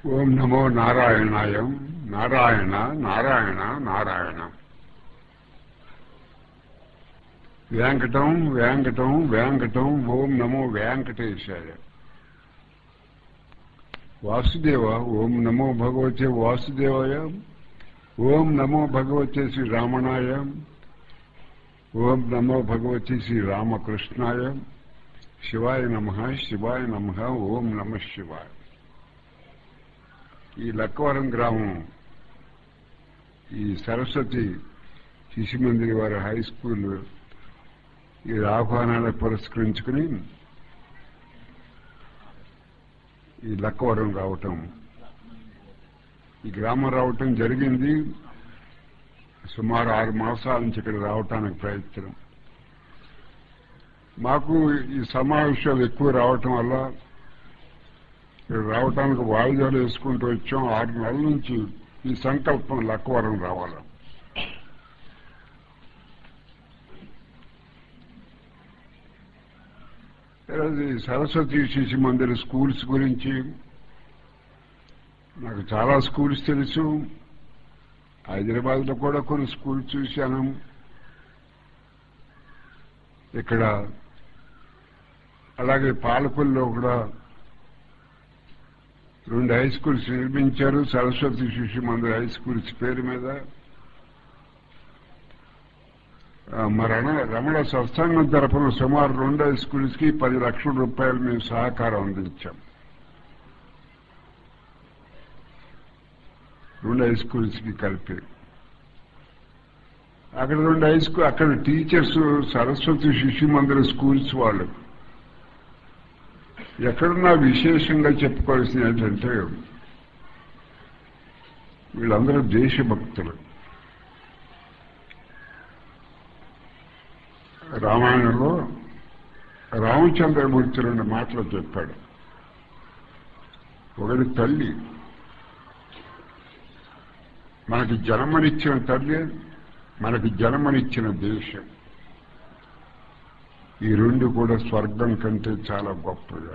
ఓం నమో నారాయణాయ నారాయణ నారాయణ నారాయణ వెంకటం వెంకటం వెంకటం ఓం నమో వెంకటేశాయ వాసుదేవ ఓం నమో భగవతే వాసుదేవాయ ఓం నమో భగవతే శ్రీ రామణాయ ఓం నమో భగవతే శ్రీ రామకృష్ణాయ శివాయ నమ శివాయ నమ ఓం నమ శివాయ ఈ లక్కవరం గ్రామం ఈ సరస్వతి శిశు మందిర్ వారి హై స్కూల్ ఈ ఆహ్వానాన్ని పురస్కరించుకుని ఈ లక్కవరం రావటం ఈ గ్రామం రావటం జరిగింది సుమారు ఆరు మాసాల నుంచి ఇక్కడ రావటానికి ప్రయత్నం మాకు ఈ సమావేశాలు ఎక్కువ రావటం వల్ల ఇక్కడ రావటానికి వాయిదాలు వేసుకుంటూ వచ్చాం ఆరు నెలల నుంచి ఈ సంకల్పం లక్కవరం రావాలి ఈరోజు ఈ సరస్వతి శిశు మందిర స్కూల్స్ గురించి నాకు చాలా స్కూల్స్ తెలుసు హైదరాబాద్ లో కూడా కొన్ని స్కూల్స్ చూశాను ఇక్కడ అలాగే పాలకుల్లో కూడా రెండు హై స్కూల్స్ నిర్మించారు సరస్వతి శిశు మందిర్ హై స్కూల్స్ పేరు మీద మరి రమణ సత్సంగం తరఫున సుమారు రెండు హై స్కూల్స్ కి పది లక్షల రూపాయలు మేము సహకారం అందించాం రెండు హై స్కూల్స్ కి కలిపి అక్కడ రెండు హై స్కూల్ అక్కడ టీచర్స్ సరస్వతి శిశు మందిర స్కూల్స్ వాళ్ళు ఎక్కడున్నా విశేషంగా చెప్పుకోవాల్సింది ఏంటంటే వీళ్ళందరూ దేశభక్తులు రామాయణంలో రామచంద్రమూర్తి రెండు మాటలు చెప్పాడు ఒకటి తల్లి మనకి జన్మనిచ్చిన తల్లి మనకి జన్మనిచ్చిన దేశం ఈ రెండు కూడా స్వర్గం కంటే చాలా గొప్పగా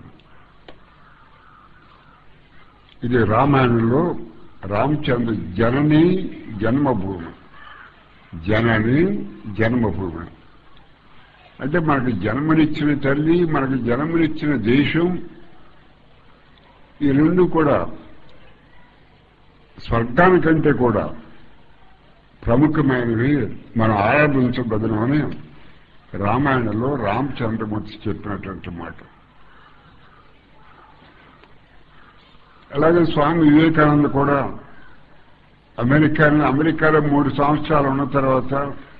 ఇది రామాయణంలో రామచంద్ర జనని జన్మభూమి జనని జన్మభూమి అంటే మనకి జన్మనిచ్చిన తల్లి మనకి జన్మనిచ్చిన దేశం ఈ రెండు కూడా స్వర్గానికంటే కూడా ప్రముఖమైనవి మనం ఆరాధించబదనమని రామాయణంలో రామచంద్రమూర్తి చెప్పినటువంటి మాట అలాగే స్వామి వివేకానంద కూడా అమెరికా అమెరికాలో మూడు సంవత్సరాలు ఉన్న తర్వాత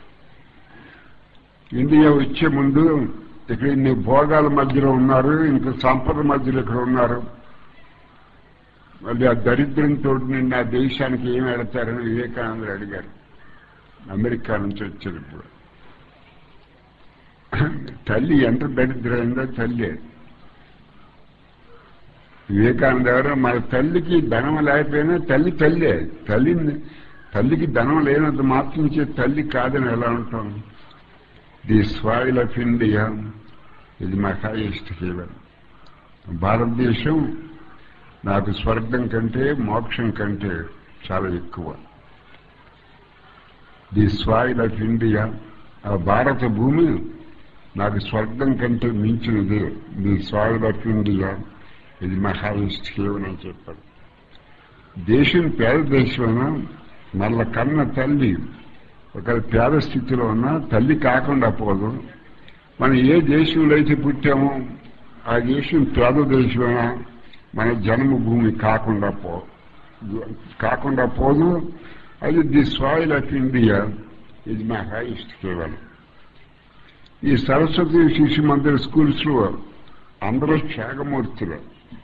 ఇండియా వచ్చే ముందు ఇక్కడ ఇన్ని భోగాల మధ్యలో ఉన్నారు ఇంక సంపద మధ్యలో ఇక్కడ ఉన్నారు మళ్ళీ ఆ దరిద్రంతో నిన్న ఆ దేశానికి ఏం వెళతారని వివేకానందుడు అడిగారు అమెరికా నుంచి వచ్చేటప్పుడు తల్లి ఎంత దరిద్రమైందో తల్లి వివేకానంద గారు మన తల్లికి ధనం లేకపోయినా తల్లి తల్లే తల్లిని తల్లికి ధనం లేనంత మాత్రం చే తల్లి కాదని ఎలా ఉంటాం ది సాయిల్ ఆఫ్ ఇండియా ఇది మా హైయెస్ట్ హీవెన్ భారతదేశం నాకు స్వర్గం కంటే మోక్షం కంటే చాలా ఎక్కువ ది సాయిల్ ఆఫ్ ఇండియా ఆ భారత భూమి నాకు స్వర్గం కంటే మించినది ది సాయిల్ ఆఫ్ ఇండియా ఇది మా హైయెస్ట్ హీవెన్ అని చెప్పాడు దేశం పేద దేశమైనా మళ్ళా కన్న తల్లి ఒక పేద స్థితిలో ఉన్నా తల్లి కాకుండా పోదు మనం ఏ దేశంలో అయితే పుట్టామో ఆ దేశం పేద దేశమైనా మన జన్మభూమి కాకుండా పో కాకుండా పోదు అది ది సాయిల్ ఆఫ్ ఇండియా ఇది మా హైయెస్ట్ కేవలం ఈ సరస్వతి శిశు మందిర స్కూల్స్ లో అందరూ త్యాగమూర్తులు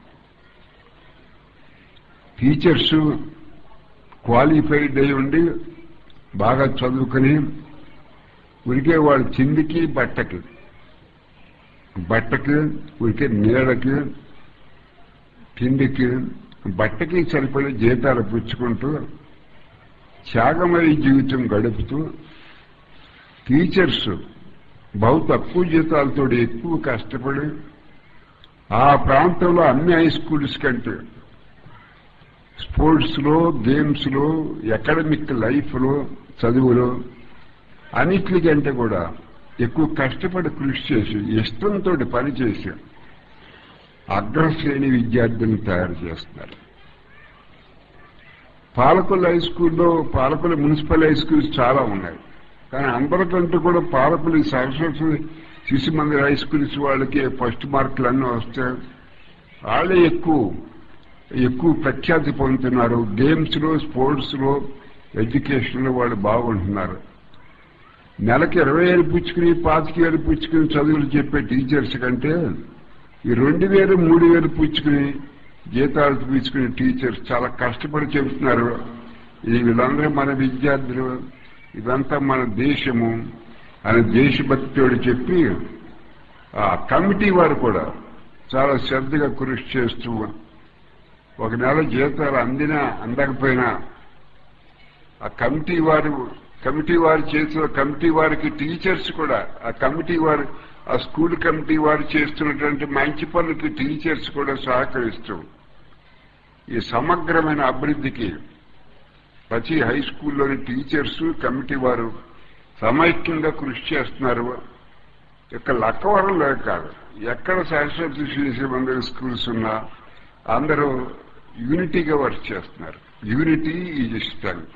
టీచర్స్ క్వాలిఫైడ్ అయి ఉండి బాగా చదువుకుని ఉరికే వాళ్ళు చిందికి బట్టకి బట్టకి ఉరికే నీడకి తిండికి బట్టకి సరిపడే జీతాలు పుచ్చుకుంటూ త్యాగమయ జీవితం గడుపుతూ టీచర్స్ బహు తక్కువ జీతాలతో ఎక్కువ కష్టపడి ఆ ప్రాంతంలో అన్ని హై స్కూల్స్ కంటే స్పోర్ట్స్లో గేమ్స్లో అకాడమిక్ లైఫ్లో చదువులో అన్నిటికంటే కూడా ఎక్కువ కష్టపడి కృషి చేసి ఇష్టంతో పనిచేసి అగ్రశ్రేణి విద్యార్థులను తయారు చేస్తున్నారు పాలకుల హై స్కూల్లో పాలకుల మున్సిపల్ హై స్కూల్స్ చాలా ఉన్నాయి కానీ అందరికంటే కూడా పాలకులు సరస్వతి శిశు మందిర్ హై స్కూల్స్ వాళ్ళకి ఫస్ట్ మార్కులు అన్నీ వస్తాయి వాళ్ళే ఎక్కువ ఎక్కువ ప్రఖ్యాతి పొందుతున్నారు గేమ్స్లో స్పోర్ట్స్లో ఎడ్యుకేషన్లో వాళ్ళు బాగుంటున్నారు నెలకి ఇరవై వేలు పుచ్చుకుని పాతిక వేలు పుచ్చుకుని చదువులు చెప్పే టీచర్స్ కంటే ఈ రెండు వేలు మూడు వేలు పుచ్చుకుని జీతాలు పుచ్చుకునే టీచర్స్ చాలా కష్టపడి చెబుతున్నారు ఇది వీళ్ళందరూ మన విద్యార్థులు ఇదంతా మన దేశము అని దేశభక్తితోడు చెప్పి ఆ కమిటీ వారు కూడా చాలా శ్రద్ధగా కృషి చేస్తూ ఒక నెల జీతాలు అందినా అందకపోయినా ఆ కమిటీ వారు కమిటీ వారు చేసిన కమిటీ వారికి టీచర్స్ కూడా ఆ కమిటీ వారు ఆ స్కూల్ కమిటీ వారు చేస్తున్నటువంటి మంచి పనులకి టీచర్స్ కూడా సహకరిస్తూ ఈ సమగ్రమైన అభివృద్ధికి ప్రతి హై స్కూల్లోని టీచర్స్ కమిటీ వారు సమైక్యంగా కృషి చేస్తున్నారు ఇక్కడ లక్కవరంలో కాదు ఎక్కడ సరస్వతి శిశు మందిర స్కూల్స్ ఉన్నా అందరూ యూనిటీగా వర్క్ చేస్తున్నారు యూనిటీ ఈజ్ స్ట్రెంగ్త్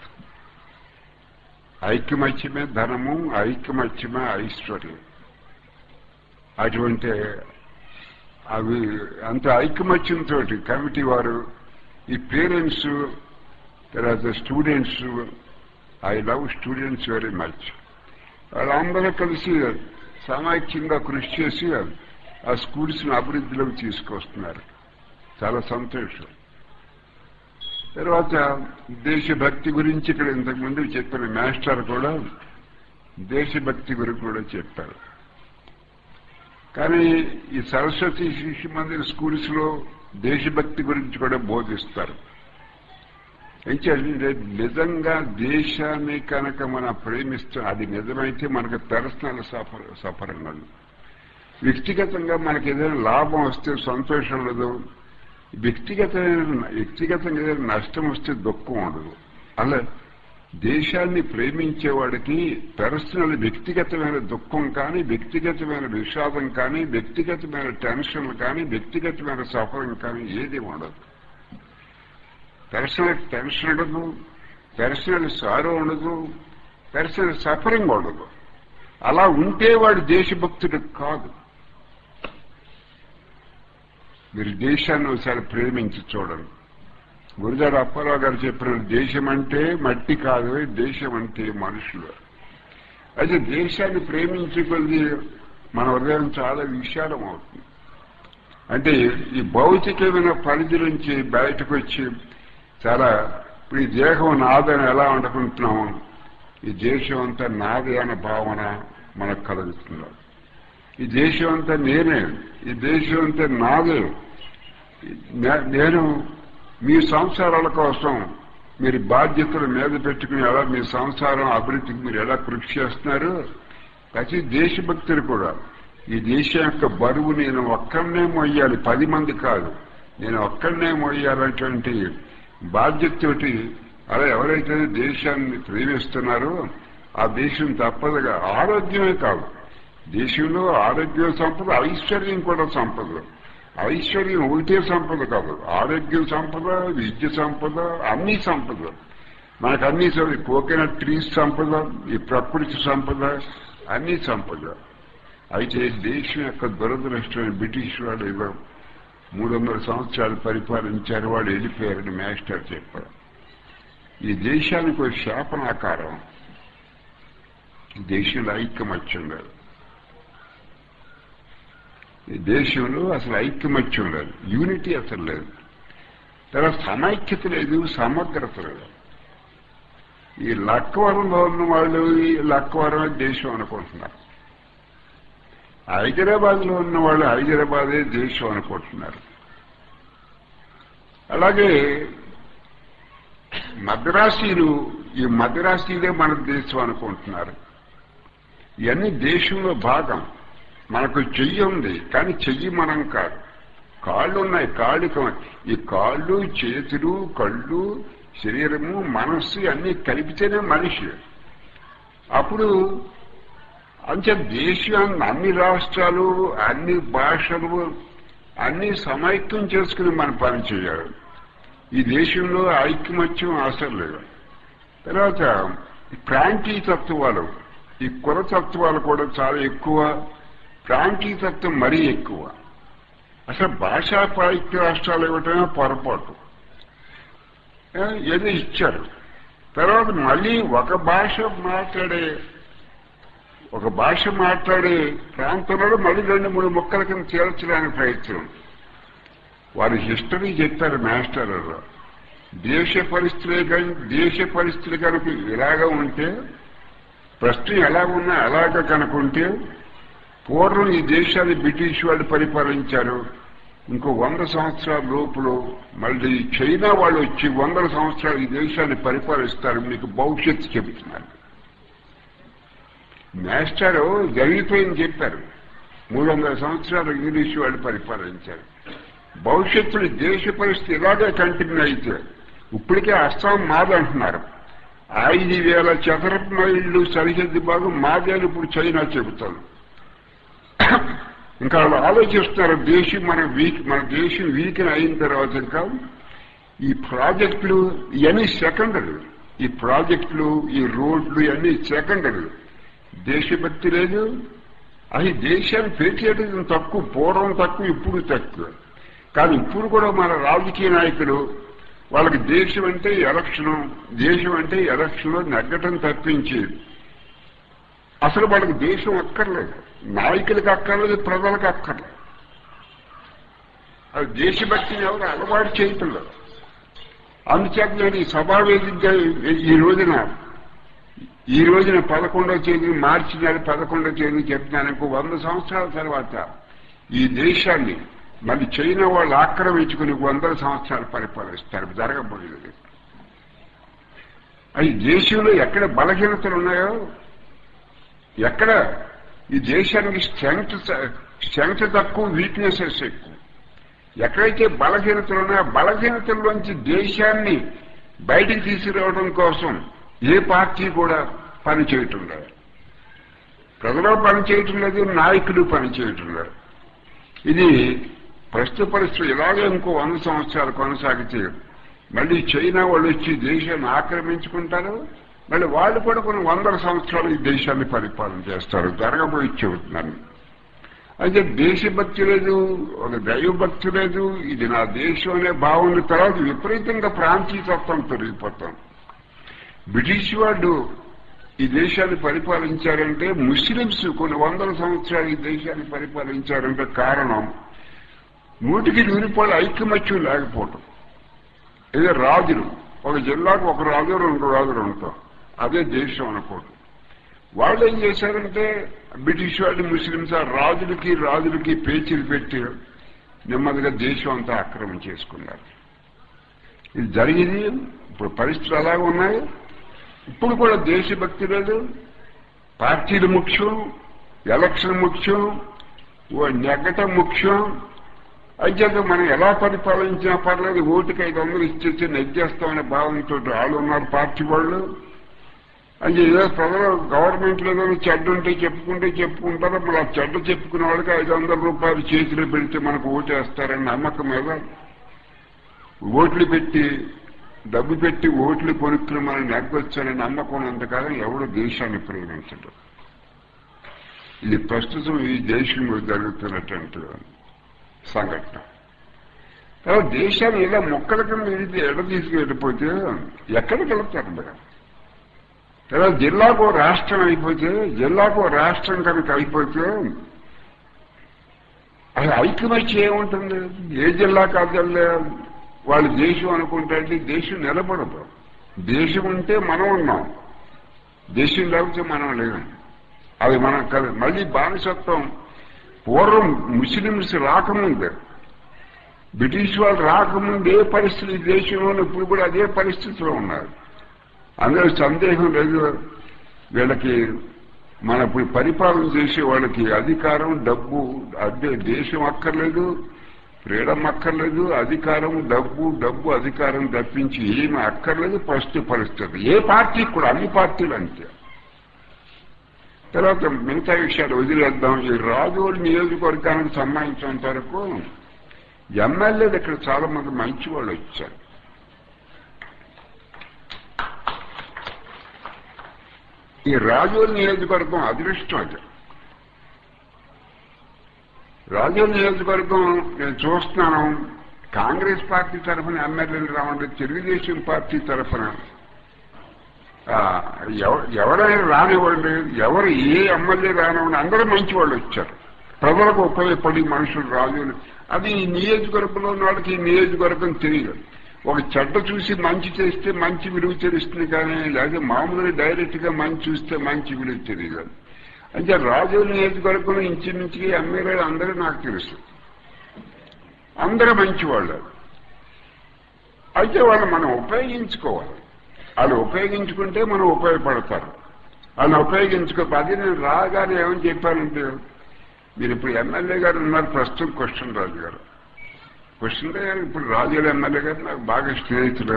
ఐక్యమత్యమే ధనము ఐక్యమత్యమే ఐశ్వర్యం అటువంటి అవి అంత ఐకమత్యంతో కమిటీ వారు ఈ పేరెంట్స్ తర్వాత students I love students very much వాళ్ళందరూ కలిసి సమైక్యంగా కృషి చేసి ఆ స్కూల్స్ని అభివృద్ధిలోకి తీసుకొస్తున్నారు చాలా సంతోషం తర్వాత దేశభక్తి గురించి ఇక్కడ ఇంతకుముందు చెప్పిన మాస్టర్ కూడా దేశభక్తి గురించి కూడా చెప్పారు కానీ ఈ సరస్వతి శిశు మందిర్ స్కూల్స్ లో దేశభక్తి గురించి కూడా బోధిస్తారు ఏంటంటే నిజంగా దేశాన్ని కనుక మనం ప్రేమిస్తాం అది నిజమైతే మనకు పర్సనల్ సఫర్ సఫరం లేదు వ్యక్తిగతంగా మనకి ఏదైనా లాభం వస్తే సంతోషం లేదు వ్యక్తిగతమైన వ్యక్తిగతంగా ఏదైనా నష్టం వస్తే దుఃఖం ఉండదు అలా దేశాన్ని ప్రేమించేవాడికి పర్సనల్ వ్యక్తిగతమైన దుఃఖం కానీ వ్యక్తిగతమైన విషాదం కానీ వ్యక్తిగతమైన టెన్షన్లు కానీ వ్యక్తిగతమైన సఫరం కానీ ఏది ఉండదు పర్సనల్ టెన్షన్ ఉండదు పర్సనల్ సారో ఉండదు పర్సనల్ సఫరింగ్ ఉండదు అలా ఉంటే వాడు దేశభక్తుడు కాదు మీరు దేశాన్ని ఒకసారి ప్రేమించి చూడండి గురుగారు అప్పారావు గారు చెప్పిన దేశం అంటే మట్టి కాదు దేశం అంటే మనుషులు అయితే దేశాన్ని ప్రేమించే కొద్ది మన హృదయం చాలా విశాలం అవుతుంది అంటే ఈ భౌతికమైన పరిధి నుంచి బయటకు వచ్చి చాలా ఇప్పుడు ఈ దేహం నాదని ఎలా అనుకుంటున్నాము ఈ దేశం అంతా నాదే అనే భావన మనకు కలుగుతుంది ఈ దేశం అంతా నేనే ఈ దేశం అంతా నాదే నేను మీ సంసారాల కోసం మీరు బాధ్యతలు మీద పెట్టుకుని ఎలా మీ సంసారం అభివృద్ధికి మీరు ఎలా కృషి చేస్తున్నారు ప్రతి దేశభక్తులు కూడా ఈ దేశం యొక్క బరువు నేను ఒక్కడనే మోయాలి పది మంది కాదు నేను ఒక్కడనే మోయాలనేటువంటి బాధ్యతతోటి అలా ఎవరైతే దేశాన్ని ప్రేమిస్తున్నారో ఆ దేశం తప్పదుగా ఆరోగ్యమే కాదు దేశంలో ఆరోగ్యం సంపద ఐశ్వర్యం కూడా సంపద ఐశ్వర్యం ఒకటే సంపద కాదు ఆరోగ్యం సంపద విద్య సంపద అన్ని సంపద మనకు అన్ని కోకోనట్ ట్రీస్ సంపద ఈ ప్రకృతి సంపద అన్ని సంపద అయితే దేశం యొక్క దురదృష్టం బ్రిటిష్ వాళ్ళు ఏదో మూడు వందల సంవత్సరాలు పరిపాలించారు వాళ్ళు వెళ్ళిపోయారని మాస్టర్ చెప్పారు ఈ దేశానికి ఒక శాపనాకారం దేశంలో ఐక్యమత్యం లేదు ఈ దేశంలో అసలు ఐక్యమత్యం లేదు యూనిటీ అసలు లేదు తర్వాత సమైక్యత లేదు సమగ్రత లేదు ఈ లక్కవరంలో ఉన్న వాళ్ళు ఈ లక్కవరమే దేశం అనుకుంటున్నారు హైదరాబాద్ లో ఉన్న వాళ్ళు హైదరాబాదే దేశం అనుకుంటున్నారు అలాగే మద్రాసీలు ఈ మద్రాసీలే మన దేశం అనుకుంటున్నారు ఇవన్నీ దేశంలో భాగం మనకు చెయ్యి ఉంది కానీ చెయ్యి మనం కాదు కాళ్ళు ఉన్నాయి కాళ్ళు క- ఈ కాళ్ళు చేతులు కళ్ళు శరీరము మనస్సు అన్ని కలిపితేనే మనిషి అప్పుడు అంతే దేశం అన్ని రాష్ట్రాలు అన్ని భాషలు అన్ని సమైక్యం చేసుకుని మనం పని చేయాలి ఈ దేశంలో ఐక్యమత్యం అవసరం లేదు తర్వాత ఈ ప్రాంతీయ తత్వాలు ఈ కుల తత్వాలు కూడా చాలా ఎక్కువ ప్రాంతీయ తత్వం మరీ ఎక్కువ అసలు భాషా పాయిక్య రాష్ట్రాలు ఇవ్వటమే పొరపాటు ఏ, ఏదో ఇచ్చారు తర్వాత మళ్ళీ ఒక భాష మాట్లాడే ఒక భాష మాట్లాడే ప్రాంతంలో మళ్ళీ రెండు మూడు ముక్కల కింద చేర్చడానికి ప్రయత్నం వారి హిస్టరీ చెప్పారు మాస్టర్ దేశ పరిస్థితులే కానీ దేశ పరిస్థితులు కనుక ఇలాగ ఉంటే ప్రశ్న ఎలా ఉన్నా అలాగ కనుకుంటే పూర్వం ఈ దేశాన్ని బ్రిటిష్ వాళ్ళు పరిపాలించారు ఇంకో వంద సంవత్సరాల లోపులో మళ్ళీ చైనా వాళ్ళు వచ్చి వందల సంవత్సరాలు ఈ దేశాన్ని పరిపాలిస్తారు మీకు భవిష్యత్తు చెబుతున్నారు మాస్టర్ జరిగిపోయింది చెప్పారు మూడు వందల సంవత్సరాలు ఇంగ్లీష్ వాళ్ళు పరిపాలించారు భవిష్యత్తులో దేశ పరిస్థితి ఇలాగే కంటిన్యూ అయితే ఇప్పటికే అస్సాం మాదంటున్నారు ఐదు వేల చదరపు మైళ్ళు సరిహద్దు భాగం మాదేని ఇప్పుడు చైనా చెబుతాను ఇంకా వాళ్ళు ఆలోచిస్తున్నారు దేశం మన వీక్ మన దేశం వీక్ అయిన తర్వాత ఇంకా ఈ ప్రాజెక్టులు ఇవన్నీ సెకండరీ ఈ ప్రాజెక్టులు ఈ రోడ్లు ఇవన్నీ సెకండరీ దేశభక్తి లేదు అది దేశాన్ని పెంచేయడం తక్కువ పూర్వం తక్కువ ఇప్పుడు తక్కువ కానీ ఇప్పుడు కూడా మన రాజకీయ నాయకులు వాళ్ళకి దేశం అంటే ఎలక్షన్ దేశం అంటే ఎలక్షన్ నెగ్గటం తప్పించి అసలు వాళ్ళకి దేశం అక్కర్లేదు నాయకులకు అక్కర్లేదు ప్రజలకు అక్కర్లేదు అది దేశభక్తిని ఎవరు అలవాటు చేయటం లేదు అందుచేత నేను ఈ సభావేదికగా ఈ రోజున ఈ రోజున పదకొండవ తేదీ మార్చి నెల పదకొండవ తేదీ చెప్తున్నాను ఇంకో వంద సంవత్సరాల తర్వాత ఈ దేశాన్ని మళ్ళీ చైనా వాళ్ళు ఆక్రమించుకుని వందల సంవత్సరాలు పరిపాలిస్తారు జరగబోయేది ఈ దేశంలో ఎక్కడ బలహీనతలు ఉన్నాయో ఎక్కడ ఈ దేశానికి స్ట్రెంగ్త్ స్ట్రెంగ్త్ తక్కువ వీక్నెసెస్ ఎక్కువ ఎక్కడైతే బలహీనతలు ఉన్నాయో ఆ బలహీనతల్లోంచి దేశాన్ని బయటికి తీసుకురావడం కోసం ఏ పార్టీ కూడా పని చేయటం లేదు ప్రజలు పని చేయటం లేదు నాయకులు పని చేయటం లేదు ఇది ప్రస్తుత పరిస్థితులు ఇలాగే ఇంకో వంద సంవత్సరాలు కొనసాగితే మళ్ళీ చైనా వాళ్ళు వచ్చి దేశాన్ని ఆక్రమించుకుంటారు మళ్ళీ వాళ్ళు కూడా కొన్ని వందల సంవత్సరాలు ఈ దేశాన్ని పరిపాలన చేస్తారు జరగబోయి చెబుతున్నాను అయితే దేశభక్తి లేదు ఒక దైవభక్తి లేదు ఇది నా దేశం అనే భావన తర్వాత విపరీతంగా ప్రాంతీయతత్వం పెరిగిపోతాం బ్రిటిష్ వాళ్ళు ఈ దేశాన్ని పరిపాలించారంటే ముస్లింస్ కొన్ని వందల సంవత్సరాలు ఈ దేశాన్ని పరిపాలించారంటే కారణం నూటికి నూరిపాళ్ళు ఐకమత్యం లేకపోవటం ఏదో రాజులు ఒక జిల్లాకు ఒక రాజు రెండు రాజులు ఉంటాం అదే దేశం అనుకోవడం వాళ్ళు ఏం చేశారంటే బ్రిటిష్ వాళ్ళు ముస్లింస్ ఆ రాజులకి రాజులకి పేచీలు పెట్టి నెమ్మదిగా దేశం అంతా ఆక్రమణ చేసుకున్నారు ఇది జరిగింది ఇప్పుడు పరిస్థితులు అలాగే ఉన్నాయి ఇప్పుడు కూడా దేశభక్తి లేదు పార్టీలు ముఖ్యం ఎలక్షన్ ముఖ్యం ఓ నెగ్గటం ముఖ్యం అయితే మనం ఎలా పరిపాలించినా పర్లేదు ఓటుకి ఐదు వందలు ఇచ్చేసి నెగ్గేస్తామనే భావంతో వాళ్ళు ఉన్నారు పార్టీ వాళ్ళు అంటే ఏదో ప్రజలు గవర్నమెంట్ ఏదో చెడ్డ ఉంటే చెప్పుకుంటే చెప్పుకుంటారు మరి ఆ చెడ్డ చెప్పుకునే వాళ్ళకి ఐదు వందల రూపాయలు చేతిలో పెడితే మనకు ఓటేస్తారని నమ్మకం మీద ఓట్లు పెట్టి డబ్బు పెట్టి ఓట్లు కొనుక్కుని మనం నెగ్గొచ్చని నమ్మకం ఉన్నంతకాలం ఎవడు దేశాన్ని ప్రేమించడు ఇది ప్రస్తుతం ఈ దేశంలో జరుగుతున్నటువంటి సంఘటన తర్వాత దేశాన్ని ఇలా మొక్కల కింద ఇది ఎడ తీసుకెళ్ళిపోతే ఎక్కడికి వెళ్తారు మీరు తర్వాత జిల్లాకు రాష్ట్రం అయిపోతే జిల్లాకు రాష్ట్రం కనుక అయిపోతే అసలు ఐక్యమత్యం ఏముంటుంది ఏ జిల్లా కాదల్లే వాళ్ళు దేశం అనుకుంటే దేశం నిలబడదు దేశం ఉంటే మనం ఉన్నాం దేశం లేకపోతే మనం లేము అది మనం కాదు మళ్ళీ బానిసత్వం పూర్వం ముస్లింస్ రాకముందే బ్రిటిష్ వాళ్ళు రాకముందు ఏ పరిస్థితి దేశంలో ఇప్పుడు కూడా అదే పరిస్థితిలో ఉన్నారు అందులో సందేహం లేదు వీళ్ళకి మన ఇప్పుడు పరిపాలన చేసే వాళ్ళకి అధికారం డబ్బు అదే దేశం అక్కర్లేదు ఫ్రీడమ్ అక్కర్లేదు అధికారం డబ్బు డబ్బు అధికారం తప్పించి ఏమి అక్కర్లేదు ఫస్ట్ పరిస్థితి ఏ పార్టీ కూడా అన్ని పార్టీలు అంతే తర్వాత మిగతా విషయాలు వదిలేద్దాం ఈ రాజోలు నియోజకవర్గానికి సంబంధించినంత వరకు ఎమ్మెల్యేలు ఇక్కడ చాలా మంది మంచి వాళ్ళు వచ్చారు ఈ రాజోలు నియోజకవర్గం అదృష్టం అది రాజోలు నియోజకవర్గం నేను చూస్తున్నాను కాంగ్రెస్ పార్టీ తరఫున ఎమ్మెల్యేలు రావండి తెలుగుదేశం పార్టీ తరఫున ఆ, ఎవ- ఎవరైనా రానివ్వండి ఎవరు ఏ ఎమ్మెల్యే రానివ్వండి అందరూ మంచి వాళ్ళు వచ్చారు ప్రజలకు ఉపయోగపడి మనుషులు రాజులు అది ఈ నియోజకవర్గంలో ఉన్న వాళ్ళకి ఈ నియోజకవర్గం తెలియదు ఒక చెడ్డ చూసి మంచి చేస్తే మంచి విలువ తెలుస్తుంది కానీ లేదా మామూలుగా డైరెక్ట్ గా మంచి చూస్తే మంచి విలువ తెలియదు అంటే రాజు నియోజకవర్గంలో ఇంచుమించుగా ఎమ్మెల్యేలు అందరూ నాకు తెలుసు అందరూ మంచి వాళ్ళు అయితే వాళ్ళు మనం ఉపయోగించుకోవాలి వాళ్ళు ఉపయోగించుకుంటే మనం ఉపయోగపడతారు వాళ్ళు ఉపయోగించుకో అది నేను రాగానే ఏమని చెప్పానంటే మీరు ఇప్పుడు ఎమ్మెల్యే గారు ఉన్నారు ప్రస్తుతం క్వశ్చన్ రాజు గారు క్వశ్చన్ గారు ఇప్పుడు రాజు గారు ఎమ్మెల్యే గారు నాకు బాగా స్నేహితులు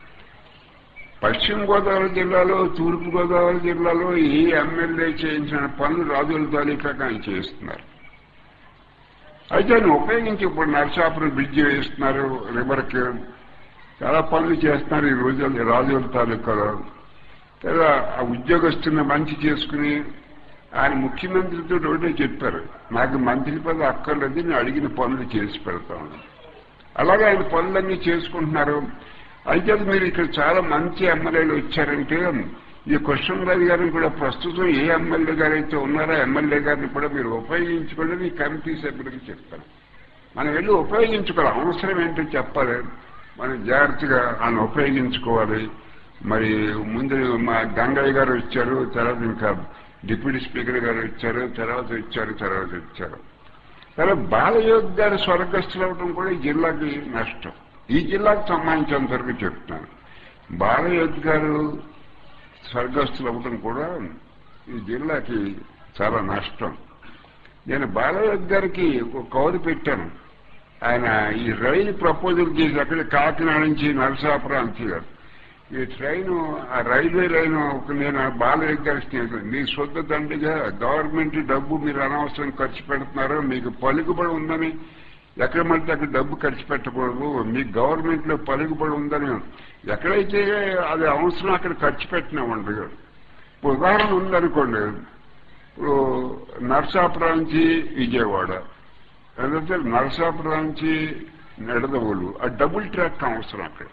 పశ్చిమ గోదావరి జిల్లాలో తూర్పు గోదావరి జిల్లాలో ఏ ఎమ్మెల్యే చేయించిన పనులు రాజుల తాలూకాగా ఆయన చేస్తున్నారు అయితే ఆయన ఉపయోగించి ఇప్పుడు నరసాపురం బ్రిడ్జి వేస్తున్నారు రివర్కి చాలా పనులు చేస్తున్నారు ఈ రోజు రాజుల తాలూకాలో కదా ఆ ఉద్యోగస్తుని మంచి చేసుకుని ఆయన ముఖ్యమంత్రితో ఒకటే చెప్పారు నాకు మంత్రి పదవి అక్కర్లేదు నేను అడిగిన పనులు చేసి పెడతాను అలాగే ఆయన పనులన్నీ చేసుకుంటున్నారు అయితే అది మీరు ఇక్కడ చాలా మంచి ఎమ్మెల్యేలు వచ్చారంటే ఈ క్వశ్చన్ రాజు గారిని కూడా ప్రస్తుతం ఏ ఎమ్మెల్యే గారు అయితే ఉన్నారో ఎమ్మెల్యే గారిని కూడా మీరు ఉపయోగించుకోండి మీ కమిటీ సభ్యులకి చెప్తారు మనం వెళ్ళి ఉపయోగించుకోవాలి అవసరం ఏంటో చెప్పాలి మనం జాగ్రత్తగా ఆయన ఉపయోగించుకోవాలి మరి ముందు మా గంగయ్య గారు వచ్చారు తర్వాత ఇంకా డిప్యూటీ స్పీకర్ గారు వచ్చారు తర్వాత వచ్చారు తర్వాత వచ్చారు తర్వాత బాలయోగ్ గారు స్వర్గస్థులు అవడం కూడా ఈ జిల్లాకి నష్టం ఈ జిల్లాకు సంబంధించినంత వరకు చెప్తున్నాను బాలయోగ్ గారు స్వర్గస్థులు అవ్వడం కూడా ఈ జిల్లాకి చాలా నష్టం నేను బాలయోగ్ గారికి ఒక కౌరు పెట్టాను ఆయన ఈ రైలు ప్రపోజల్ చేసి అక్కడ కాకినాడ నుంచి నరసాపురం గారు ఈ ట్రైన్ ఆ రైల్వే లైన్ ఒక నేను బాలయ్య గారి స్నేహితుడు మీ సొంత దండిగా గవర్నమెంట్ డబ్బు మీరు అనవసరం ఖర్చు పెడుతున్నారు మీకు పలుకుబడి ఉందని ఎక్కడ పడితే అక్కడ డబ్బు ఖర్చు పెట్టకూడదు మీకు గవర్నమెంట్ లో పలుకుబడి ఉందని ఎక్కడైతే అది అవసరం అక్కడ ఖర్చు పెట్టినామండి ఇప్పుడు ఉదాహరణ ఉందనుకోండి ఇప్పుడు నర్సాపురం నుంచి విజయవాడ లేదంటే నరసాపురం నుంచి నెడదవోలు ఆ డబుల్ ట్రాక్ అవసరం అక్కడ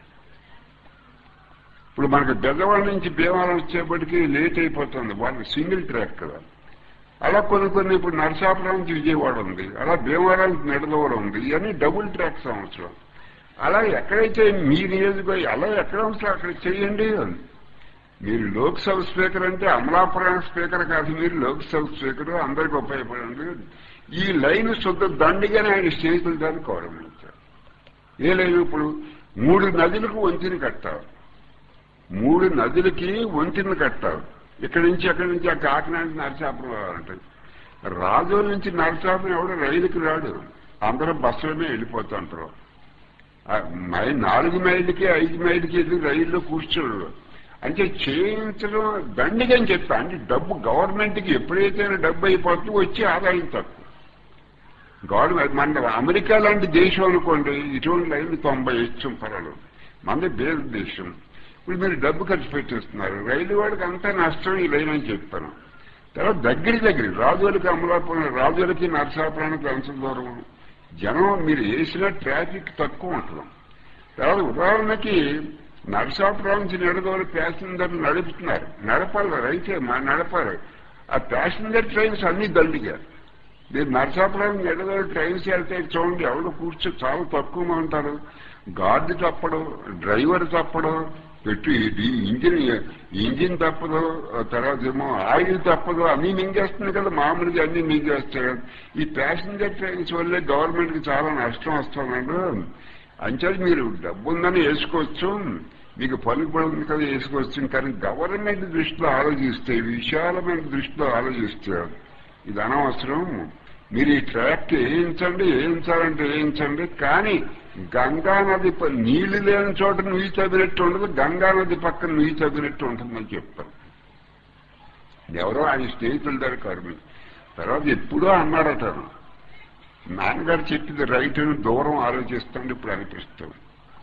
ఇప్పుడు మనకు బెజవాడ నుంచి భీమవరం వచ్చేప్పటికి లేట్ అయిపోతుంది వాళ్ళకి సింగిల్ ట్రాక్ కదా అలా కొన్ని కొన్ని ఇప్పుడు నరసాపురం నుంచి విజయవాడ ఉంది అలా భీమవరానికి నెడదవోలు ఉంది ఇవన్నీ డబుల్ ట్రాక్స్ అవసరం అలా ఎక్కడైతే మీ నియోజకవర్గం అలా ఎక్కడ అవసరం అక్కడ చేయండి మీరు లోక్సభ స్పీకర్ అంటే అమలాపురం స్పీకర్ కాదు మీరు లోక్సభ స్పీకర్ అందరికి ఉపయోగపడండి ఈ లైన్ శుద్ధ దండిగానే ఆయన స్నేహితులు దాన్ని గౌరవించారు ఏ లైన్ ఇప్పుడు మూడు నదులకు వంతిని కట్టారు మూడు నదులకి వంతిని కట్టారు ఇక్కడి నుంచి అక్కడి నుంచి ఆ కాకినాడ నుంచి నరసాపురం రావాలంటే రాజు నుంచి నరసాపురం ఎవడు రైలుకి రాడు అందరూ బస్సులోనే వెళ్ళిపోతుంటారు ఆ మై నాలుగు మైళ్ళకి ఐదు మైళ్ళకి వెళ్ళి రైల్లో కూర్చోడు అంటే చేయించడం దండిగా అని చెప్తా అంటే డబ్బు గవర్నమెంట్కి ఎప్పుడైతే డబ్బు అయిపోతుందో వచ్చి ఆదాయం తక్కువ గవర్నమెంట్ మన అమెరికా లాంటి దేశం అనుకోండి ఇటువంటి లైన్ తొంభై ఇష్టం పర్వాలేదు మనది బేర్ దేశం ఇప్పుడు మీరు డబ్బు ఖర్చు పెట్టేస్తున్నారు రైలు వాడికి అంతా నష్టం ఈ లైన్ అని చెప్తాను తర్వాత దగ్గర దగ్గర రాజులకి అమలాపురం రాజులకి నరసాపురానికి ఎంత దూరం జనం మీరు వేసిన ట్రాఫిక్ తక్కువ ఉంటుంది తర్వాత ఉదాహరణకి నరసాపురం నుంచి నడదోలు ప్యాసింజర్లు నడుపుతున్నారు నడపాలి రైతే మా నడపాలి ఆ ప్యాసింజర్ ట్రైన్స్ అన్ని దండిగా మీరు నరసాపురం నడదోలు ట్రైన్స్ వెళ్తే చూడండి ఎవరు కూర్చో చాలా తక్కువగా ఉంటారు గార్డు తప్పడం డ్రైవర్ తప్పడం పెట్టి ఇది ఇంజిన్ ఇంజిన్ తప్పదు తర్వాత ఏమో ఆయిల్ తప్పదు అన్ని మింగేస్తుంది కదా మామూలుగా అన్ని మింగేస్తాయి కదా. ఈ ప్యాసింజర్ ట్రైన్స్ వల్లే గవర్నమెంట్ కి చాలా నష్టం వస్తుందండి అంచేది మీరు డబ్బు ఉందని వేసుకోవచ్చు మీకు పలుకుబడి ఉంది కదా వేసుకోవచ్చు కానీ గవర్నమెంట్ దృష్టిలో ఆలోచిస్తే విశాలమైన దృష్టిలో ఆలోచిస్తే ఇది అనవసరం మీరు ఈ ట్రాక్ వేయించండి వేయించాలంటే వేయించండి కానీ గంగా నది ప- నీళ్లు లేని చోట నుయ్యి తవ్వినట్టు ఉండదు గంగా నది పక్కన నుయ్యి తవ్వినట్టు ఉంటుందని చెప్తారు ఎవరో ఆయన స్నేహితుల దగ్గర కర్మి తర్వాత ఎప్పుడో అన్నాడట నాన్నగారు చెప్పింది రైట్ అని దూరం ఆలోచిస్తుంటే ఇప్పుడు అనిపిస్తుంది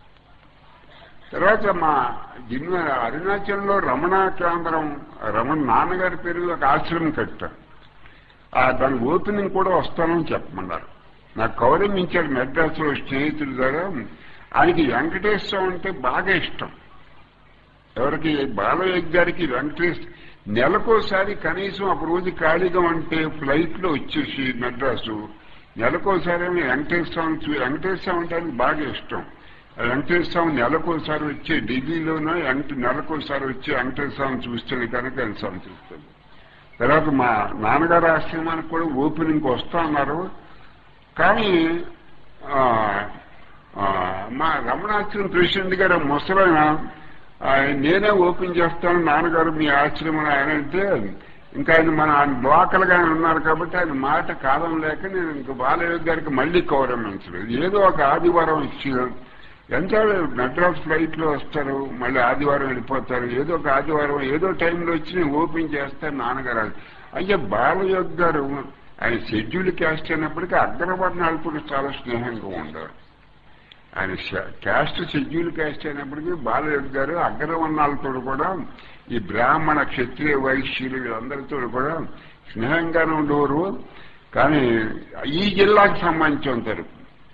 తర్వాత మా జిన్న అరుణాచలంలో రమణ కేంద్రం రమణ నాన్నగారి పేరు ఒక ఆశ్రమం కట్టారు ఆ దాని ఓపెనింగ్ కూడా వస్తానని చెప్పమన్నారు నాకు గౌరవించాడు మెడ్రాస్లో స్నేహితుడి ద్వారా ఆయనకి వెంకటేశ్వరం అంటే బాగా ఇష్టం ఎవరికి బాలయ్య గారికి వెంకటేష్ నెలకోసారి కనీసం ఒక రోజు ఖాళీగా ఉంటే ఫ్లైట్ లో వచ్చేసి మెడ్రాసు నెలకోసారి ఏమో వెంకటేశ్వరం చూ వెంకటేశ్వరం అంటే ఆయనకి బాగా ఇష్టం ఆ వెంకటేశ్వరం నెలకోసారి వచ్చే ఢిల్లీలోనో వెంకట నెలకోసారి వచ్చి వెంకటేశ్వరం చూస్తే కనుక ఆయన సంతృప్తుంది తర్వాత మా నాన్నగారి ఆశ్రమానికి కూడా ఓపెనింగ్ వస్తా అన్నారు కానీ ఆ, ఆ, మా రమణాశ్రమం ప్రెసిడెంట్ గారు ముసలైన ఆయన నేనే ఓపెన్ చేస్తాను నాన్నగారు మీ ఆశ్రమం ఆయన అంటే ఇంకా ఆయన మన లోకల్ గా ఉన్నారు కాబట్టి ఆయన మాట కాలం లేక నేను ఇంక బాలయ్య గారికి మళ్ళీ గౌరవించలేదు ఏదో ఒక ఆదివారం ఇచ్చి ఎంత మెడ్రాస్ ఫ్లైట్ లో వస్తారు మళ్ళీ ఆదివారం వెళ్ళిపోతారు ఏదో ఒక ఆదివారం ఏదో టైంలో వచ్చి నేను ఓపెన్ చేస్తాను నాన్నగారు అయితే బాలయ్య గారు ఆయన షెడ్యూల్ క్యాస్ట్ అయినప్పటికీ అగ్రవర్ణాలతో చాలా స్నేహంగా ఉండరు ఆయన శ- క్యాస్ట్ షెడ్యూల్ క్యాస్ట్ అయినప్పటికీ బాలయ్య గారు అగ్రవర్ణాలతో కూడా ఈ బ్రాహ్మణ క్షత్రియ వైశ్యులు వీళ్ళందరితో కూడా స్నేహంగానే ఉండేవారు కానీ ఈ జిల్లాకు సంబంధించినంతరు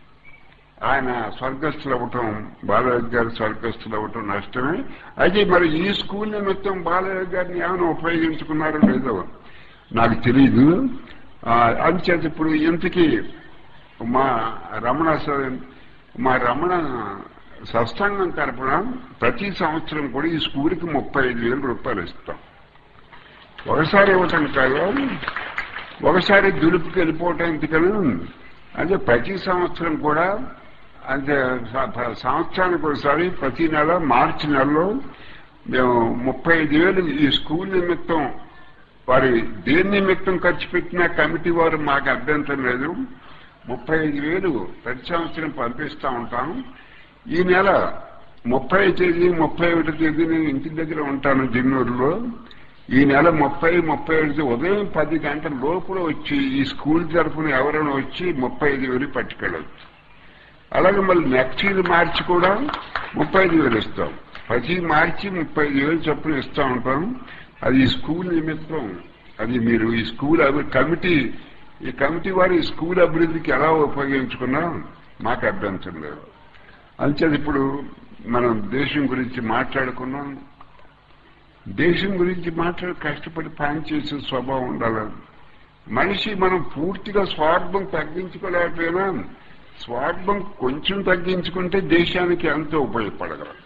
ఆయన స్వర్గస్థులు అవ్వటం బాలయ్య గారు స్వర్గస్థులు అవ్వటం నష్టమే అయితే మరి ఈ స్కూల్ నిమిత్తం బాలయ్య గారిని ఏమైనా ఉపయోగించుకున్నారో లేదో నాకు తెలియదు ఆ, అంచేత ఇప్పుడు ఇంతకీ మా రమణ స- మా రమణ సత్సంగం తరపున ప్రతి సంవత్సరం కూడా ఈ స్కూల్కి ముప్పై ఐదు వేల రూపాయలు ఇస్తాం ఒకసారి ఇవ్వటం కాదు ఒకసారి దులుపుకి వెళ్ళిపోవటం ఎందుకని అంటే ప్రతి సంవత్సరం కూడా అంటే స- సంవత్సరానికి ఒకసారి ప్రతి నెల మార్చి నెలలో మేము ముప్పై ఐదు వేలు ఈ స్కూల్ నిమిత్తం వారి దేని నిమిత్తం ఖర్చు పెట్టినా కమిటీ వారు మాకు అభ్యంతరం లేదు ముప్పై ఐదు వేలు ప్రతి సంవత్సరం పంపిస్తా ఉంటాం ఈ నెల ముప్పై తేదీ ముప్పై ఒకటి తేదీ నేను ఇంటి దగ్గర ఉంటాను జిన్నూరులో ఈ నెల ముప్పై ముప్పై ఒకటి ఉదయం పది గంటల లోపల వచ్చి ఈ స్కూల్ తరఫున ఎవరైనా వచ్చి ముప్పై ఐదు వేలు పట్టుకెళ్ళచ్చు అలాగే మళ్ళీ నెక్స్ట్ ఇయర్ మార్చి కూడా ముప్పై ఐదు వేలు ఇస్తాం ప్రతి మార్చి ముప్పై ఐదు వేలు చొప్పున ఇస్తా ఉంటాం అది ఈ స్కూల్ నిమిత్తం అది మీరు ఈ స్కూల్ అభి- కమిటీ ఈ కమిటీ వారు ఈ స్కూల్ అభివృద్ధికి ఎలా ఉపయోగించుకున్నా మాకు అభ్యంతరం లేదు అంచేది ఇప్పుడు మనం దేశం గురించి మాట్లాడుకున్నాం దేశం గురించి మాట్లాడి కష్టపడి పని చేసే స్వభావం ఉండాలి మనిషి మనం పూర్తిగా స్వార్థం తగ్గించుకోలేకపోయినా స్వార్థం కొంచెం తగ్గించుకుంటే దేశానికి ఎంతో ఉపయోగపడగలం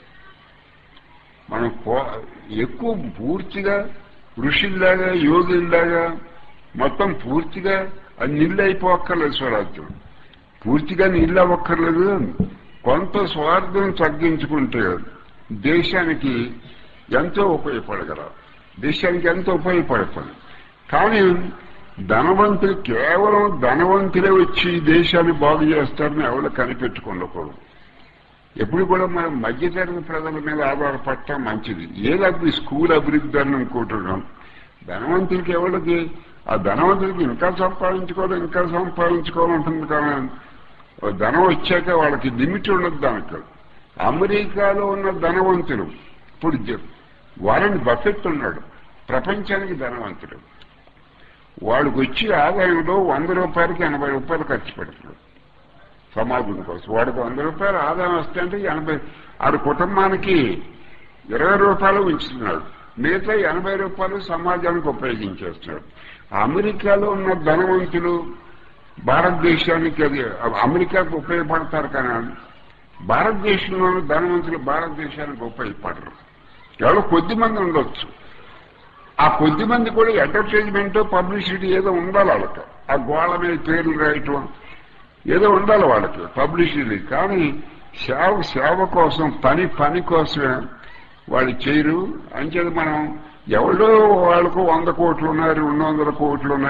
మనం పో- ఎక్కువ పూర్తిగా ఋషుల్లాగా యోగుల్లాగా మొత్తం పూర్తిగా అది నీళ్ళు అయిపోక్కర్లేదు స్వరాజ్యం పూర్తిగా నీళ్ళు అవ్వక్కర్లేదు కొంత స్వార్థం తగ్గించుకుంటే దేశానికి ఎంతో ఉపయోగపడగల దేశానికి ఎంతో ఉపయోగపడుతుంది కానీ ధనవంతులు కేవలం ధనవంతులే వచ్చి ఈ దేశాన్ని బాగు చేస్తారని ఎవరు కనిపెట్టుకుండకూడదు ఎప్పుడు కూడా మనం మధ్యతరగతి ప్రజల మీద ఆధారపడటం మంచిది ఏది అభివృద్ధి స్కూల్ అభివృద్ధి అని అనుకుంటున్నాం ధనవంతులకి ఎవరికి ఆ ధనవంతులకి ఇంకా సంపాదించుకోవాలి ఇంకా సంపాదించుకోవాలంటుంది కానీ ఓ ధనం వచ్చాక వాళ్ళకి లిమిట్ ఉండదు దానికి అమెరికాలో ఉన్న ధనవంతులు ఇప్పుడు జ- వారెన్ బఫెట్ ఉన్నాడు ప్రపంచానికి ధనవంతుడు వాడికి వచ్చి ఆదాయంలో వంద రూపాయలకి ఎనభై రూపాయలు ఖర్చు పెడుతున్నాడు సమాజం కోసం వాడికి వంద రూపాయలు ఆదాయం వస్తే అంటే ఎనభై ఆడి కుటుంబానికి ఇరవై రూపాయలు ఉంచుతున్నాడు మిగతా ఎనభై రూపాయలు సమాజానికి ఉపయోగించేస్తున్నాడు అమెరికాలో ఉన్న ధనవంతులు భారతదేశానికి అది అమెరికాకు ఉపయోగపడతారు కానీ భారతదేశంలో ఉన్న ధనవంతులు భారతదేశానికి ఉపయోగపడరు ఎవరో కొద్ది మంది ఉండొచ్చు ఆ కొద్ది మంది కూడా అడ్వర్టైజ్మెంట్ పబ్లిసిటీ ఏదో ఉండాలి వాళ్ళకి ఆ గోళ్ళ మీద పేర్లు రాయటం ఏదో ఉండాలి వాళ్ళకి పబ్లిసిటీ కానీ సేవ సేవ కోసం పని పని కోసమే వాళ్ళు చేయరు అంచేది మనం ఎవరో వాళ్ళకు వంద కోట్లు ఉన్నాయి రెండు వందల కోట్లు ఉన్నాయి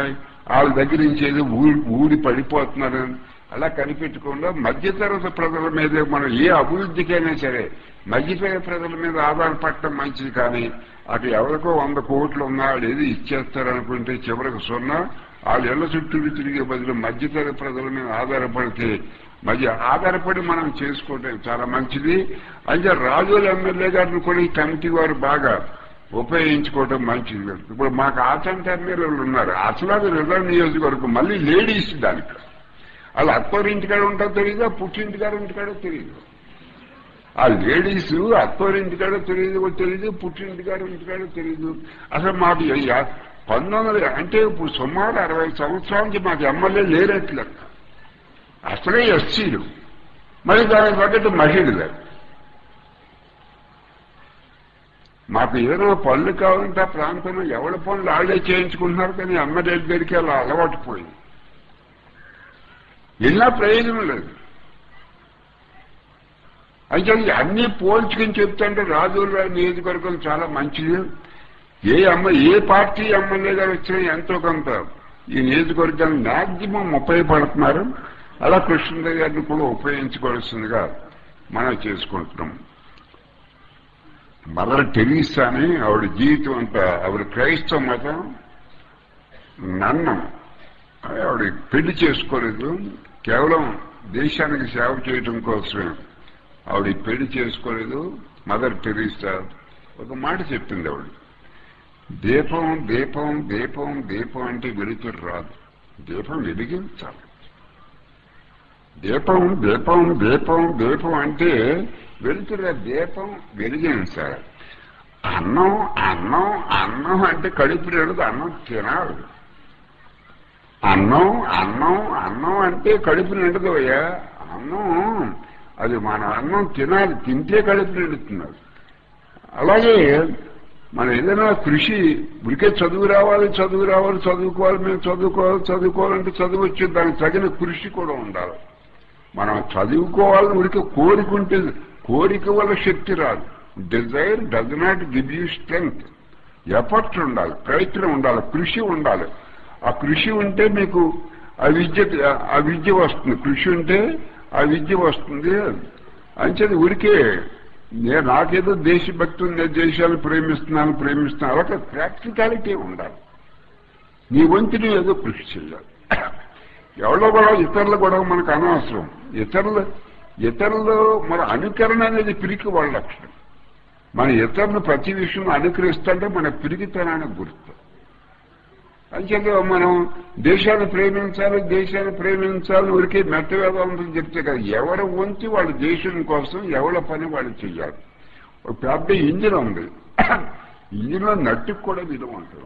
వాళ్ళ దగ్గర నుంచి ఏదో ఊడి ఊడి పడిపోతున్నారు అలా కనిపెట్టకుండా మధ్యతరగతి ప్రజల మీద మనం ఏ అభివృద్ధికైనా సరే మధ్యతరగతి ప్రజల మీద ఆధారపడటం మంచిది కానీ అటు ఎవరికో వంద కోట్లు ఉన్నా వాళ్ళు ఏది ఇచ్చేస్తారనుకుంటే చివరికి సున్నా వాళ్ళు ఇళ్ల చుట్టూ తిరిగే బదులు మధ్యతరగతి ప్రజల మీద ఆధారపడితే మధ్య ఆధారపడి మనం చేసుకోవటం చాలా మంచిది అయితే రాజుల ఎమ్మెల్యే గారిని కూడా ఈ కమిటీ వారు బాగా ఉపయోగించుకోవటం మంచిది ఇప్పుడు మాకు ఆచంట ఎమ్మెల్యేలు ఉన్నారు అసలు అది రిజర్వ్ నియోజకవర్గం మళ్ళీ లేడీస్ దానికి వాళ్ళు అత్తోరి ఇంటికాడ ఉంటారో తెలియదు పుట్టింటికాడ ఇంటికాడో తెలియదు ఆ లేడీస్ అత్తోరి ఇంటికాడో తెలియదు తెలియదు పుట్టింటికాడ ఇంటికాడో తెలియదు అసలు మాకు ఎ- పంతొమ్మిది వందల అంటే ఇప్పుడు సుమారు అరవై సంవత్సరాల నుంచి మాకు ఎమ్మెల్యే లేరట్లే అసలే ఎస్సీలు మరి దానికి తగ్గట్టు మహిళలు మాకు ఏదైనా పనులు కావాలంటే ఆ ప్రాంతంలో ఎవరి పనులు వాళ్ళే చేయించుకుంటున్నారు కానీ ఎమ్మెల్యే దగ్గరికి అలా అలవాటు పోయింది వెళ్ళినా ప్రయోజనం లేదు అయితే ఈ అన్ని పోల్చుకుని చెప్తుంటే రాజుల నియోజకవర్గం చాలా మంచిది ఏ అమ్మ ఏ పార్టీ ఎమ్మెల్యే గారు వచ్చినా ఎంతో కొంత ఈ నియోజకవర్గాన్ని మ్యాక్సిమం ఉపయోగపడుతున్నారు అలా కృష్ణదేవ్ గారిని కూడా ఉపయోగించుకోవాల్సిందిగా మనం చేసుకుంటున్నాం మదర్ టెరీసా అని ఆవిడ జీవితం అంతా ఆవిడ క్రైస్తవ మతం నన్నం ఆవిడ పెళ్లి చేసుకోలేదు కేవలం దేశానికి సేవ చేయడం కోసమే ఆవిడ పెళ్లి చేసుకోలేదు మదర్ టెరీసా ఒక మాట చెప్పింది ఆవిడ దీపం దీపం దీపం దీపం అంటే వెలుతురు రాదు దీపం వెలిగించాలి దీపం దీపం దీపం దీపం అంటే వెలుతురు దీపం వెలిగించాలి అన్నం అన్నం అన్నం అంటే కడుపు నిండదు అన్నం తినాలి అన్నం అన్నం అన్నం అంటే కడుపు నిండదు అయ్యా అన్నం అది మన అన్నం తినాలి తింటే కడుపు నిండుతున్నారు అలాగే మనం ఏదైనా కృషి ఉరికే చదువు రావాలి చదువు రావాలి చదువుకోవాలి మేము చదువుకోవాలి చదువుకోవాలంటే చదువు వచ్చి దానికి తగిన కృషి కూడా ఉండాలి మనం చదువుకోవాలని ఉడికి కోరిక ఉంటే కోరిక వల్ల శక్తి రాదు desire does not give you strength effort ఉండాలి ప్రయత్నం ఉండాలి కృషి ఉండాలి ఆ కృషి ఉంటే మీకు ఆ విద్య ఆ విద్య వస్తుంది కృషి ఉంటే ఆ విద్య వస్తుంది అంచేది ఉరికే నేను నాకేదో దేశభక్తి ఉంది నేను దేశాన్ని ప్రేమిస్తున్నాను ప్రేమిస్తున్నాను అలాగే ప్రాక్టికాలిటీ ఉండాలి నీ వంతుని ఏదో కృషి చేయాలి ఎవరో గొడవ ఇతరుల గొడవ మనకు అనవసరం ఇతరులు ఇతరులు మన అనుకరణ అనేది పిరికి వాళ్ళ లక్షణం మన ఇతరులు ప్రతి విషయం అనుకరిస్తుంటే మన పిరికితనానికి గుర్తు అంచేత మనం దేశాన్ని ప్రేమించాలి దేశాన్ని ప్రేమించాలి ఊరికే మెట్ట వేదాంతం చెప్తే కదా ఎవరి వంతు వాళ్ళ దేశం కోసం ఎవరి పని వాళ్ళు చెయ్యాలి ఒక పెద్ద ఇంజిన్ ఉంది ఇంజిన్లో నట్టుకు కూడా విలువ ఉంటుంది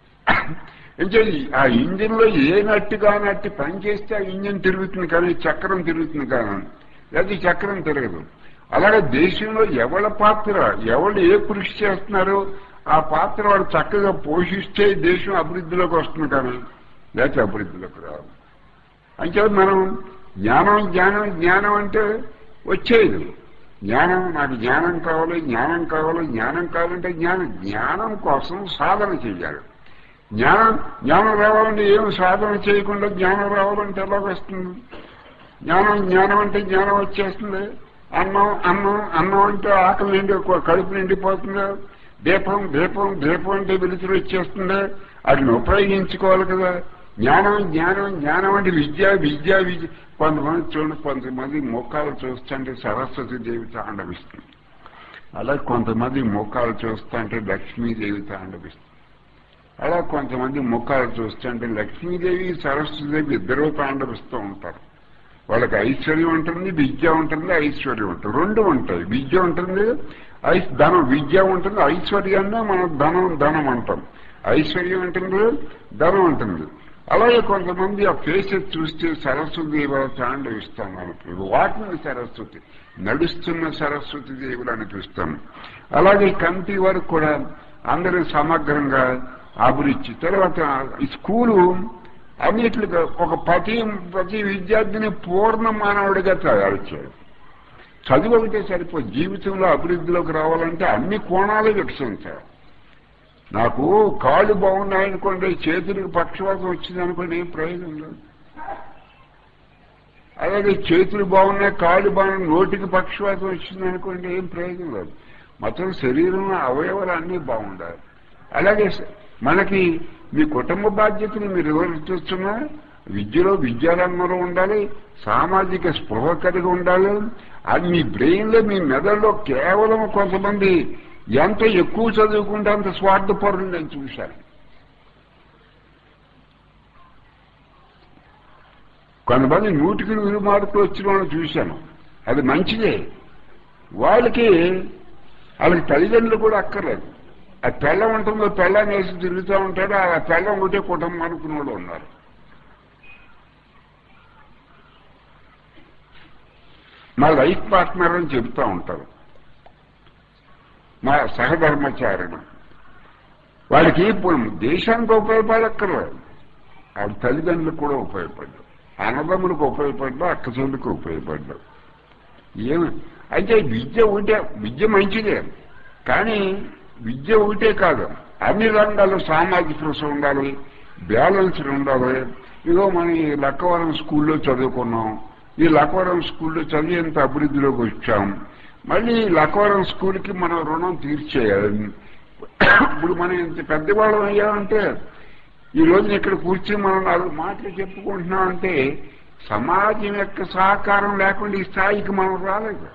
అంటే ఆ ఇంజిన్ లో ఏ నట్టు కానట్టు పని చేస్తే ఆ ఇంజిన్ తిరుగుతుంది కానీ చక్రం తిరుగుతుంది కానీ లేదా చక్రం తిరగదు అలాగే దేశంలో ఎవరి పాత్ర ఎవరు ఏ కృషి చేస్తున్నారో ఆ పాత్ర వాడు చక్కగా పోషిస్తే దేశం అభివృద్ధిలోకి వస్తుంది కానీ లేకపోతే అభివృద్ధిలోకి రాదు అంటే మనం జ్ఞానం జ్ఞానం జ్ఞానం అంటే వచ్చేది జ్ఞానం నాకు జ్ఞానం కావాలి జ్ఞానం కావాలి జ్ఞానం కావాలంటే జ్ఞానం జ్ఞానం కోసం సాధన చేయాలి జ్ఞానం జ్ఞానం రావాలంటే ఏం సాధన చేయకుండా జ్ఞానం రావాలంటే ఎలాగ వస్తుంది జ్ఞానం జ్ఞానం అంటే జ్ఞానం వచ్చేస్తుంది అన్నం అన్నం అన్నం అంటే ఆకలి నిండి కడుపు నిండిపోతుంది దీపం దీపం దీపం అంటే వెలుతురు వచ్చేస్తుంది వాటిని ఉపయోగించుకోవాలి కదా జ్ఞానం జ్ఞానం జ్ఞానం అంటే విద్య విద్య విద్య కొంతమంది చూడండి కొంతమంది ముఖాలు చూస్తుంటే సరస్వతి దేవి తాండవిస్తుంది అలాగే కొంతమంది ముఖాలు చూస్తుంటే లక్ష్మీదేవి తాండవిస్తుంది అలా కొంతమంది ముఖాలు చూస్తుంటే లక్ష్మీదేవి సరస్వతిదేవి ఇద్దరూ తాండవిస్తూ ఉంటారు వాళ్ళకి ఐశ్వర్యం ఉంటుంది విద్య ఉంటుంది ఐశ్వర్యం ఉంటుంది రెండు ఉంటాయి విద్య ఉంటుంది ఐ ధనం విద్య ఉంటుంది ఐశ్వర్యాన్ని మనం ధనం ధనం అంటాం ఐశ్వర్యం ఉంటుంది ధనం ఉంటుంది అలాగే కొంతమంది ఆ ఫేసెస్ చూస్తే సరస్వతి దేవ తాండవిస్తాం అనుకుంటుంది వాకింగ్ సరస్వతి నడుస్తున్న సరస్వతి దేవులు అనిపిస్తాం అలాగే కమిటీ వరకు కూడా అందరూ సమగ్రంగా అభిరుచి తర్వాత ఈ స్కూలు అన్నిటిగా ఒక ప్రతి ప్రతి విద్యార్థిని పూర్ణ మానవుడిగా తయారు చేయాలి చదువు ఒకటే సరిపో జీవితంలో అభివృద్ధిలోకి రావాలంటే అన్ని కోణాలు వికసించాలి నాకు కాళ్ళు బాగున్నాయనుకోండి చేతులకు పక్షవాతం వచ్చింది అనుకోండి ఏం ప్రయోజనం లేదు అలాగే చేతులు బాగున్నాయి కాళ్ళు బాగున్నాయి నోటికి పక్షవాతం వచ్చింది అనుకోండి ఏం ప్రయోజనం లేదు మొత్తం శరీరంలో అవయవాలు అన్నీ బాగుండాలి అలాగే స- మనకి మీ కుటుంబ బాధ్యతని మీరు నిర్వర్తిస్తున్నా విద్యలో విద్యారంగంలో ఉండాలి సామాజిక స్పృహ కలిగి ఉండాలి అది మీ బ్రెయిన్లో మీ మెదడులో కేవలం కొంతమంది ఎంత ఎక్కువ చదువుకుంటే అంత స్వార్థపరులు నేను చూశాను కొంతమంది నూటికి నూరు మార్కులు వచ్చిన వాళ్ళని చూశాను అది మంచిదే వాళ్ళకి వాళ్ళకి తల్లిదండ్రులు కూడా అక్కర్లేదు ఆ పెళ్ళం ఉంటుందో పెళ్ళాన్ని వేసి తిరుగుతూ ఉంటాడు ఆ పెళ్ళం ఒకటే కుటుంబం అనుకున్న వాళ్ళు ఉన్నారు మా లైఫ్ పార్ట్నర్ అని చెబుతూ ఉంటారు మా సహధర్మచారిణి వాళ్ళకి ఇప్పుడు దేశానికి ఉపయోగపడక్కర్లేదు వాళ్ళ తల్లిదండ్రులకు కూడా ఉపయోగపడ్డారు అన్నదమ్ములకు ఉపయోగపడ్డా అక్క చెల్లికి ఉపయోగపడ్డారు ఏమి అయితే విద్య ఒకటే విద్య మంచిదే కానీ విద్య ఒకటే కాదు అన్ని రంగాల్లో సామాజిక కృషి ఉండాలి బ్యాలెన్స్ ఉండాలి ఇగో మనం ఈ లక్కవరం స్కూల్లో చదువుకున్నాం ఈ లక్కవరం స్కూల్లో చదివేంత అభివృద్ధిలోకి వచ్చాం మళ్ళీ ఈ లక్కవరం స్కూల్కి మనం రుణం తీర్చేయాలి ఇప్పుడు మనం ఇంత పెద్దవాళ్ళం అయ్యామంటే ఈ రోజున ఇక్కడ కూర్చొని మనం నాలుగు మాటలు చెప్పుకుంటున్నాం అంటే సమాజం యొక్క సహకారం లేకుండా ఈ స్థాయికి మనం రాలేదు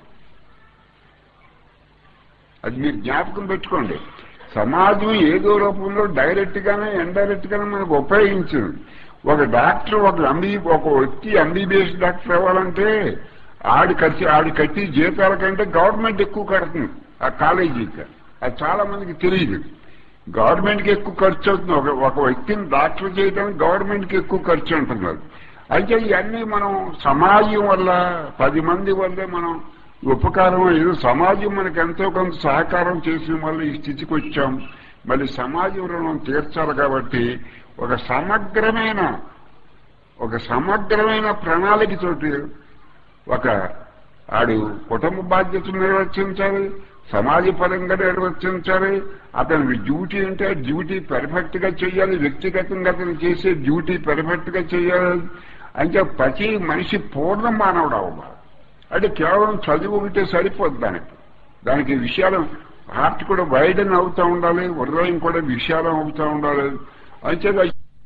అది మీరు జ్ఞాపకం పెట్టుకోండి సమాజం ఏదో రూపంలో డైరెక్ట్ గానే ఇండైరెక్ట్ గానే మనకు ఉపయోగించింది ఒక డాక్టర్ ఒక ఎంబీ ఒక వ్యక్తి ఎంబీబీఎస్ డాక్టర్ అవ్వాలంటే ఆడి ఖర్చు ఆడి కట్టి జీతాల కంటే గవర్నమెంట్ ఎక్కువ కడుతుంది ఆ కాలేజీకి అది చాలా మందికి తెలియదు గవర్నమెంట్కి ఎక్కువ ఖర్చు అవుతుంది ఒక ఒక వ్యక్తిని డాక్టర్ చేయడానికి గవర్నమెంట్కి ఎక్కువ ఖర్చు ఉంటున్నారు అయితే ఇవన్నీ మనం సమాజం వల్ల పది మంది వల్లే మనం ఉపకారం ఏదో సమాజం మనకు ఎంతో కొంత సహకారం చేసిన వల్ల ఈ స్థితికి వచ్చాం మళ్ళీ సమాజం రుణం తీర్చాలి కాబట్టి ఒక సమగ్రమైన ఒక సమగ్రమైన ప్రణాళికతోటి ఒక ఆడు కుటుంబ బాధ్యతలు నిర్వర్తించాలి సమాజపరంగా నిర్వర్తించాలి అతని డ్యూటీ అంటే డ్యూటీ పెర్ఫెక్ట్ గా చేయాలి వ్యక్తిగతంగా అతను చేసే డ్యూటీ పెర్ఫెక్ట్ గా చేయాలి అంటే ప్రతి మనిషి పూర్ణ మానవుడు అవ్వాలి అంటే కేవలం చదువు ఉంటే సరిపోదు దానికి దానికి విషయాలు హార్ట్ కూడా వైడన్ అవుతూ ఉండాలి హృదయం కూడా విశాలం అవుతూ ఉండాలి అంతేగా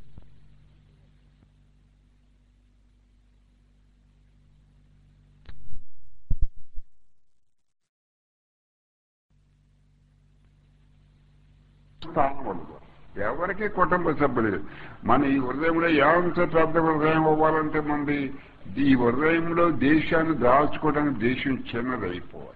స్థానం ఉండదు ఎవరికి కుటుంబ సభ్యులు మన ఈ హృదయంలో ఏమంత పెద్ద హృదయం అవ్వాలంటే మనది ఈ హృదయంలో దేశాన్ని దాచుకోవడానికి దేశం చిన్నదైపోవాలి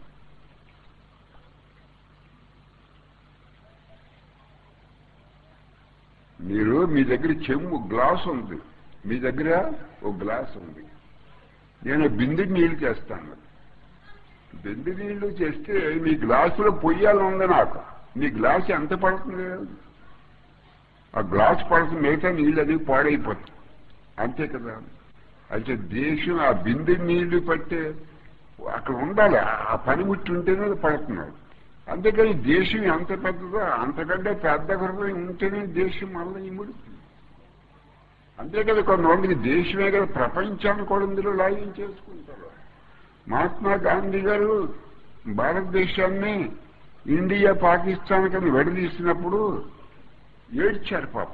మీరు మీ దగ్గర చెమ్ము గ్లాస్ ఉంది మీ దగ్గర ఒక గ్లాస్ ఉంది నేను బిందు నీళ్లు చేస్తాను బిందు నీళ్లు చేస్తే మీ గ్లాసులో పొయ్యాలి ఉంది నాకు మీ గ్లాస్ ఎంత పడుతుంది ఆ గ్లాస్ పడుతుంది మిగతా నీళ్ళు అది పాడైపోతుంది అంతే కదా అయితే దేశం ఆ బిందె నీళ్లు పట్టే అక్కడ ఉండాలి ఆ పనిముట్టి ఉంటేనే అది పడుతున్నారు అంతేకాని దేశం ఎంత పెద్దదో అంతకంటే పెద్ద హృదయం ఉంటేనే దేశం మళ్ళీ ఇముడుతుంది అంతే కదా కొంతమందికి దేశమే కదా ప్రపంచాన్ని కూడా ఇందులో లాయం చేసుకుంటారు మహాత్మా గాంధీ గారు భారతదేశాన్ని ఇండియా పాకిస్తాన్ కింద విడదీసినప్పుడు ఏడ్చారు పాపం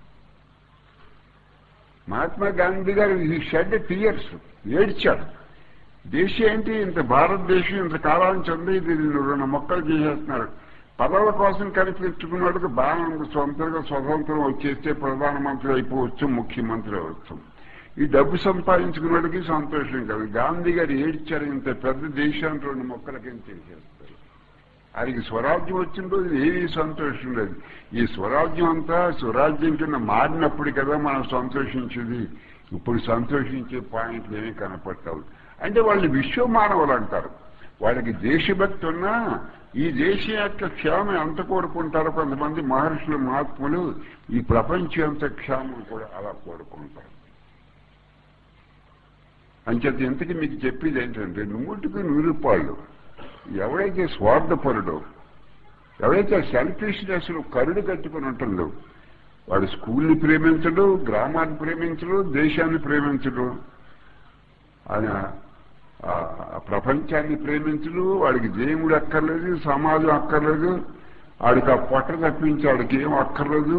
మహాత్మా గాంధీ గారు ఈ షెడ్ టీయర్స్ ఏడ్చాడు దేశం ఏంటి ఇంత భారతదేశం ఇంత కాలానికి ఉంది ఇది రెండు మొక్కలు చేసేస్తున్నారు పదవుల కోసం కనిపెట్టుకున్నాడుకు బాగా సొంతంగా స్వతంత్రం వచ్చేస్తే ప్రధానమంత్రి అయిపోవచ్చు ముఖ్యమంత్రి అవచ్చు ఈ డబ్బు సంపాదించుకున్నాడికి సంతోషం కాదు గాంధీ గారు ఏడ్చారు ఇంత పెద్ద దేశాన్ని రెండు మొక్కలకి చేసేస్తారు ఆయనకి స్వరాజ్యం వచ్చిన రోజు ఏమీ సంతోషం లేదు ఈ స్వరాజ్యం అంతా స్వరాజ్యం కింద మారినప్పుడు కదా మనం సంతోషించేది ఇప్పుడు సంతోషించే పాయింట్లు ఏమీ కనపడతావు అంటే వాళ్ళు విశ్వమానవులు అంటారు వాళ్ళకి దేశభక్తి ఉన్నా ఈ దేశం యొక్క క్షేమం ఎంత కోరుకుంటారో కొంతమంది మహర్షులు మహాత్ములు ఈ ప్రపంచం అంత క్షేమం కూడా అలా కోరుకుంటారు అంచేత ఇంతకీ మీకు చెప్పేది ఏంటంటే నూటికి నూరు రూపాయలు ఎవడైతే స్వార్థపరుడో ఎవరైతే సెల్ఫిష్నెస్ కరుడు కట్టుకుని ఉంటుందో వాడు స్కూల్ని ప్రేమించడు గ్రామాన్ని ప్రేమించడు దేశాన్ని ప్రేమించడు ఆయన ఆ ప్రపంచాన్ని ప్రేమించడు వాడికి దేవుడు అక్కర్లేదు సమాజం అక్కర్లేదు వాడికి ఆ పొట్ట తప్పించి వాడికి ఏం అక్కర్లేదు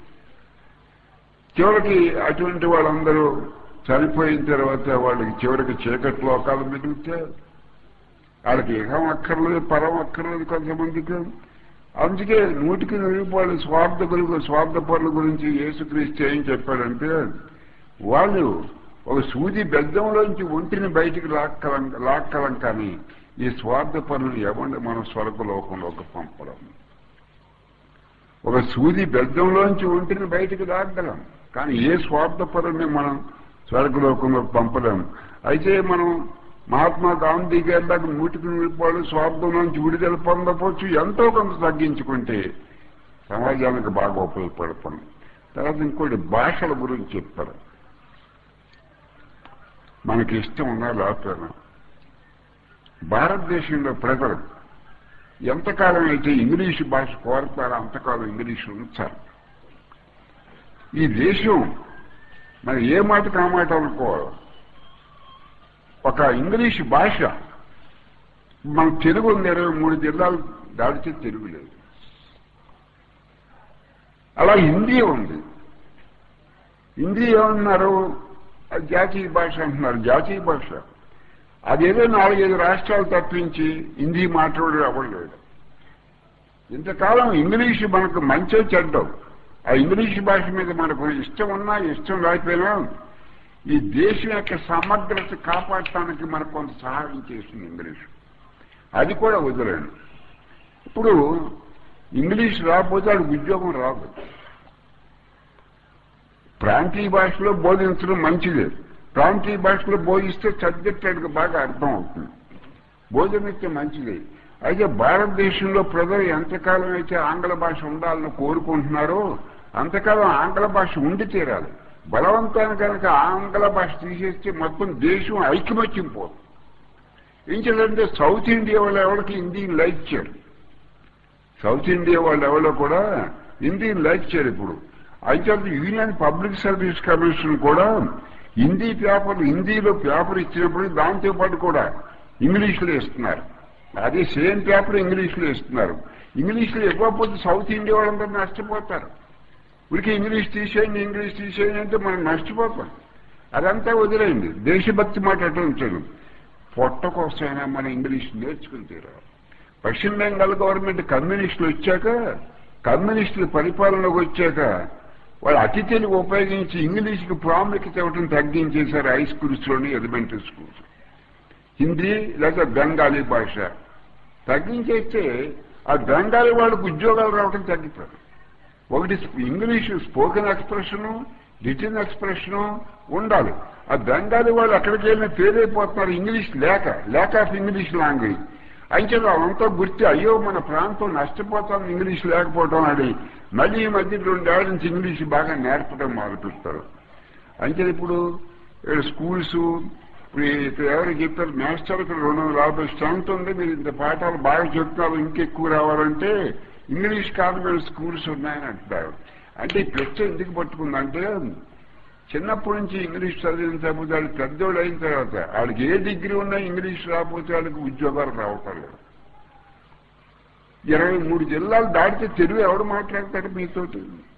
చివరికి అటువంటి వాళ్ళందరూ చనిపోయిన తర్వాత వాళ్ళకి చివరికి చీకటి లోకాలు మిగిలితే వాళ్ళకి ఇహం అక్కర్లేదు పరం అక్కర్లేదు కొంతమందికి అందుకే నూటికి నిరూపాలు స్వార్థ గురి స్వార్థ పనుల గురించి యేసుక్రీస్తు ఏం చెప్పాడంటే వాళ్ళు ఒక సూది బెద్దంలోంచి ఒంటిని బయటికి లాక్కలం లాక్కలం కానీ ఈ స్వార్థ పనులు ఎవరిని మనం స్వర్గలోకంలోకి పంపడం ఒక సూది బెద్దంలోంచి ఒంటిని బయటికి లాక్కలం కానీ ఏ స్వార్థ పనుల్ని మనం స్వర్గలోకంలోకి పంపలేం అయితే మనం మహాత్మా గాంధీ గారి దాకా నూటికి నూరిపాడు స్వార్థం నుంచి విడుదల పొందవచ్చు ఎంతో కొంత తగ్గించుకుంటే సమాజానికి బాగా ఉపయోగపడుతుంది తర్వాత ఇంకోటి భాషల గురించి చెప్తారు మనకి ఇష్టం ఉన్నా లేకపోయినా భారతదేశంలో ప్రజలు ఎంతకాలం అయితే ఇంగ్లీషు భాష కోరతారో అంతకాలం ఇంగ్లీషు ఉంచారు ఈ దేశం మరి ఏ మాట కామాట అనుకోవాలి ఒక ఇంగ్లీష్ భాష మన తెలుగు ఉంది ఇరవై మూడు జిల్లాలు దాడితే తెలుగు లేదు అలా హిందీ ఉంది హిందీ ఏమన్నారు అది జాతీయ భాష అంటున్నారు జాతీయ భాష అదేదో నాలుగైదు రాష్ట్రాలు తప్పించి హిందీ మాట్లాడు అవ్వలేదు ఇంతకాలం ఇంగ్లీషు మనకు మంచో చెడ్డం ఆ ఇంగ్లీష్ భాష మీద మనకు ఇష్టం ఉన్నా ఇష్టం లేకపోయినా ఈ దేశం యొక్క సమగ్రత కాపాడటానికి మనకు కొంత సహాయం చేసింది ఇంగ్లీష్ అది కూడా వదిలేను ఇప్పుడు ఇంగ్లీష్ రాకపోతే వాడికి ఉద్యోగం రాదు ప్రాంతీయ భాషలో బోధించడం మంచిదే ప్రాంతీయ భాషలో బోధిస్తే సబ్జెక్ట్ వాడికి బాగా అర్థం అవుతుంది బోధనిస్తే మంచిదే అయితే భారతదేశంలో ప్రజలు ఎంతకాలం అయితే ఆంగ్ల భాష ఉండాలని కోరుకుంటున్నారో అంతకాలం ఆంగ్ల భాష ఉండి తీరాలి బలవంతాన్ని కనుక ఆంగ్ల భాష తీసేస్తే మొత్తం దేశం ఐకమత్యం పోదు ఏం చేయాలంటే సౌత్ ఇండియా వాళ్ళు ఎవరికి హిందీని లైక్ చేయరు సౌత్ ఇండియా వాళ్ళు ఎవరో కూడా హిందీని లైక్ చేయరు ఇప్పుడు అయితే యూనియన్ పబ్లిక్ సర్వీస్ కమిషన్ కూడా హిందీ పేపర్ హిందీలో పేపర్ ఇచ్చినప్పుడు దాంతో పాటు కూడా ఇంగ్లీష్లో ఇస్తున్నారు అదే సేమ్ పేపర్ ఇంగ్లీష్లో ఇస్తున్నారు ఇంగ్లీష్లో ఇవ్వకపోతే సౌత్ ఇండియా వాళ్ళందరూ నష్టపోతారు ఉరికి ఇంగ్లీష్ తీసేయండి ఇంగ్లీష్ తీసేయండి అంటే మనం నష్టపోతాం అదంతా వదిలేయండి దేశభక్తి మాట అట్లా ఉంచాను పొట్ట కోసమైనా మనం ఇంగ్లీష్ నేర్చుకుని తీరాలి పశ్చిమ బెంగాల్ గవర్నమెంట్ కమ్యూనిస్టులు వచ్చాక కమ్యూనిస్టులు పరిపాలనలోకి వచ్చాక వాళ్ళు అతి తెలుగు ఉపయోగించి ఇంగ్లీష్కి ప్రాముఖ్యత ఇవ్వడం తగ్గించేశారు హై స్కూల్స్లోని ఎలిమెంటరీ స్కూల్స్ హిందీ లేదా బెంగాలీ భాష తగ్గించేస్తే ఆ బెంగాలీ వాళ్ళకు ఉద్యోగాలు రావడం తగ్గిపోయారు ఒకటి English spoken expression written expression ఉండాలి ఆ బెంగాలీ వాళ్ళు ఎక్కడికి వెళ్ళినా పేరైపోతున్నారు ఇంగ్లీష్ లేక లేక ఆఫ్ ఇంగ్లీష్ లాంగ్వేజ్ అయితే వాళ్ళంతా గుర్తి అయ్యో మన ప్రాంతం నష్టపోతాం ఇంగ్లీష్ లేకపోవడం అని మళ్ళీ ఈ మధ్య రెండేళ్ల నుంచి ఇంగ్లీష్ బాగా నేర్పడం మొదలుపెడతారు అంటే ఇప్పుడు స్కూల్స్ ఇప్పుడు ఇక్కడ ఎవరు చెప్పారు మాస్టర్ ఇక్కడ రెండు వందల యాభై స్ట్రెంత్ ఉంది మీరు ఇంత పాఠాలు బాగా చెప్తున్నారు ఇంకెక్కువ రావాలంటే ఇంగ్లీష్ కాన్వెంట్ స్కూల్స్ ఉన్నాయని అంటున్నారు అంటే ఈ ప్రశ్న ఎందుకు పట్టుకుందంటే చిన్నప్పటి నుంచి ఇంగ్లీష్ చదివిన తర్వాత వాళ్ళు పెద్దోళ్ళు అయిన తర్వాత వాళ్ళకి ఏ డిగ్రీ ఉన్నా ఇంగ్లీష్ రాకపోతే వాళ్ళకి ఉద్యోగాలు రావటం లేదు ఇరవై మూడు జిల్లాలు దాటితే తెలుగు ఎవడు మాట్లాడతాడు మీతోటి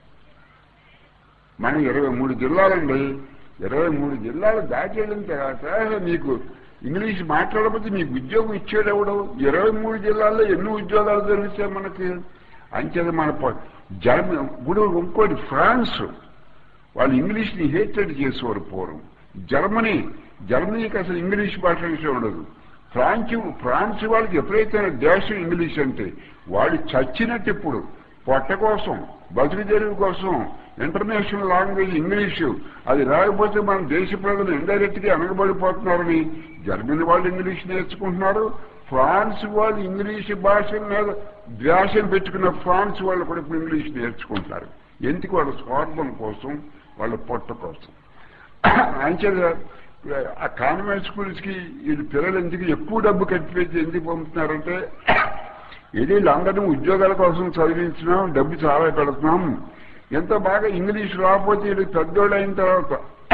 మనం ఇరవై మూడు జిల్లాలండి ఇరవై మూడు జిల్లాలు దాటి వెళ్ళిన తర్వాత మీకు ఇంగ్లీష్ మాట్లాడకపోతే మీకు ఉద్యోగం ఇచ్చేది ఎవడు ఇరవై మూడు జిల్లాల్లో ఎన్ని ఉద్యోగాలు దొరికితే మనకి అంచేది మన జర్మనీ ఇప్పుడు ఇంకోటి ఫ్రాన్స్ వాళ్ళు ఇంగ్లీష్ని హేటెడ్ చేసేవారు పూర్వం జర్మనీ జర్మనీకి అసలు ఇంగ్లీష్ భాష విషయం ఉండదు ఫ్రాన్స్ ఫ్రాన్స్ వాళ్ళకి ఎప్పుడైతే దేశం ఇంగ్లీష్ అంటే వాళ్ళు చచ్చినట్టు ఇప్పుడు పొట్ట కోసం బతుకు తెరువు కోసం ఇంటర్నేషనల్ లాంగ్వేజ్ ఇంగ్లీషు అది రాకపోతే మన దేశ ప్రజలు ఇండైరెక్ట్ గా వెనకబడిపోతున్నారని జర్మనీ వాళ్ళు ఇంగ్లీష్ నేర్చుకుంటున్నారు ఫ్రాన్స్ వాళ్ళు ఇంగ్లీష్ భాష మీద ద్వేషం పెట్టుకున్న ఫ్రాన్స్ వాళ్ళు కూడా ఇప్పుడు ఇంగ్లీష్ నేర్చుకుంటారు ఎందుకు వాళ్ళ స్వార్థం కోసం వాళ్ళ పొట్ట కోసం అంచేత ఆ కాన్వెంట్ స్కూల్స్ కి వీళ్ళు పిల్లలు ఎందుకు ఎక్కువ డబ్బు కట్టిపెట్టి ఎందుకు పంపుతున్నారంటే ఇది వీళ్ళందరినీ ఉద్యోగాల కోసం చదివించినాం డబ్బు చాలా పెడుతున్నాం ఎంత బాగా ఇంగ్లీష్ రాకపోతే వీళ్ళు పెద్దోళ్ళు అయిన తర్వాత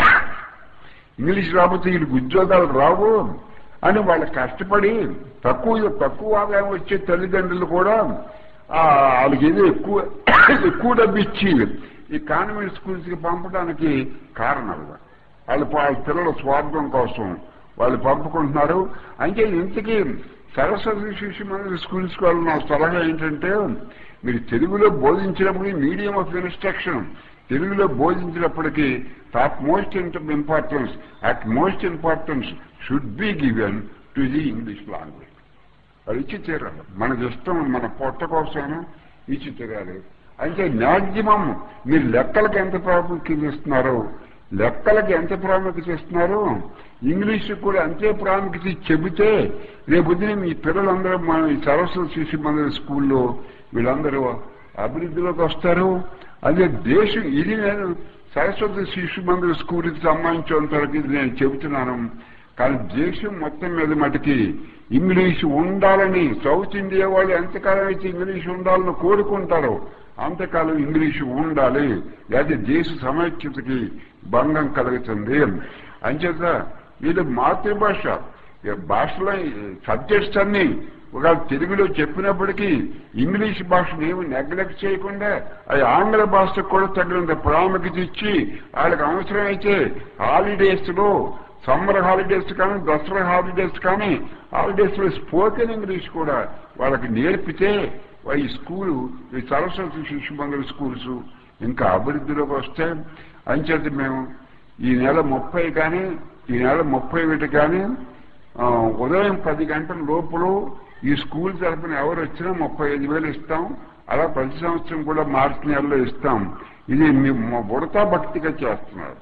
ఇంగ్లీష్ రాకపోతే వీళ్ళకి ఉద్యోగాలు రావు అని వాళ్ళు కష్టపడి తక్కువ తక్కువ ఆదాయం వచ్చే తల్లిదండ్రులు కూడా ఆ, వాళ్ళకి ఏదో ఎక్కువ ఎక్కువ డబ్బు ఇచ్చి ఈ కాన్వెంట్ స్కూల్స్ కి పంపడానికి కారణాలు వాళ్ళ వాళ్ళ పిల్లల స్వార్థం కోసం వాళ్ళు పంపుకుంటున్నారు అంటే ఇంతకీ సరస్వతి శిశు మందిర స్కూల్స్ వాళ్ళు నా సలహా ఏంటంటే మీరు తెలుగులో బోధించినప్పుడు మీడియం ఆఫ్ ఇన్స్ట్రక్షన్ తెలుగులో బోధించినప్పటికీ topmost importance utmost importance should be given to the English language అది ఇచ్చి తీరాలి మనకి ఇష్టం మన పొట్ట కోసమైనా ఇచ్చి తీరాలి అంటే మ్యాక్సిమం మీరు లెక్కలకి ఎంత ప్రాముఖ్యత ఇస్తున్నారో లెక్కలకి ఎంత ప్రాముఖ్యత ఇస్తున్నారో ఇంగ్లీష్ కూడా అంతే ప్రాముఖ్యత ఇచ్చి చెబితే రేపొద్దున మీ పిల్లలందరూ మన ఈ సరస్వతి శిశు మందిర స్కూల్లో వీళ్ళందరూ అభివృద్ధిలోకి వస్తారు అదే దేశం ఇది నేను సరస్వతి శిశు మందిర స్కూల్కి సంబంధించినంత వరకు ఇది నేను చెబుతున్నాను కానీ దేశం మొత్తం మీద మటుకి ఇంగ్లీష్ ఉండాలని సౌత్ ఇండియా వాళ్ళు ఎంతకాలం అయితే ఇంగ్లీష్ ఉండాలని కోరుకుంటారో అంతకాలం ఇంగ్లీష్ ఉండాలి లేదా దేశ సమైక్యతకి భంగం కలుగుతుంది అంచేత ఇది మాతృభాష ఈ భాషలో సబ్జెక్ట్స్ అన్ని ఒకవేళ తెలుగులో చెప్పినప్పటికీ ఇంగ్లీష్ భాషను ఏమి నెగ్లెక్ట్ చేయకుండా అది ఆంగ్ల భాషకు కూడా తగినంత ప్రాముఖ్యత ఇచ్చి వాళ్ళకి అవసరమైతే హాలిడేస్ లో సమ్మర్ హాలిడేస్ కానీ దసరా హాలిడేస్ కానీ హాలిడేస్ లో స్పోకెన్ ఇంగ్లీష్ కూడా వాళ్ళకి నేర్పితే ఈ స్కూలు ఈ సరస్వతి శిశు మందిర స్కూల్స్ ఇంకా అభివృద్ధిలోకి వస్తే అంచేత మేము ఈ నెల ముప్పై కానీ ఈ నెల ముప్పై ఒకటి కానీ ఆ, ఉదయం పది గంటల లోపల ఈ స్కూల్ తరఫున ఎవరు వచ్చినా ముప్పై ఐదు వేలు ఇస్తాం అలా ప్రతి సంవత్సరం కూడా మార్చి నెలలో ఇస్తాం ఇది మేము ఉడతా భక్తిగా చేస్తున్నారు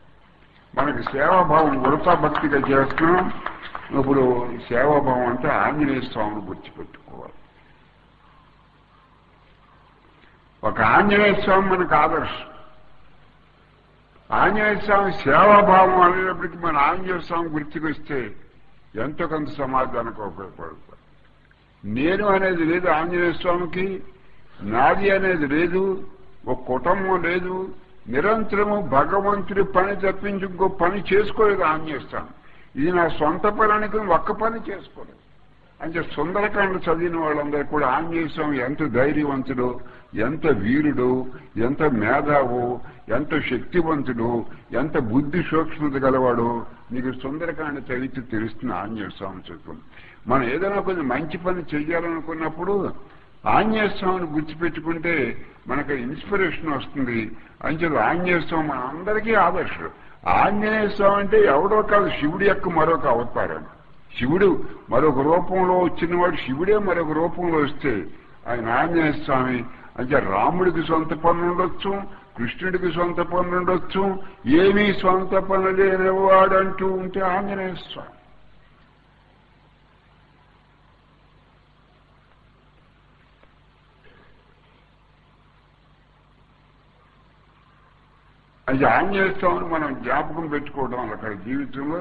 మనకి సేవాభావం ఉడతా భక్తిగా చేస్తున్నాం ఇప్పుడు సేవాభావం అంటే ఆంజనేయ స్వామిని గుర్తుపెట్టుకోవాలి ఒక ఆంజనేయ స్వామి మనకు ఆదర్శం ఆంజనేయ స్వామి సేవాభావం అనేటప్పటికీ మన ఆంజనేయ స్వామి గుర్తుకొస్తే ఎంతో కొంత సమాధానానికి ఉపయోగపడుతుంది నేను అనేది లేదు ఆంజనేయ స్వామికి నాది అనేది లేదు ఒక కుటుంబం లేదు నిరంతరము భగవంతుడి పని తప్పించి ఇంకో పని చేసుకోలేదు ఆంజనేయ స్వామి ఇది నా సొంత పని అనుకుని ఒక్క పని చేసుకోలేదు అంటే సుందరకాండ చదివిన వాళ్ళందరూ కూడా ఆంజనేయ స్వామి ఎంత ధైర్యవంతుడు ఎంత వీరుడు ఎంత మేధావు ఎంత శక్తివంతుడు ఎంత బుద్ధి సూక్ష్మత గలవాడు నీకు సుందరకాండ చదివితే తెలుస్తుంది ఆంజనేయ స్వామి చిత్రం మనం ఏదైనా కొంచెం మంచి పని చెయ్యాలనుకున్నప్పుడు ఆంజనేయ స్వామిని గుర్తుపెట్టుకుంటే మనకు ఇన్స్పిరేషన్ వస్తుంది అంచేది ఆంజనేయ స్వామి మన అందరికీ ఆదర్శం ఆంజనేయ స్వామి అంటే ఎవడో కాదు శివుడి యొక్క మరొక అవతారం శివుడు మరొక రూపంలో వచ్చినవాడు శివుడే మరొక రూపంలో వస్తే ఆయన ఆంజనేయ స్వామి అంటే రాముడికి సొంత పనులు ఉండొచ్చు కృష్ణుడికి సొంత పనులు ఉండొచ్చు ఏమీ సొంత పనులు లేనివాడు అంటూ ఉంటే ఆంజనేయ స్వామి అది ఆంజనేయ స్వామిని మనం జ్ఞాపకం పెట్టుకోవడం వల్ల అక్కడ జీవితంలో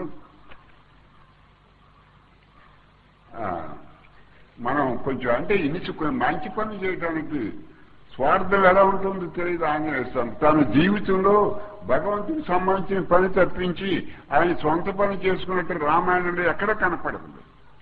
ఆ, మనం కొంచెం అంటే ఇనిచుకుని మంచి పని చేయడానికి స్వార్థం ఎలా ఉంటుందో తెలియదు ఆంజనేయ స్వామి తన జీవితంలో భగవంతుడికి సంబంధించిన పని తప్పించి ఆయన సొంత పని చేసుకున్నట్టు రామాయణంలో ఎక్కడ కనపడదు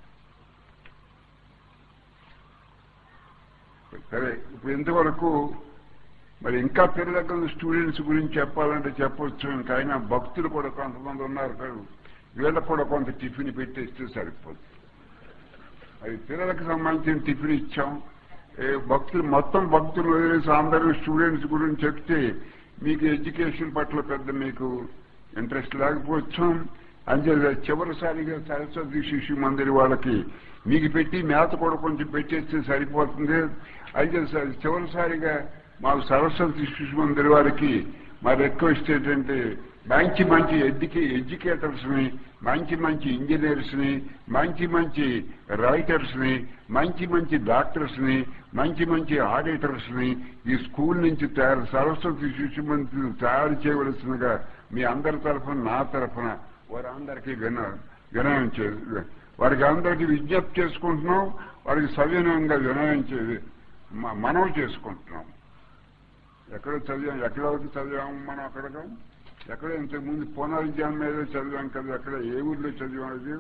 సరే ఇప్పుడు ఇంతవరకు మరి ఇంకా పిల్లలకు స్టూడెంట్స్ గురించి చెప్పాలంటే చెప్పొచ్చు ఇంకా అయినా భక్తులు కూడా కొంతమంది ఉన్నారు కదా వీళ్ళకు కూడా కొంత టిఫిన్ పెట్టేస్తే సరిపోతుంది అది పిల్లలకు సంబంధించిన టిఫిన్ ఇచ్చాం ఏ భక్తులు మొత్తం భక్తులు వదిలేసి అందరూ స్టూడెంట్స్ గురించి చెప్తే మీకు ఎడ్యుకేషన్ పట్ల పెద్ద మీకు ఇంట్రెస్ట్ లేకపోవచ్చు అంతే చివరిసారిగా సరస్వతి శిశు మందిర్ వాళ్ళకి మీకు పెట్టి మేత కూడా కొంచెం పెట్టేస్తే సరిపోతుంది అయితే స- చివరిసారిగా మాకు సరస్వతి శిశు మందిర్ వారికి మా రిక్వెస్ట్ ఏంటంటే మంచి మంచి ఎడ్యుకే ఎడ్యుకేటర్స్ ని మంచి మంచి ఇంజనీర్స్ ని మంచి మంచి రైటర్స్ ని మంచి మంచి డాక్టర్స్ ని మంచి మంచి ఆడిటర్స్ ని ఈ స్కూల్ నుంచి తయారు సరస్వతి శిశు మంత్రి తయారు చేయవలసిందిగా మీ అందరి తరఫున నా తరఫున వారందరికీ విన వినయం చే వారికి అందరికీ విజ్ఞప్తి చేసుకుంటున్నాం వాడికి సవినయంగా వినయించేది మ- మనం చేసుకుంటున్నాం ఎక్కడ చదివాం ఎక్కడ వరకు చదివాము మనం అక్కడగా ఎక్కడ ఇంతకుముందు పునర్జన్మ ఏదో చదివాం కదా ఎక్కడ ఏ ఊర్లో చదివాం అది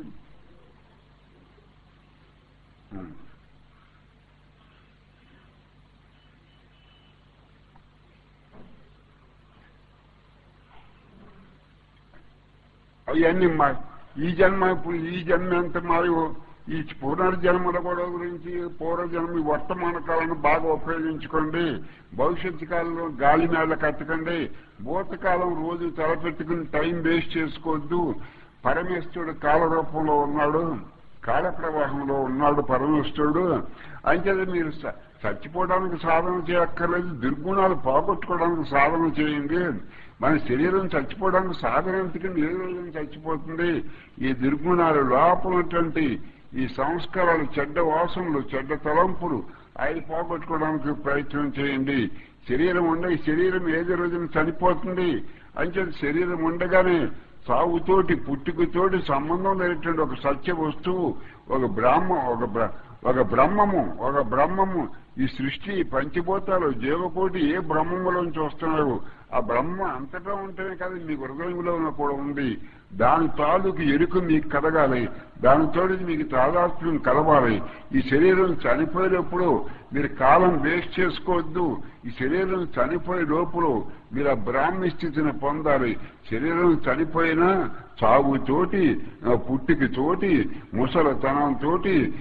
ఉం. అవన్నీ మా ఈ జన్మ ఇప్పుడు ఈ జన్మ ఎంత మాయో ఈ పునర్జన్మల గొడవ గురించి పూర్వజన్మ ఈ వర్తమాన కాలాన్ని బాగా ఉపయోగించుకోండి భవిష్యత్తు కాలంలో గాలి మేళ కట్టకండి భూతకాలం రోజు తలపెట్టుకుని టైం వేస్ట్ చేసుకోవద్దు పరమేశ్వరుడు కాల రూపంలో ఉన్నాడు కాల ప్రవాహంలో ఉన్నాడు పరమేశ్వరుడు అంచేది మీరు స- చచ్చిపోవడానికి సాధన చేయక్కర్లేదు దుర్గుణాలు పోగొట్టుకోవడానికి సాధన చేయండి మన శరీరం చచ్చిపోవడానికి సాధన ఎందుకంటే ఏ రోజున చచ్చిపోతుంది ఈ దుర్గుణాలు లోపలటువంటి ఈ సంస్కారాలు చెడ్డ వాసనలు చెడ్డ తలంపులు అవి పోగొట్టుకోవడానికి ప్రయత్నం చేయండి శరీరం ఉండే ఈ శరీరం ఏది రోజున చనిపోతుంది అంచేది శరీరం ఉండగానే సాగుతోటి పుట్టుకతోటి సంబంధం లేనటువంటి ఒక సత్య వస్తువు ఒక బ్రాహ్మ ఒక బ్ర- ఒక బ్రహ్మము ఒక బ్రహ్మము ఈ సృష్టి పంచభూతాలు జీవకోటి ఏ బ్రహ్మములోంచి వస్తున్నారు ఆ బ్రహ్మ అంతటా ఉంటేనే కదా మీ హృదయంలో కూడా ఉంది దాని తాలూకు ఎరుక మీకు కలగాలి దానితో మీకు తాదాత్మ్యం కలవాలి ఈ శరీరం చనిపోయేటప్పుడు మీరు కాలం వేస్ట్ చేసుకోవద్దు ఈ శరీరం చనిపోయే లోపల మీరు ఆ బ్రాహ్మీ స్థితిని పొందాలి శరీరం చనిపోయినా చావుతోటి ఆ పుట్టికి తోటి ముసలతనంతో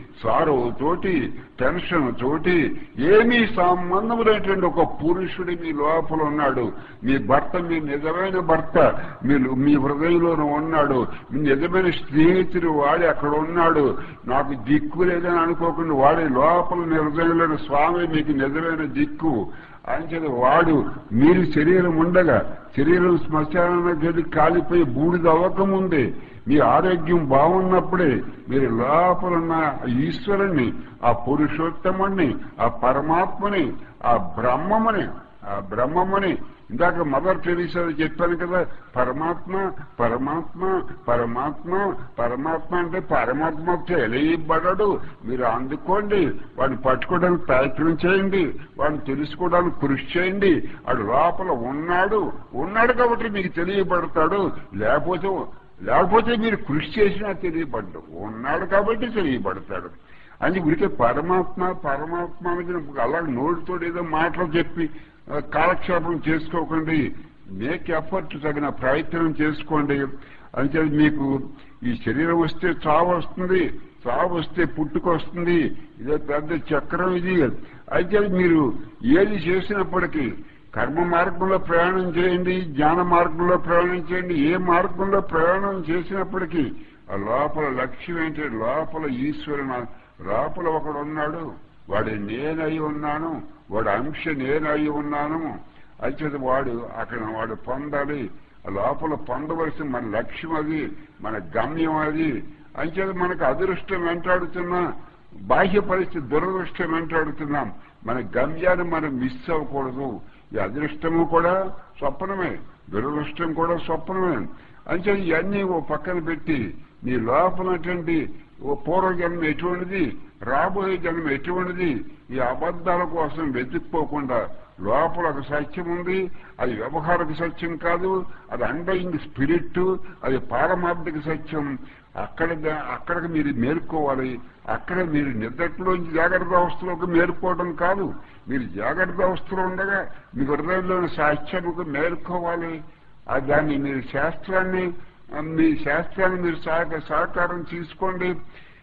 సారవుతోటి టెన్షన్ తోటి ఏమీ సంబంధం లేనటువంటి ఒక పురుషుడు మీ లోపల ఉన్నాడు మీ భర్త మీ నిజమైన భర్త మీ మీ హృదయంలోనూ ఉన్నాడు మీ నిజమైన స్నేహితుడు వాడి అక్కడ ఉన్నాడు నాకు దిక్కు లేదని అనుకోకుండా వాడి లోపల మీ హృదయంలోని స్వామి మీకు నిజమైన దిక్కు అంచేది వాడు మీరు శరీరం ఉండగా శరీరం శ్మశాన గది కాలిపోయి బూడిద అవ్వకముందే మీ ఆరోగ్యం బాగున్నప్పుడే మీరు లోపలున్న ఈశ్వరుణ్ణి ఆ పురుషోత్తముణ్ణి ఆ పరమాత్మని ఆ బ్రహ్మముని ఆ బ్రహ్మముని ఇందాక మదర్ టెరీసా చెప్పాను కదా పరమాత్మ పరమాత్మ పరమాత్మ పరమాత్మ అంటే పరమాత్మ తెలియబడడు మీరు అందుకోండి వాడిని పట్టుకోవడానికి ప్రయత్నం చేయండి వాడిని తెలుసుకోవడానికి కృషి చేయండి వాడు లోపల ఉన్నాడు ఉన్నాడు కాబట్టి మీకు తెలియబడతాడు లేకపోతే లేకపోతే మీరు కృషి చేసినా తెలియబడ్డు ఉన్నాడు కాబట్టి తెలియబడతాడు అని ఉడికే పరమాత్మ పరమాత్మ అనేది అలాగే నోటితో ఏదో మాటలు చెప్పి ఆ, కాలక్షేపం చేసుకోకండి మేక్ ఎఫర్ట్ తగిన ప్రయత్నం చేసుకోండి అంటే మీకు ఈ శరీరం వస్తే చావు వస్తుంది చావు వస్తే పుట్టుకొస్తుంది ఇదే పెద్ద చక్రం ఇది అయితే మీరు ఏది చేసినప్పటికీ కర్మ మార్గంలో ప్రయాణం చేయండి జ్ఞాన మార్గంలో ప్రయాణం చేయండి ఏ మార్గంలో ప్రయాణం చేసినప్పటికీ ఆ లోపల లక్ష్యం ఏంటి లోపల ఈశ్వరుని లోపల ఒకడు ఉన్నాడు వాడు నేనై ఉన్నాను వాడు అంశ నేనై ఉన్నాను అయితే వాడు అక్కడ వాడు పొందాలి ఆ లోపల పొందవలసిన మన లక్ష్యం అది మన గమ్యం అది అంచేది మనకు అదృష్టం వెంటాడుతున్నా బాహ్య పరిస్థితి దురదృష్టం వెంటాడుతున్నాం మన గమ్యాన్ని మనం మిస్ అవ్వకూడదు ఈ అదృష్టము కూడా స్వప్నమే దురదృష్టం కూడా స్వప్నమే అంటే ఇవన్నీ ఓ పక్కన పెట్టి నీ లోపలటువంటి ఓ పూర్వజన్మ ఎటువంటిది రాబోయే జన్మ ఎటువంటిది ఈ అబద్ధాల కోసం వెతుక్కోకుండా లోపల ఒక సత్యం ఉంది అది వ్యవహారిక సత్యం కాదు అది అండయింగ్ స్పిరిట్ అది పారమార్థిక సత్యం అక్కడ అక్కడికి మీరు మేల్కోవాలి అక్కడ మీరు నిద్రలోంచి జాగ్రత్త అవస్థలోకి మేల్కోవడం కాదు మీరు జాగ్రత్త అవస్థలో ఉండగా మీ హృదయంలోని సాక్ష్యముకు మేల్కోవాలి ఆ దాన్ని మీరు శాస్త్రాన్ని ఆ, మీ శాస్త్రాన్ని మీరు సహక- సహకారం తీసుకోండి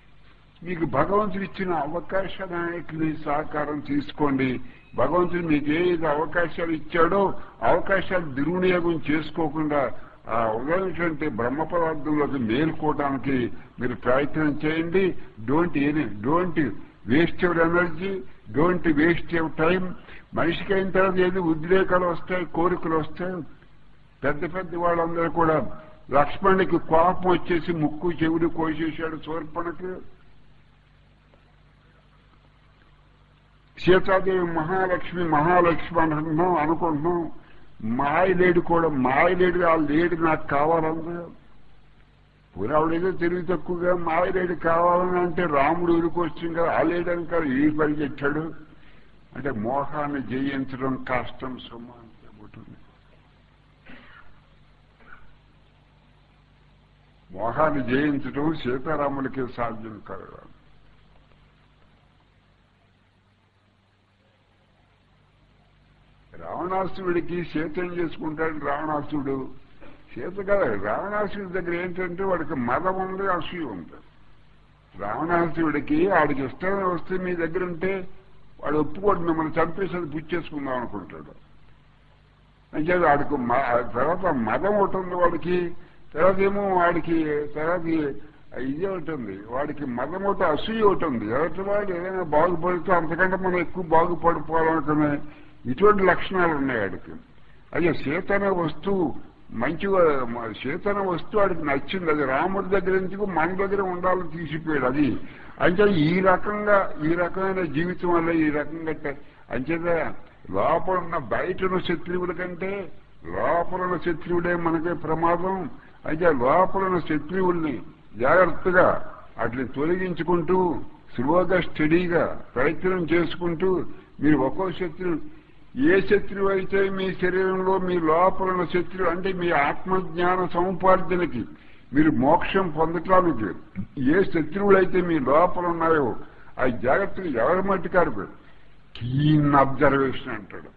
మీకు భగవంతుడు ఇచ్చిన అవకాశాలన్నింటినీ సహకారం తీసుకోండి భగవంతుడు మీకు ఏ ఏ అవకాశాలు ఇచ్చాడో అవకాశాలు దుర్వినియోగం చేసుకోకుండా ఆ ఉదయించినటువంటి బ్రహ్మ పదార్థంలోకి మేల్కోవడానికి మీరు ప్రయత్నం చేయండి don't any don't waste your energy don't waste your time మనిషికి అయిన తర్వాత ఏది ఉద్రేకాలు వస్తాయి కోరికలు వస్తాయి పెద్ద పెద్ద వాళ్ళందరూ కూడా లక్ష్మణుడికి కోపం వచ్చేసి ముక్కు చెవుడు కోసేశాడు శూర్పణకి సీతాదేవి మహాలక్ష్మి మహాలక్ష్మి అంటున్నాం అనుకుంటున్నాం మాయలేడు కూడా మాయలేడు ఆ లేడు నాకు కావాలంది పోనీ ఆవిడేదో తెలివి తక్కువగా మాయలేడు కావాలని అంటే రాముడు ఉరికొచ్చింది కదా ఆలేయడానికి కాదు ఈ పరిగెట్టాడు అంటే మోహాన్ని జయించడం కష్టం సుమ అంటే ఉంటుంది మోహాన్ని జయించడం సీతారాములకి సాధ్యం కాదు రావణాసుడికి సీత ఏం చేసుకుంటాడు రావణాసుడు సీత కదా రావణాసుడి దగ్గర ఏంటంటే వాడికి మదం ఉంది అసూయ ఉంది రావణాసుడికి వాడికి ఇష్టమైన వస్తువు మీ దగ్గర ఉంటే వాడు ఒప్పుకోడు మిమ్మల్ని చంపేసి అది పుచ్చేసుకుందాం అనుకుంటాడు అంటే వాడికి మ- తర్వాత మదం ఒకటి ఉంది వాడికి తర్వాత ఏమో వాడికి తర్వాత ఇది ఒకటి ఉంది వాడికి మదం ఒకటి అసూయ ఒకటి ఉంది ఎవరి వాడు ఏదైనా బాగుపడితే అంతకంటే మనం ఎక్కువ బాగుపడిపోవాలనుకునే ఇటువంటి లక్షణాలు ఉన్నాయి వాడికి అదే సీత అనే వస్తువు మంచిగా మ- సీత అనే వస్తువు వాడికి నచ్చింది అది రాముడి దగ్గర నుంచి మన దగ్గర ఉండాలని తీసిపోయాడు అది అంటే ఈ రకంగా ఈ రకమైన జీవితం వల్ల ఈ రకంగా ట- అంచేత లోపల ఉన్న బయట ఉన్న శత్రువుల కంటే లోపల ఉన్న శత్రువుడే మనకే ప్రమాదం అయితే లోపల ఉన్న శత్రువుల్ని జాగ్రత్తగా అట్లా తొలగించుకుంటూ స్లోగా స్టడీగా ప్రయత్నం చేసుకుంటూ మీరు ఒక్కో శత్రువు ఏ శత్రువు అయితే మీ శరీరంలో మీ లోపల ఉన్న శత్రువు అంటే మీ ఆత్మజ్ఞాన సముపార్జనకి మీరు మోక్షం పొందటానికి ఏ శత్రువులైతే మీ లోపల ఉన్నాయో ఆ జాగ్రత్తగా ఎవరి మట్టుకారు కీన్ అబ్జర్వేషన్ అంటాడు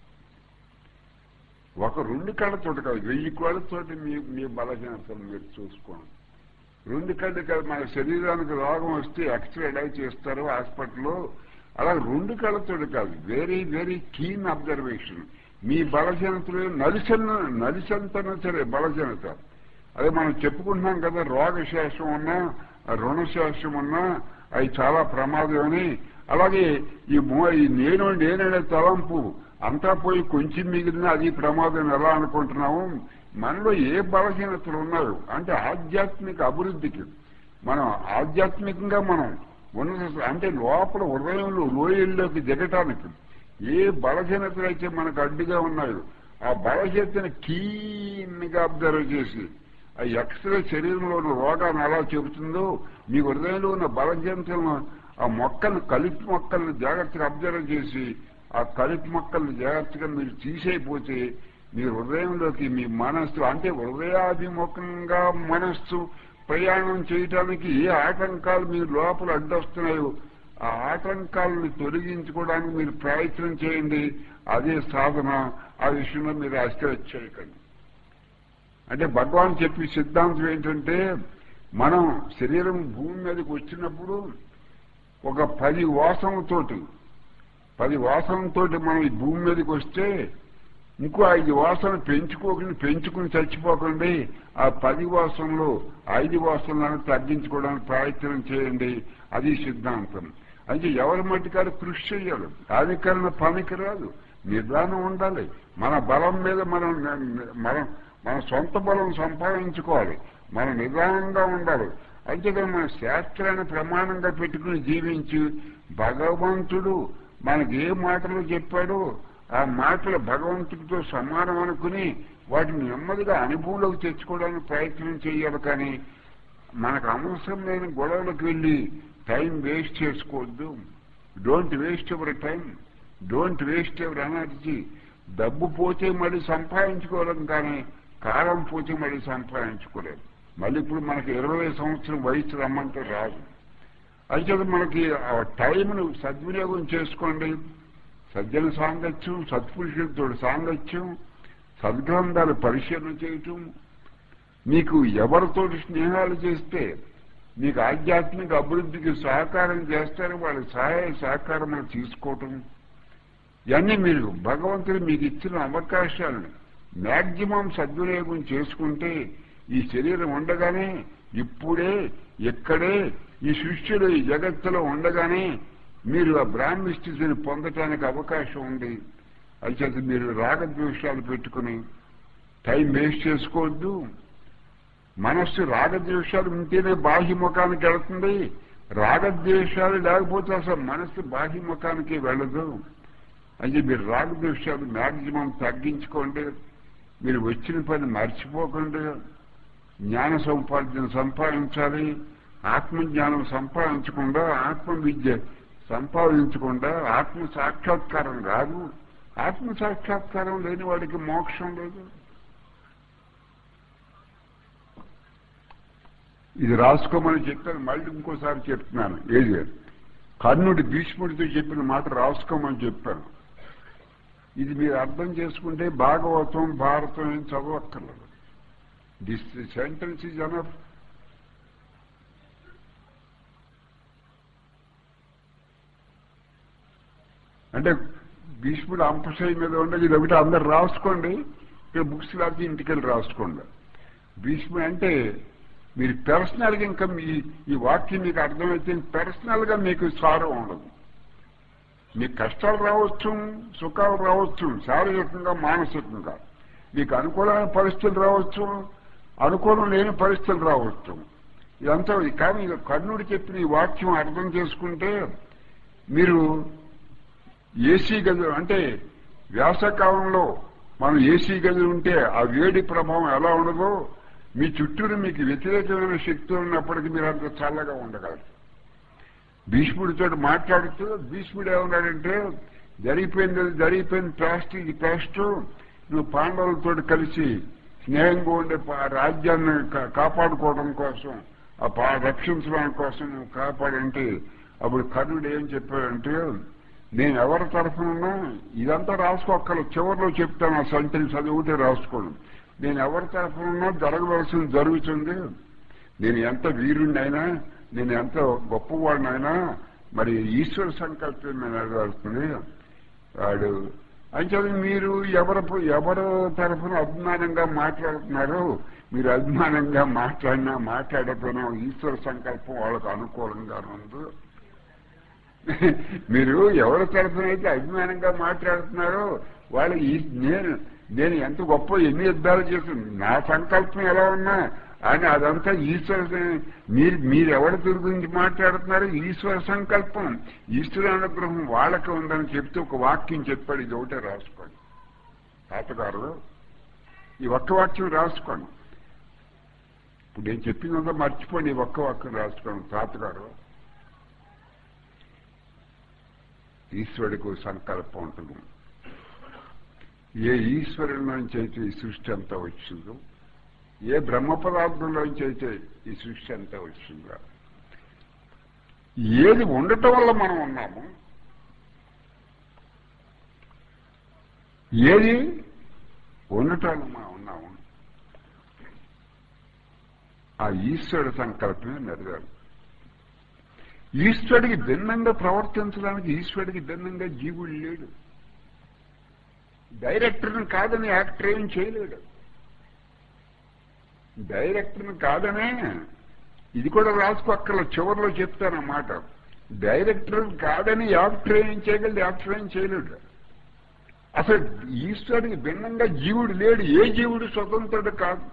ఒక రెండు కళ్ళతోటి కాదు వెయ్యి కళ్ళతోటి మీ మీ బలహీనతలు మీరు చూసుకోండి రెండు కళ్ళు కాదు మన శరీరానికి రోగం వస్తే ఎక్స్రే ఎలా చేస్తారు హాస్పిటల్లో అలా రెండు కళ్ళతోటి కాదు వెరీ వెరీ కీన్ అబ్జర్వేషన్ మీ బలహీనతలు నలిసన్న నలిసంతన సరే బలహీనత అదే మనం చెప్పుకుంటున్నాం కదా రోగశేషం ఉన్నా రుణశేషం ఉన్నా అవి చాలా ప్రమాదం అని అలాగే ఈ మో ఈ నేను నేననే తలంపు అంతా పోయి కొంచెం మిగిలిన అది ప్రమాదం ఎలా అనుకుంటున్నాము మనలో ఏ బలహీనతలు ఉన్నాయో అంటే ఆధ్యాత్మిక అభివృద్ధికి మనం ఆధ్యాత్మికంగా మనం ఉన్న అంటే లోపల హృదయంలో లోయల్లోకి దిగటానికి ఏ బలహీనతలు అయితే మనకు అడ్డుగా ఉన్నాయో ఆ బలహీనతను కీన్గా అబ్జర్వ్ చేసి ఆ ఎక్స్రే శరీరంలో ఉన్న రోగాన్ని ఎలా చెబుతుందో మీ హృదయంలో ఉన్న బలహీనతలను ఆ మొక్కలను కలిపి మొక్కలను జాగ్రత్తగా అబ్జర్వ్ చేసి ఆ కలిపి మొక్కలను జాగ్రత్తగా మీరు తీసేయపోతే మీ హృదయంలోకి మీ మనస్సు అంటే హృదయాభిముఖంగా మనస్సు ప్రయాణం చేయటానికి ఏ ఆటంకాలు మీ లోపల అడ్డొస్తున్నాయో ఆ ఆటంకాలను తొలగించుకోవడానికి మీరు ప్రయత్నం చేయండి అదే సాధన ఆ విషయంలో మీరు అశ్రద్ధ చేయకండి అంటే భగవాన్ చెప్పే సిద్ధాంతం ఏంటంటే మనం శరీరం భూమి మీదకి వచ్చినప్పుడు ఒక పది వాసనతోటి పది వాసనతోటి మనం ఈ భూమి మీదకి వస్తే ఇంకో ఐదు వాసన పెంచుకోకుండా పెంచుకుని చచ్చిపోకండి ఆ పది వాసనలు ఐదు వాసనలను తగ్గించుకోవడానికి ప్రయత్నం చేయండి అది సిద్ధాంతం అంటే ఎవరి మట్టికారు కృషి చేయాలి ఆధికరణ పనికి రాదు నిదానం ఉండాలి మన బలం మీద మనం మనం మన సొంత బలం సంపాదించుకోవాలి మన నిదానంగా ఉండాలి అంతేకాని మన శాస్త్రాన్ని ప్రమాణంగా పెట్టుకుని జీవించి భగవంతుడు మనకి ఏ మాటలు చెప్పాడో ఆ మాటలు భగవంతుడితో సమానం అనుకుని వాటిని నెమ్మదిగా అనుభవంలోకి తెచ్చుకోవడానికి ప్రయత్నం చేయాలి కానీ మనకు అవసరం లేని గొడవలకు వెళ్ళి టైం వేస్ట్ చేసుకోవద్దు don't waste ever time don't waste ever energy డబ్బు పోతే మళ్ళీ సంపాదించుకోలేం కానీ కాలం పోతే మళ్ళీ సంపాదించుకోలేం మళ్ళీ ఇప్పుడు మనకి ఇరవై సంవత్సరం వయసు రమ్మంటే రాదు అయితే మనకి ఆ టైంను సద్వినియోగం చేసుకోండి సజ్జన సాంగత్యం సత్పురుషులతో సాంగత్యం సద్గ్రంథాలు పరిశీలన చేయటం మీకు ఎవరితోటి స్నేహాలు చేస్తే మీకు ఆధ్యాత్మిక అభివృద్ధికి సహకారం చేస్తారో వాళ్ళ సహాయ సహకారం తీసుకోవటం ఇవన్నీ మీరు భగవంతుడు మీకు ఇచ్చిన అవకాశాలను మ్యాక్సిమం సద్వినియోగం చేసుకుంటే ఈ శరీరం ఉండగానే ఇప్పుడే ఎక్కడే ఈ సృష్టిలో ఈ జగత్తులో ఉండగానే మీరు ఆ బ్రాహ్మి స్థితిని పొందటానికి అవకాశం ఉంది అయితే మీరు రాగద్వేషాలు పెట్టుకుని టైం వేస్ట్ చేసుకోవద్దు మనస్సు రాగద్వేషాలు ఉంటేనే బాహ్యముఖానికి వెళుతుంది రాగద్వేషాలు లేకపోతే అసలు మనస్సు బాహ్యముఖానికి వెళ్ళదు అంటే మీరు రాగద్వేషాలు మ్యాక్సిమం తగ్గించుకోండి మీరు వచ్చిన పని మర్చిపోకండి జ్ఞాన సముపార్జన సంపాదించాలి ఆత్మజ్ఞానం సంపాదించకుండా ఆత్మ విద్య సంపాదించకుండా ఆత్మ సాక్షాత్కారం రాదు ఆత్మ సాక్షాత్కారం లేని వాడికి మోక్షం లేదు ఇది రాసుకోమని చెప్పాను మళ్ళీ ఇంకోసారి చెప్తున్నాను ఏది కర్ణుడి భీష్ముడితో చెప్పిన మాట రాసుకోమని చెప్పాను ఇది మీరు అర్థం చేసుకుంటే భాగవతం భారతం ఏం చదవక్కర్లేదు దిస్ సెంటెన్స్ ఈజ్ అనఫ్ అంటే భీష్ముడు అంపశయ మీద ఉండదు ఇది ఒకటి అందరు రాసుకోండి ఇక్కడ బుక్స్ లేకపోతే ఇంటికి వెళ్ళి రాసుకోండి భీష్ముడు అంటే మీరు పర్సనల్గా ఇంకా మీ ఈ వాక్యం మీకు అర్థమైతే పర్సనల్గా మీకు సారం ఉండదు మీకు కష్టాలు రావచ్చు సుఖాలు రావచ్చు శారీరకంగా మానసికంగా మీకు అనుకూలమైన పరిస్థితులు రావచ్చు అనుకూలం లేని పరిస్థితులు రావచ్చు ఇదంతా కానీ ఇక కర్ణుడు చెప్పిన ఈ వాక్యం అర్థం చేసుకుంటే మీరు ఏసీ గదులు అంటే వ్యాసకాలంలో మనం ఏసీ గదులు ఉంటే ఆ వేడి ప్రభావం ఎలా ఉండదో మీ చుట్టూరు మీకు వ్యతిరేకమైన శక్తులు ఉన్నప్పటికీ మీరు అంత చల్లగా ఉండగలరు భీష్ముడితో మాట్లాడుతూ భీష్ముడు ఏమన్నాడంటే జరిగిపోయింది జరిగిపోయింది పాస్ట్ ఇది పాస్ట్ నువ్వు పాండవులతో కలిసి స్నేహంగా ఉండే పా- రాజ్యాన్ని కా- కాపాడుకోవడం కోసం ఆ పా రక్షించడం కోసం నువ్వు కాపాడంటే అప్పుడు కర్ణుడు ఏం చెప్పాడంటే నేను ఎవరి తరఫున ఇదంతా రాసుకోక్కర్లేదు చివరిలో చెప్తాను ఆ సెంటెన్స్ అది ఒకటి రాసుకోండి నేను ఎవరి తరఫున జరగవలసింది జరుగుతుంది నేను ఎంత వీరుణ్ణైనా నేను ఎంత గొప్పవాడినైనా మరి ఈశ్వర సంకల్పం మీద నెరవేరుతుంది వాడు అంటే మీరు ఎవరు ఎవరు తరఫున అభిమానంగా మాట్లాడుతున్నారు మీరు అభిమానంగా మాట్లాడినా మాట్లాడకపోయినా ఈశ్వర సంకల్పం వాళ్ళకు అనుకూలంగా ఉంది మీరు ఎవరి తరఫున అయితే అభిమానంగా మాట్లాడుతున్నారో వాళ్ళు ఈ నేను నేను ఎంత గొప్ప ఎన్ని యుద్ధాలు చేస్తుంది నా సంకల్పం ఎలా ఉన్నా అని అదంతా ఈశ్వర మీరు మీరు ఎవరి గురించి మాట్లాడుతున్నారో ఈశ్వర సంకల్పం ఈశ్వర అనుగ్రహం వాళ్ళకి ఉందని చెప్తూ ఒక వాక్యం చెప్పాడు ఇది ఒకటే రాసుకోండి తాతగారు ఈ ఒక్క వాక్యం రాసుకోండి ఇప్పుడు నేను చెప్పిందంతా మర్చిపోండి ఈ ఒక్క వాక్యం రాసుకోండి తాతగారు ఈశ్వరుడికి ఒక సంకల్పం ఉంటుంది ఏ ఈశ్వరుడి నుంచి అయితే ఈ సృష్టి అంతా వచ్చిందో ఏ బ్రహ్మ పదార్థంలోంచి అయితే ఈ సృష్టి అంతా వచ్చిందో ఏది ఉండటం వల్ల మనం ఉన్నాము ఏది ఉండటం వల్ల మనం ఉన్నాము ఆ ఈశ్వరుడు సంకల్పమే నెరవేరు ఈశ్వరుడికి భిన్నంగా ప్రవర్తించడానికి ఈశ్వరుడికి భిన్నంగా జీవుడు లేడు డైరెక్టర్ని కాదని యాక్టర్ ఏం చేయలేడు డైరెక్టర్ని కాదనే ఇది కూడా రాసుకోక్కర్ల చివరిలో చెప్తానన్నమాట డైరెక్టర్ కాదని యాక్టర్ ఏం చేయగలడు యాక్టర్ ఏం చేయలేడు అసలు ఈశ్వరుడికి భిన్నంగా జీవుడు లేడు ఏ జీవుడు స్వతంత్రుడు కాదు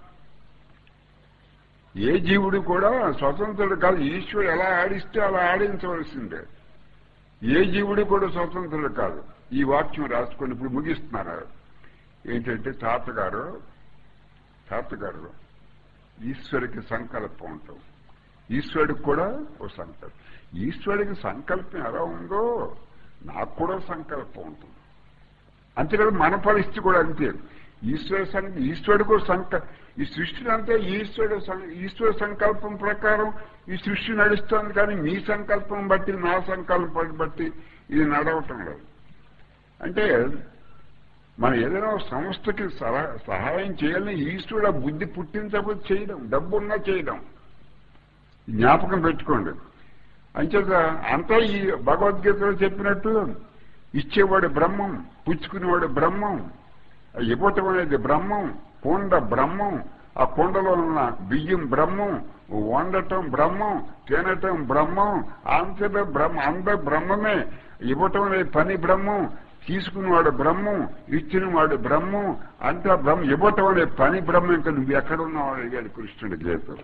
ఏ జీవుడు కూడా స్వతంత్రుడు కాదు ఈశ్వరుడు ఎలా ఆడిస్తే అలా ఆడించవలసిందే ఏ జీవుడు కూడా స్వతంత్రుడు కాదు ఈ వాక్యం రాసుకొని ఇప్పుడు ముగిస్తున్నారు ఏంటంటే తాతగారు తాతగారు ఈశ్వరుడికి సంకల్పం ఉంటుంది ఈశ్వరుడికి కూడా ఓ సంకల్పం ఈశ్వరుడికి సంకల్పం ఎలా ఉందో నాకు కూడా సంకల్పం ఉంటుంది అంతేకాదు మన పరిస్థితి కూడా అంతే ఈశ్వర సం ఈశ్వరుడికి సంక ఈ సృష్టిని అంతా ఈశ్వరుడు సం- ఈశ్వర సంకల్పం ప్రకారం ఈ సృష్టి నడుస్తోంది కానీ మీ సంకల్పం బట్టి నా సంకల్పం బట్టి ఇది నడవటం లేదు అంటే మనం ఏదైనా ఒక సంస్థకి సలహా- సహాయం చేయాలని ఈశ్వరుడు ఆ బుద్ధి పుట్టించకపోతే చేయడం డబ్బున్నా చేయడం జ్ఞాపకం పెట్టుకోండి అంచేత అంతా ఈ భగవద్గీతలో చెప్పినట్టు ఇచ్చేవాడు బ్రహ్మం పుచ్చుకునేవాడు బ్రహ్మం ఇవ్వటం అనేది బ్రహ్మం కొండ బ్రహ్మం ఆ కొండలో ఉన్న బియ్యం బ్రహ్మం వండటం బ్రహ్మం తినటం బ్రహ్మం అంతటా బ్రహ్మ అంత బ్రహ్మమే ఇవ్వటం అనే పని బ్రహ్మం తీసుకునేవాడు బ్రహ్మం ఇచ్చినవాడు బ్రహ్మం అంతా బ్రహ్మ ఇవ్వటం అనే పని బ్రహ్మం ఇంకా నువ్వు ఎక్కడున్నావు అని అడిగాడు కృష్ణుడి గీతలు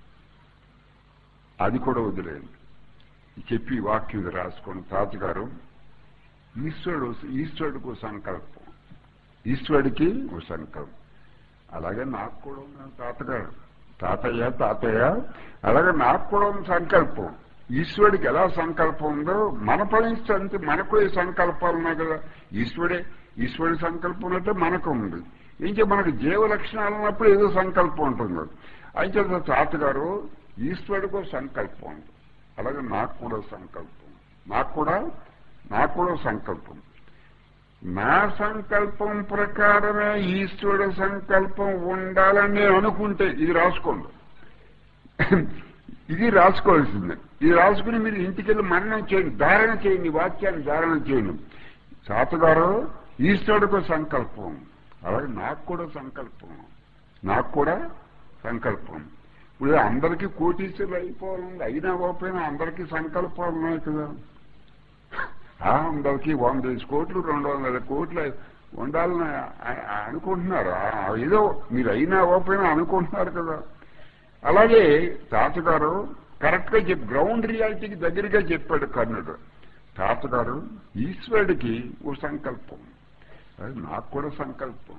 అది కూడా వదిలేదు చెప్పి ఈ వాక్యం ఇది రాసుకోండి తాతగారు ఈశ్వరుడు ఈశ్వరుడికి ఒక సంకల్పం ఈశ్వరుడికి ఒక సంకల్పం అలాగే నాకు కూడా ఉన్నాను తాతగారు తాతయ్య తాతయ్య అలాగే నాకు కూడా ఉంది సంకల్పం ఈశ్వరుడికి ఎలా సంకల్పం ఉందో మన పనిస్తే అంతే మనకు ఈ సంకల్పాలు ఉన్నాయి కదా ఈశ్వరుడే ఈశ్వరుడి సంకల్పం ఉన్నట్టే మనకు ఉంది ఇంకా మనకు జీవ లక్షణాలు ఉన్నప్పుడు ఏదో సంకల్పం ఉంటుంది అయితే తాతగారు ఈశ్వరుడికి ఒక సంకల్పం ఉంది అలాగే నాకు కూడా సంకల్పం నాకు కూడా నాకు కూడా సంకల్పం నా సంకల్పం ప్రకారమే ఈశ్వరుడు సంకల్పం ఉండాలని నేను అనుకుంటే ఇది రాసుకోండి ఇది రాసుకోవాల్సిందే ఇది రాసుకుని మీరు ఇంటికెళ్ళి మరణం చేయండి ధారణ చేయండి ఈ వాక్యాన్ని ధారణ చేయండి తాతగారు ఈశ్వరుడికి సంకల్పం అలాగే నాకు కూడా సంకల్పం నాకు కూడా సంకల్పం ఇప్పుడు అందరికీ కోటీశ్వరులు అయిపోవాలండి అయినా పోకపోయినా అందరికీ సంకల్పాలు ఉన్నాయి కదా ఆ, అందరికీ వంద వేసి కోట్లు రెండు వందల కోట్లు ఉండాలని ఆ- ఆ అనుకుంటున్నారు ఆ, ఏదో మీరు అయినా అవ్వకపోయినా అనుకుంటున్నారు కదా అలాగే తాతగారు కరెక్ట్ గా చెప్పి గ్రౌండ్ రియాలిటీకి దగ్గరగా చెప్పాడు కర్ణుడు తాతగారు ఈశ్వరుడికి ఓ సంకల్పం అది నాకు కూడా సంకల్పం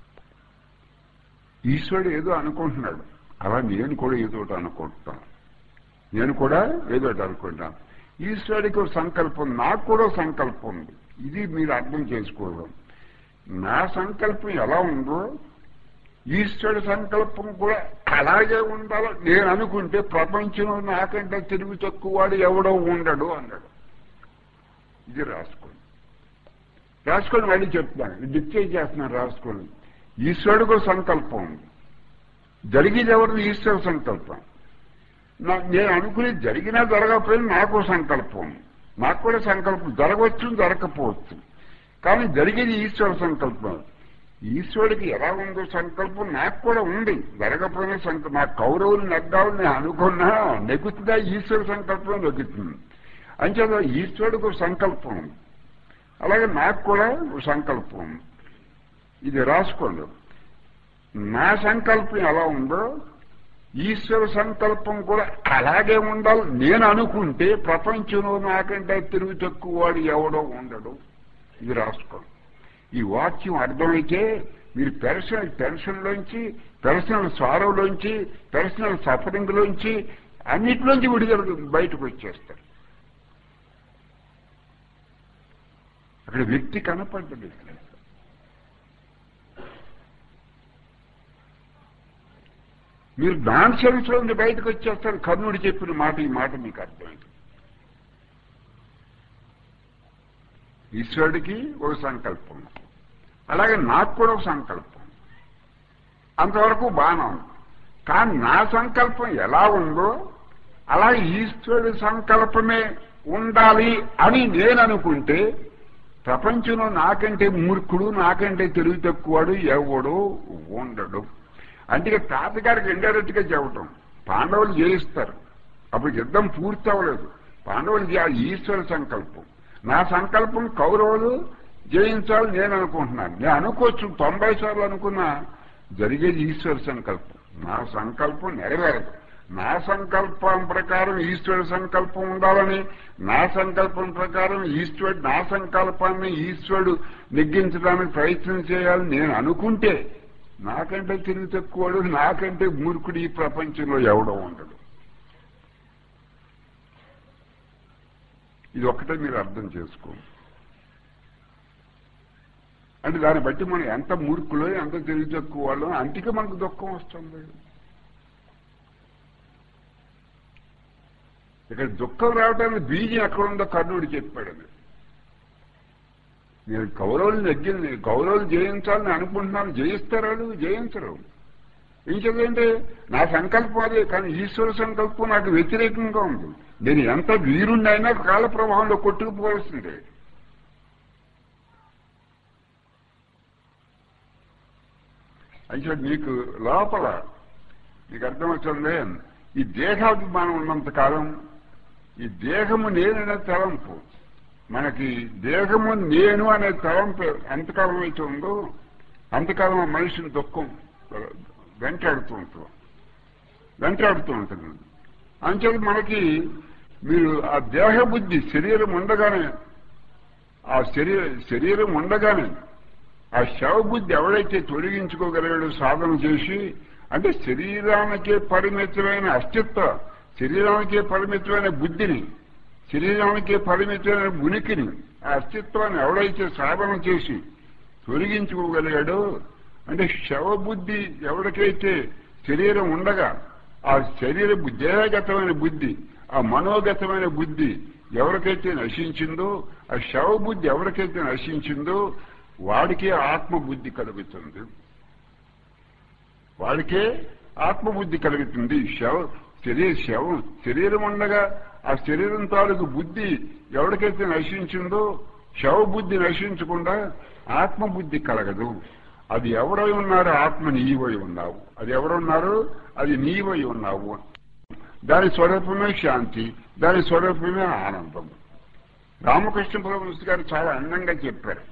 ఈశ్వరుడు ఏదో అనుకుంటున్నాడు అలా నేను కూడా ఏదో ఒకటి అనుకుంటాను నేను కూడా ఏదో ఒకటి అనుకుంటాను ఈశ్వరుడికి ఒక సంకల్పం నాకు కూడా సంకల్పం ఉంది ఇది మీరు అర్థం చేసుకోవడం నా సంకల్పం ఎలా ఉందో ఈశ్వరుడి సంకల్పం కూడా అలాగే ఉండాలో నేను అనుకుంటే ప్రపంచంలో నాకంటే తిరుగు తక్కువ వాడు ఎవడో ఉండడు అన్నాడు ఇది రాసుకోండి రాసుకోండి మళ్ళీ చెప్తాను డిక్టేట్ చేస్తున్నాను రాసుకోండి ఈశ్వరుడికి ఒక సంకల్పం ఉంది జరిగేది ఎవరిది ఈశ్వర సంకల్పం నా- నేను అనుకునేది జరిగినా జరగకపోయినా నాకు సంకల్పం నాకు కూడా సంకల్పం జరగవచ్చు జరగకపోవచ్చు కానీ జరిగేది ఈశ్వర సంకల్పం ఈశ్వరుడికి ఎలా ఉందో సంకల్పం నాకు కూడా ఉంది జరగకపోయినా సంకల్పం నా కౌరవులు నెగ్గాలని నేను అనుకున్నా నెగ్గుతుందా ఈశ్వర సంకల్పం నెగ్గుతుంది అంచేత ఈశ్వరుడికి ఒక సంకల్పం ఉంది అలాగే నాకు కూడా ఒక సంకల్పం ఉంది ఇది రాసుకోండి నా సంకల్పం ఎలా ఉందో ఈశ్వర సంకల్పం కూడా అలాగే ఉండాలి నేను అనుకుంటే ప్రపంచంలో నాకంటే తిరుగు తక్కువ వాడు ఎవడో ఉండడు ఇది రాసుకోండి ఈ వాక్యం అర్థమైతే మీరు పర్సనల్ టెన్షన్లోంచి పర్సనల్ సారోలోంచి పర్సనల్ సఫరింగ్లోంచి అన్నిటిలోంచి విడుదల బయటకు వచ్చేస్తారు అక్కడ వ్యక్తి కనపడ్డది మీరు నాన్ సెన్స్ లో నుండి బయటకు వచ్చేస్తారు కర్ణుడు చెప్పిన మాట ఈ మాట మీకు అర్థమైంది ఈశ్వరుడికి ఒక సంకల్పం అలాగే నాకు కూడా ఒక సంకల్పం అంతవరకు బాగానే ఉంది కానీ నా సంకల్పం ఎలా ఉందో అలా ఈశ్వరుడి సంకల్పమే ఉండాలి అని నేను అనుకుంటే ప్రపంచంలో నాకంటే మూర్ఖుడు నాకంటే తెలివి తక్కువడు ఎవడు ఉండడు అందుకే తాతగారికి ఇండైరెక్ట్ గా చెప్పటం పాండవులు జయిస్తారు అప్పుడు యుద్ధం పూర్తి అవ్వలేదు పాండవులు చేయాలి ఈశ్వర సంకల్పం నా సంకల్పం కౌరవులు జయించాలి నేను అనుకుంటున్నాను నేను అనుకోవచ్చు తొంభై సార్లు అనుకున్నా జరిగేది ఈశ్వర సంకల్పం నా సంకల్పం నెరవేరదు నా సంకల్పం ప్రకారం ఈశ్వరుడు సంకల్పం ఉండాలని నా సంకల్పం ప్రకారం ఈశ్వరుడు నా సంకల్పాన్ని ఈశ్వరుడు నెగ్గించడానికి ప్రయత్నం చేయాలని నేను అనుకుంటే నాకంటే తెలివి తక్కువడు నాకంటే మూర్ఖుడు ఈ ప్రపంచంలో ఎవడో ఉండడు ఇది ఒక్కటే మీరు అర్థం చేసుకోండి అంటే దాన్ని బట్టి మనం ఎంత మూర్ఖులో ఎంత తెలివి తక్కువ వాళ్ళో అంటికే మనకు దుఃఖం వస్తుంది ఇక్కడ దుఃఖం రావడానికి బీజం ఎక్కడ ఉందో కర్ణుడు చెప్పాడు అది నేను కౌరవులు నెగ్గింది కౌరవులు జయించాలని అనుకుంటున్నాను జయిస్తారు వాళ్ళు జయించరు ఇంకేంటంటే నా సంకల్పం అదే కానీ ఈశ్వర సంకల్పం నాకు వ్యతిరేకంగా ఉంది నేను ఎంత వీరుణ్ణైనా కాల ప్రవాహంలో కొట్టుకుపోవాల్సిందే అయితే మీకు లోపల మీకు అర్థమవుతుంది ఈ దేహాభిమానం ఉన్నంత కాలం ఈ దేహము నేననే తలంపు మనకి దేహము నేను అనే తలంపు ఎంతకాలం అయితే ఉందో అంతకాలం ఆ మనిషిని దుఃఖం వెంటాడుతూ ఉంటుంది వెంటాడుతూ ఉంటుంది అంచేది మనకి మీరు ఆ దేహ బుద్ధి శరీరం ఉండగానే ఆ శరీర శరీరం ఉండగానే ఆ శవ బుద్ధి ఎవడైతే తొలగించుకోగలిగాడో సాధన చేసి అంటే శరీరానికే పరిమితమైన అస్తిత్వ శరీరానికే పరిమితమైన బుద్ధిని శరీరానికే పరిమితమైన ఉనికిని ఆ అస్తిత్వాన్ని ఎవడైతే సాధన చేసి తొలగించుకోగలిగాడో అంటే శవబుద్ధి ఎవరికైతే శరీరం ఉండగా ఆ శరీర బు- దేహగతమైన బుద్ధి ఆ మనోగతమైన బుద్ధి ఎవరికైతే నశించిందో ఆ శవబుద్ధి ఎవరికైతే నశించిందో వాడికే ఆత్మబుద్ధి కలుగుతుంది వాడికే ఆత్మబుద్ధి కలుగుతుంది శవ శరీర శవం శరీరం ఉండగా ఆ శరీరం తాలూకు బుద్ధి ఎవరికైతే నశించిందో శవ బుద్ధి నశించకుండా ఆత్మబుద్ధి కలగదు అది ఎవరై ఉన్నారు ఆత్మ నీవై ఉన్నావు అది ఎవరున్నారు అది నీవై ఉన్నావు దాని స్వరూపమే శాంతి దాని స్వరూపమే ఆనందం రామకృష్ణ పరమహంస గారు చాలా అందంగా చెప్పారు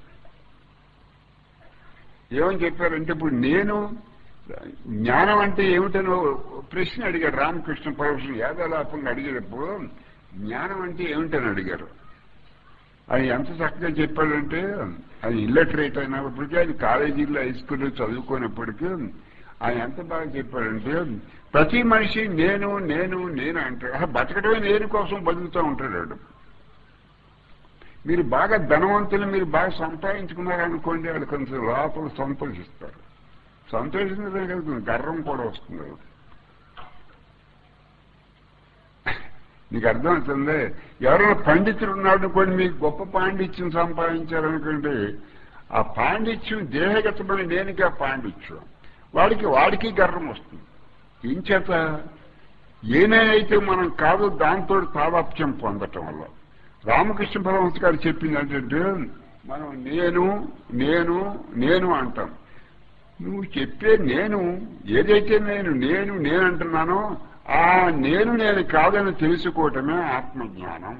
ఏమని చెప్పారంటే ఇప్పుడు నేను జ్ఞానం అంటే ఏమిటనో ప్రశ్న అడిగాడు రామకృష్ణ పరమహంస యాదలాపంగా అడిగేటప్పుడు జ్ఞానం అంటే ఏమిటని అడిగారు ఆయన ఎంత చక్కగా చెప్పాడంటే ఆయన ఇల్లటరేట్ అయినప్పటికీ ఆయన కాలేజీలో హై స్కూల్లో చదువుకున్నప్పటికీ ఆయన ఎంత బాగా చెప్పాడంటే ప్రతి మనిషి నేను నేను నేను అంటాడు అసలు బతకడమే నేను కోసం బతుకుతూ ఉంటాడు వాడు. మీరు బాగా ధనవంతులు మీరు బాగా సంపాదించుకున్నారనుకోండి వాళ్ళు కొంచెం లోపల సంతోషిస్తారు సంతోషించడం కదా గర్వం కూడా వస్తుంది నీకు అర్థమవుతుంది ఎవరైనా పండితుడు ఉన్నాడు అనుకోండి మీకు గొప్ప పాండిత్యం సంపాదించారనుకోండి ఆ పాండిత్యం దేహగతమైన నేనుగా పాండిత్యం వాడికి వాడికి గర్వం వస్తుంది ఏం చేత ఏనేనైతే మనం కాదు దాంతో తాదాప్యం పొందటం వల్ల రామకృష్ణ పరమహంస గారు చెప్పింది ఏంటంటే మనం నేను నేను నేను అంటాం నువ్వు చెప్పే నేను ఏదైతే నేను నేను నేను అంటున్నానో ఆ నేను నేను కాదని తెలుసుకోవటమే ఆత్మజ్ఞానం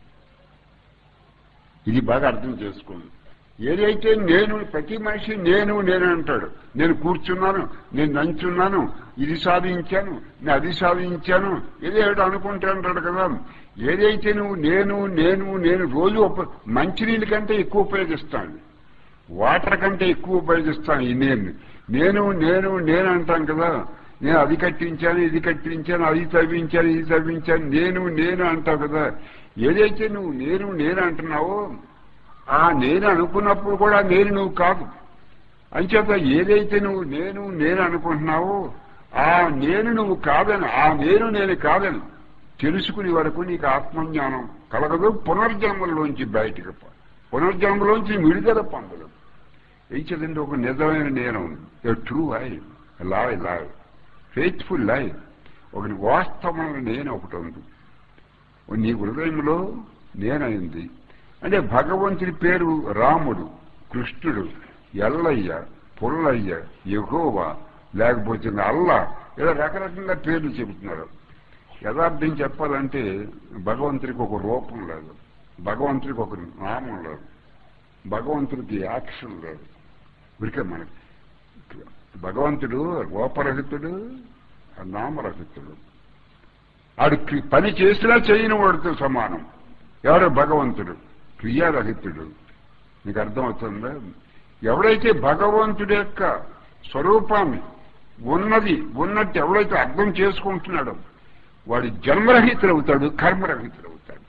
ఇది బాగా అర్థం చేసుకోండి ఏదైతే నేను ప్రతి మనిషి నేను నేను అంటాడు నేను కూర్చున్నాను నేను నంచున్నాను ఇది సాధించాను నేను అది సాధించాను ఏదేటో అనుకుంటా అంటాడు కదా ఏదైతే నువ్వు నేను నేను నేను రోజు ఉప మంచినీళ్ళ కంటే ఎక్కువ ఉపయోగిస్తాను వాటర్ కంటే ఎక్కువ ఉపయోగిస్తాను ఈ నేను నేను నేను నేను అంటాం కదా నేను అది కట్టించాను ఇది కట్టించాను అది తవ్వించాను ఇది తవ్వించాను నేను నేను అంటావు కదా ఏదైతే నువ్వు నేను నేను అంటున్నావో ఆ నేను అనుకున్నప్పుడు కూడా నేను నువ్వు కాదు అంచేత ఏదైతే నువ్వు నేను నేను అనుకుంటున్నావో ఆ నేను నువ్వు కాదని ఆ నేను నేను కాదని తెలుసుకునే వరకు నీకు ఆత్మజ్ఞానం కలగదు పునర్జన్మలోంచి బయటికి పో పునర్జన్మలోంచి విడుదల పొందదు ఇచ్చేదంటే ఒక నిజమైన నేను ఏ ట్రూ లైఫ్ లాయ్ లాయ్ ఫెయిత్ఫుల్ లైఫ్ ఒక వాస్తవమైన నేను ఒకటి ఉంది నీ హృదయంలో నేనైంది అంటే భగవంతుడి పేరు రాముడు కృష్ణుడు ఎల్లయ్య పుల్లయ్య యహోవా లేకపోతే అల్లా ఇలా రకరకంగా పేర్లు చెబుతున్నారు యథార్థం చెప్పాలంటే భగవంతుడికి ఒక రూపం లేదు భగవంతుడికి ఒక నామం లేదు భగవంతుడికి యాక్షన్ లేదు ఉరికే మనకి భగవంతుడు రూపరహితుడు నామరహితుడు ఆడు క్రి- పని చేసినా చేయని వాడితో సమానం ఎవరు భగవంతుడు క్రియారహితుడు నీకు అర్థమవుతుందా ఎవడైతే భగవంతుడి యొక్క స్వరూపాన్ని ఉన్నది ఉన్నట్టు ఎవడైతే అర్థం చేసుకుంటున్నాడో వాడు జన్మరహితుడవుతాడు కర్మరహితుడవుతాడు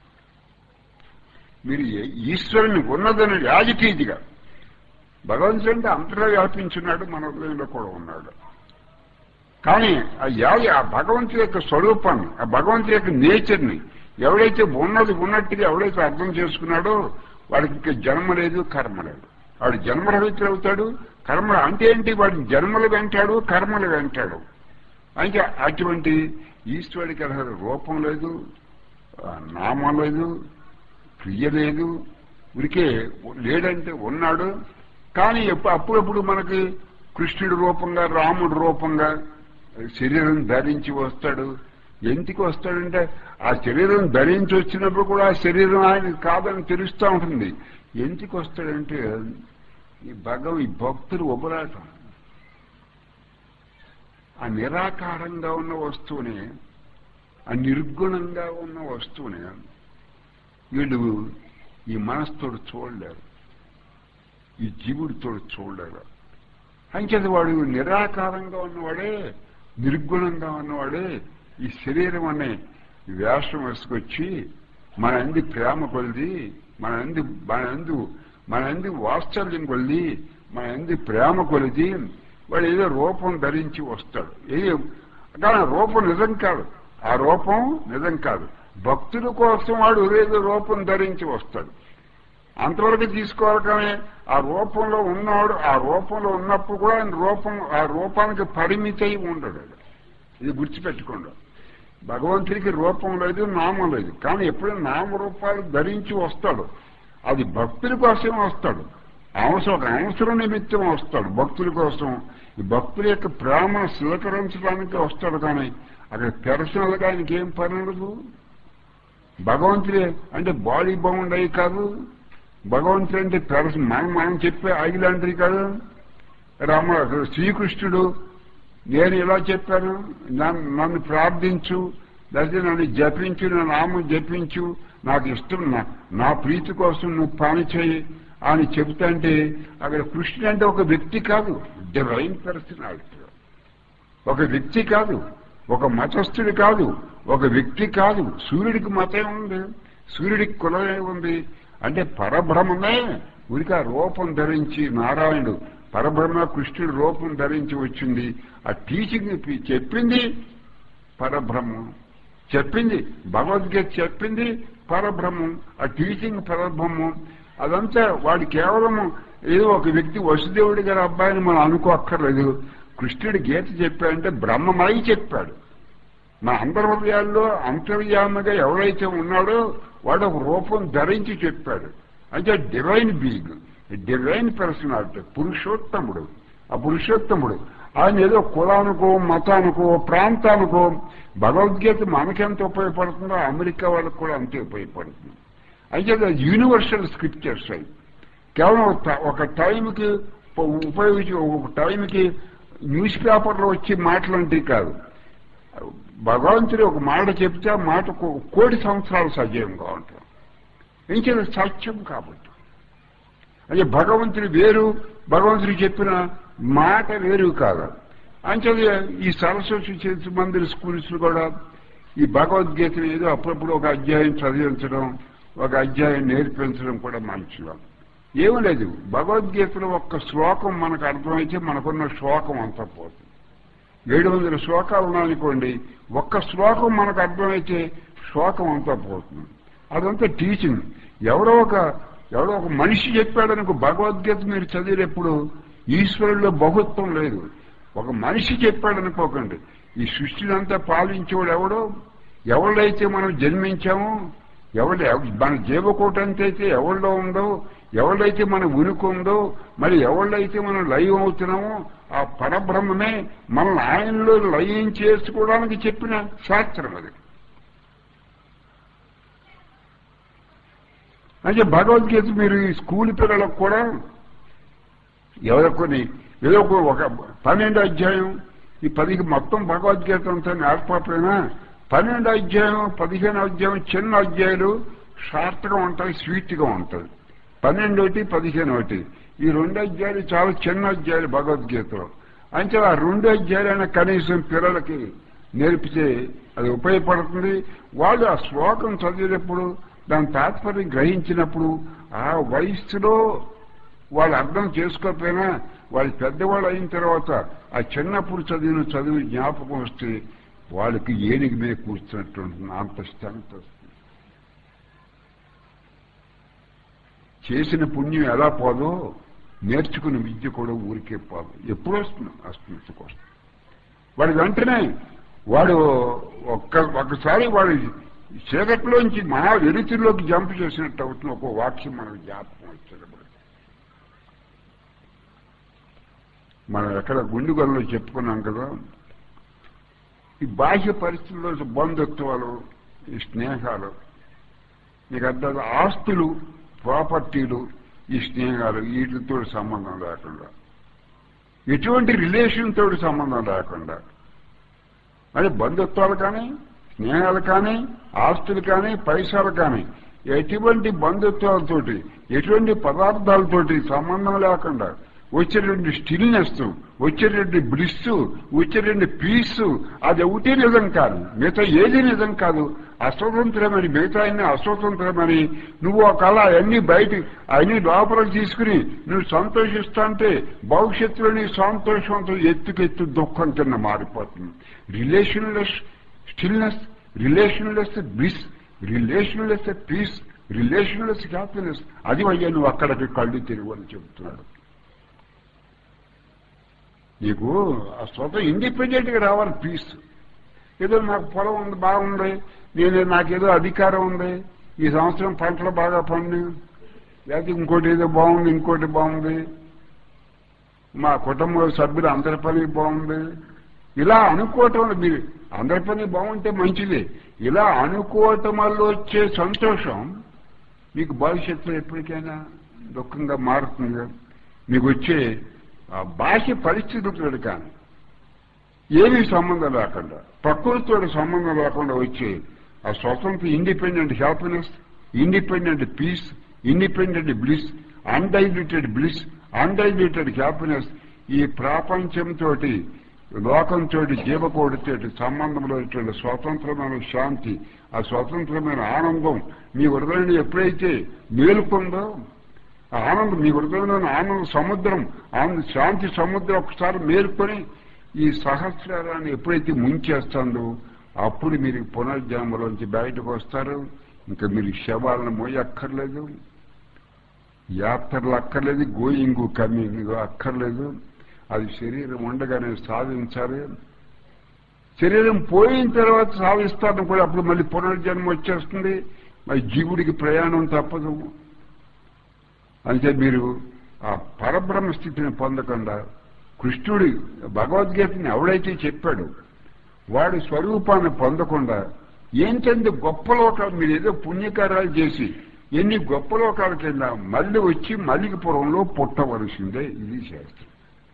మీరు ఏ- ఈశ్వరుని ఉన్నదని యాజిటీదిగా భగవంతుడు అంటే అంతటా వ్యాపించున్నాడు మన హృదయంలో కూడా ఉన్నాడు కానీ ఆ యాది ఆ భగవంతుడి యొక్క స్వరూపాన్ని ఆ భగవంతుడి యొక్క నేచర్ని ఎవడైతే ఉన్నది ఉన్నట్టుగా ఎవడైతే అర్థం చేసుకున్నాడో వాడికి ఇంకా జన్మ లేదు కర్మ లేదు వాడు జన్మరహితుడు అవుతాడు కర్మ అంటే ఏంటి వాడి జన్మలు వెంటాడు కర్మలు వెంటాడు అంటే అటువంటి ఈశ్వరుడికి అసలు రూపం లేదు ఆ, నామం లేదు క్రియ లేదు ఉరికే లేడంటే ఉన్నాడు కానీ ఎప్పు- అప్పుడప్పుడు మనకి కృష్ణుడి రూపంగా రాముడి రూపంగా శరీరం ధరించి వస్తాడు ఎందుకు వస్తాడంటే ఆ శరీరం ధరించి వచ్చినప్పుడు కూడా ఆ శరీరం ఆయన కాదని తెలుస్తూ ఉంటుంది ఎందుకు వస్తాడంటే ఈ భగవ ఈ భక్తులు ఉబరాటం ఆ నిరాకారంగా ఉన్న వస్తువుని ఆ నిర్గుణంగా ఉన్న వస్తువుని వీళ్ళు ఈ మనస్తోడు చూడలేరు ఈ జీవుడితో చూడలేరు అంచేది వాడు నిరాకారంగా ఉన్నవాడే నిర్గుణంగా ఉన్నవాడే ఈ శరీరం అనే వేషం వేసుకొచ్చి మన అంది ప్రేమ కొలిది మన అంది మన అందు మన అంది వాత్సల్యం కొలిది మన అంది ప్రేమ కొలిది వాడు ఏదో రూపం ధరించి వస్తాడు ఏదో కానీ ఆ రూపం నిజం కాదు ఆ రూపం నిజం కాదు భక్తుల కోసం వాడు ఏదో రూపం ధరించి వస్తాడు అంతవరకు తీసుకోవాలి కానీ ఆ రూపంలో ఉన్నాడు ఆ రూపంలో ఉన్నప్పుడు కూడా ఆయన రూపం ఆ రూపానికి పరిమితి అయి ఉండడు ఇది గుర్తుపెట్టుకోండి భగవంతుడికి రూపం లేదు నామం లేదు కానీ ఎప్పుడైనా నామరూపాలు ధరించి వస్తాడు అది భక్తుల కోసం వస్తాడు అవసరం ఒక అవసరం నిమిత్తం వస్తాడు భక్తుల కోసం ఈ భక్తుల యొక్క ప్రేమను స్వీకరించడానికి వస్తాడు కానీ అక్కడ పెర్సనల్ గా ఆయనకి ఏం పని ఉండదు భగవంతుడే అంటే బాడీ బౌండ్ అయి కాదు భగవంతుడు అంటే పెర్సన్ మనం మనం చెప్పే ఐలాంటిది కాదు రామ శ్రీకృష్ణుడు నేను ఇలా చెప్పాను నన్ను నన్ను ప్రార్థించు లేకపోతే నన్ను జపించు నా నామం జపించు నాకు ఇష్టం నా నా ప్రీతి కోసం నువ్వు పని చేయి అని చెబుతాంటే అక్కడ కృష్ణుడు అంటే ఒక వ్యక్తి కాదు డివైన్ పర్సనాలిటీ ఒక వ్యక్తి కాదు ఒక మతస్థుడు కాదు ఒక వ్యక్తి కాదు సూర్యుడికి మతం ఉంది సూర్యుడికి కులమే ఉంది అంటే పరబ్రహ్మమే ఉడికి ఆ రూపం ధరించి నారాయణుడు పరబ్రహ్మ కృష్ణుడు రూపం ధరించి వచ్చింది ఆ టీచింగ్ చెప్పింది పరబ్రహ్మం చెప్పింది భగవద్గీత చెప్పింది పరబ్రహ్మం ఆ టీచింగ్ పరబ్రహ్మం అదంతా వాడు కేవలం ఏదో ఒక వ్యక్తి వసుదేవుడి గారి అబ్బాయిని మనం అనుకోక్కర్లేదు కృష్ణుడి గీత చెప్పాడంటే బ్రహ్మమై చెప్పాడు మన అందరి హృదయాల్లో అంతర్యామగా ఎవరైతే ఉన్నాడో వాడు ఒక రూపం ధరించి చెప్పాడు అంటే డివైన్ బీయింగ్ డివైన్ పర్సనాలిటీ పురుషోత్తముడు ఆ పురుషోత్తముడు ఆయన ఏదో కులానికో మతానికో ప్రాంతానికో భగవద్గీత మనకెంత ఉపయోగపడుతుందో అమెరికా వాళ్ళకి కూడా అంతే ఉపయోగపడుతుంది అయితే అది యూనివర్సల్ స్క్రిప్చర్స్ అవి కేవలం ఒక టైంకి ఉపయోగించి ఒక టైంకి న్యూస్ పేపర్లో వచ్చి మాటలంటివి కాదు భగవంతుడు ఒక మాట చెప్తే ఆ మాట కోటి సంవత్సరాలు సజీవంగా ఉంటాం ఇంకేదో సత్యం కాబట్టి అంటే భగవంతుడు వేరు భగవంతుడు చెప్పిన మాట వేరు కాదు అంచేది ఈ సరస్వతి చరిత్ర మందిర స్కూల్స్ కూడా ఈ భగవద్గీతను ఏదో అప్పుడప్పుడు ఒక అధ్యాయం చదివించడం ఒక అధ్యాయం నేర్పించడం కూడా మంచిగా ఏమీ లేదు భగవద్గీతలో ఒక్క శ్లోకం మనకు అర్థమైతే మనకున్న శ్లోకం అంతా పోతుంది ఏడు వందల శ్లోకాలు ఉన్నాయనుకోండి ఒక్క శ్లోకం మనకు అర్థమైతే శ్లోకం అంతా పోతుంది అదంతా టీచింగ్ ఎవరో ఒక ఎవరో ఒక మనిషి చెప్పాడనుకో భగవద్గీత మీరు చదివేటప్పుడు ఈశ్వరుల్లో బహుత్వం లేదు ఒక మనిషి చెప్పాడనుకోకండి ఈ సృష్టిని అంతా పాలించేవాడు ఎవడో ఎవళ్ళైతే మనం జన్మించామో ఎవరి మన జీవకోటంత అయితే ఎవరిలో ఉందో ఎవళ్ళైతే మన ఉనికి ఉందో మరి ఎవళ్ళైతే మనం లయం అవుతున్నామో ఆ పరబ్రహ్మమే మనల్ని ఆయనలో లయం చేసుకోవడానికి చెప్పిన శాస్త్రం అది అంటే భగవద్గీత మీరు ఈ స్కూల్ పిల్లలకు కూడా ఎవరో కొన్ని ఏదో ఒక పన్నెండు అధ్యాయం ఈ పదికి మొత్తం భగవద్గీత అంతా నేర్పకపోయినా పన్నెండు అధ్యాయం పదిహేను అధ్యాయం చిన్న అధ్యాయులు షార్ట్గా ఉంటాయి స్వీట్గా ఉంటాయి పన్నెండు ఒకటి పదిహేను ఒకటి ఈ రెండు అధ్యాయులు చాలా చిన్న అధ్యాయులు భగవద్గీతలో అంటే ఆ రెండు అధ్యాయులైనా కనీసం పిల్లలకి నేర్పితే అది ఉపయోగపడుతుంది వాళ్ళు ఆ శ్లోకం చదివేటప్పుడు దాని తాత్పర్యం గ్రహించినప్పుడు ఆ వయస్సులో వాళ్ళు అర్థం చేసుకోకపోయినా వాళ్ళు పెద్దవాళ్ళు అయిన తర్వాత ఆ చిన్నప్పుడు చదివిన చదువు జ్ఞాపకం వస్తే వాళ్ళకి ఏనుగు మీద కూర్చున్నట్టు ఉంటుంది అంత స్ట్రెంత్ వస్తుంది చేసిన పుణ్యం ఎలా పోదో నేర్చుకున్న విద్య కూడా ఊరికే పోదు ఎప్పుడు వస్తుంది వస్తుంది వస్తుంది వాడి వెంటనే వాడు ఒక్క ఒక్కసారి వాడు చీకట్లోంచి మహా వెలుతుల్లోకి జంప్ చేసినట్టు అవుతుంది ఒక వాక్యం మనకు జ్ఞాపకం వచ్చేటప్పుడు మనం ఎక్కడ గుండుగల్లో చెప్పుకున్నాం కదా ఈ బాహ్య పరిస్థితుల్లో బంధుత్వాలు ఈ స్నేహాలు మీకు అర్థం ఆస్తులు ప్రాపర్టీలు ఈ స్నేహాలు వీటితో సంబంధం లేకుండా ఎటువంటి రిలేషన్ తోటి సంబంధం లేకుండా మరి బంధుత్వాలు కానీ స్నేహాలు కానీ ఆస్తులు కానీ పైసలు కానీ ఎటువంటి బంధుత్వాలతోటి ఎటువంటి పదార్థాలతోటి సంబంధం లేకుండా వచ్చేటువంటి స్టిల్నెస్ వచ్చేటువంటి బ్లిస్ వచ్చేటువంటి పీస్ అది ఒకటి నిజం కాదు మిగతా ఏది నిజం కాదు అస్వతంత్రమని మిగతా అన్ని అస్వతంత్రమని నువ్వు ఒక కళ అన్ని బయట అన్ని లోపలికి తీసుకుని నువ్వు సంతోషిస్తా అంటే భవిష్యత్తులో నీ సంతోషంతో ఎత్తుకెత్తు దుఃఖం కింద మారిపోతుంది relationless stillness relationless bliss relationless peace relationless happiness అది అయ్యా నువ్వు అక్కడికి కళ్ళు తిరుగు అని చెబుతున్నాడు నీకు ఆ స్వతం ఇండిపెండెంట్ గా రావాలి పీస్ ఏదో నాకు పొలం ఉంది బాగుంది నేను నాకేదో అధికారం ఉంది ఈ సంవత్సరం పంటలు బాగా పండి లేకపోతే ఇంకోటి ఏదో బాగుంది ఇంకోటి బాగుంది మా కుటుంబ సభ్యులు అందరి పని బాగుంది ఇలా అనుకోవటం మీరు అందరి పని బాగుంటే మంచిది ఇలా అనుకోవటం వల్ల వచ్చే సంతోషం మీకు భవిష్యత్తులో ఎప్పటికైనా దుఃఖంగా మారుతుంది మీకు వచ్చే ఆ బాహ్య పరిస్థితులతో కానీ ఏమీ సంబంధం లేకుండా ప్రకృతితో సంబంధం లేకుండా వచ్చే ఆ స్వతంత్ర independent happiness independent peace independent bliss undiluted bliss undiluted happiness ఈ ప్రపంచంతో లోకంతో జీవకోడితో సంబంధంలో ఇటువంటి స్వతంత్రమైన శాంతి ఆ స్వతంత్రమైన ఆనందం మీ హృదయాన్ని ఎప్పుడైతే మేలుకుందో ఆ ఆనందం మీ హృదయంలో ఆనంద సముద్రం ఆనంద శాంతి సముద్రం ఒకసారి మేలుకొని ఈ సహస్రాన్ని ఎప్పుడైతే ముంచేస్తుందో అప్పుడు మీరు పునర్జన్మలోంచి బయటకు వస్తారు ఇంకా మీరు శవాలను మోయక్కర్లేదు యాత్రలు అక్కర్లేదు గోయింగ్ కమింగ్ అక్కర్లేదు అది శరీరం ఉండగానే సాధించాలి శరీరం పోయిన తర్వాత సాధిస్తాను కూడా అప్పుడు మళ్ళీ పునర్జన్మ వచ్చేస్తుంది మరి జీవుడికి ప్రయాణం తప్పదు అంటే మీరు ఆ పరబ్రహ్మ స్థితిని పొందకుండా కృష్ణుడి భగవద్గీతని ఎవడైతే చెప్పాడు వాడి స్వరూపాన్ని పొందకుండా ఏంటంటే గొప్ప లోకాలు మీరు ఏదో పుణ్యకార్యాలు చేసి ఎన్ని గొప్ప లోకాల కింద మళ్ళీ వచ్చి మల్లికపురంలో పుట్టవలసిందే ఇది శాస్త్రం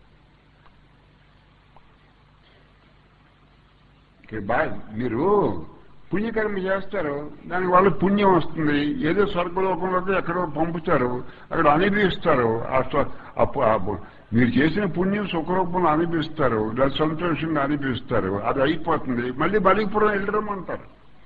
బాగా మీరు పుణ్యకర్మ చేస్తారు దానికి వాళ్ళు పుణ్యం వస్తుంది ఏదో స్వర్గలోకంలోకి ఎక్కడో పంపుతారు అక్కడ అనుభవిస్తారు ఆ స్వ- అప్పు- ఆ పు- మీరు చేసిన పుణ్యం సుఖరూపంలో అనిపిస్తారు లేదా సంతోషంగా అనిపిస్తారు అది అయిపోతుంది మళ్ళీ బలిపురం వెళ్ళడం అంటారు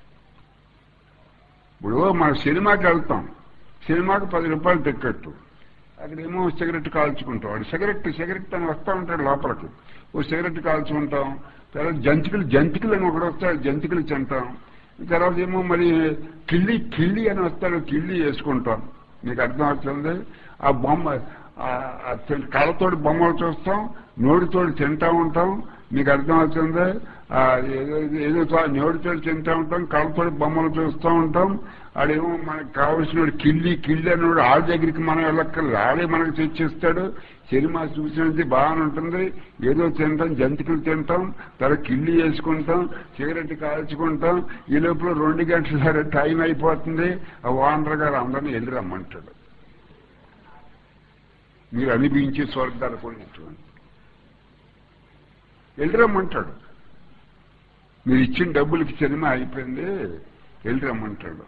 ఇప్పుడు మన సినిమాకి వెళ్తాం సినిమాకి పది రూపాయలు టికెట్ అక్కడేమో సిగరెట్ కాల్చుకుంటాం వాడు సిగరెట్ సిగరెట్ అని వస్తూ ఉంటాడు లోపలికి ఓ సిగరెట్ కాల్చుకుంటాం తర్వాత జంతికలు జంతికలు అని ఒకడు వస్తాడు జంతికలు తింటాం తర్వాత ఏమో మరి కిళ్ళి కిళ్ళి అని వస్తాడు కిళ్ళి వేసుకుంటాం మీకు అర్థం అవుతుంది ఆ బొమ్మ ఆ- ఆ తి- కళ్ళతోటి బొమ్మలు చూస్తాం నోటితోటి తింటా ఉంటాం మీకు అర్థం అవుతుంది ఆ ఏదో ఏదో తో- నోటితోటి తింటా ఉంటాం కళ్ళతోటి బొమ్మలు చూస్తూ ఉంటాం ఆడేమో మనకు కావలసిన కిల్లి కిల్లి అన్నాడు ఆడ దగ్గరికి మనం వెళ్ళక్కర్లేదు ఆడే మనకు తెచ్చిస్తాడు సినిమా చూసినది బాగానే ఉంటుంది ఏదో తింటాం జంతికలు తింటాం తర్వాత కిల్లి వేసుకుంటాం సిగరెట్ కాల్చుకుంటాం ఈ లోపల రెండు గంటల టైం అయిపోతుంది ఆ ఓనర్ గారు అందరినీ వెళ్ళి రమ్మంటాడు మీరు అనిపించే స్వర్గాలు కొన్నటువంటి వెళ్ళి రమ్మంటాడు మీరు ఇచ్చిన డబ్బులకి సినిమా అయిపోయింది వెళ్ళి రమ్మంటాడు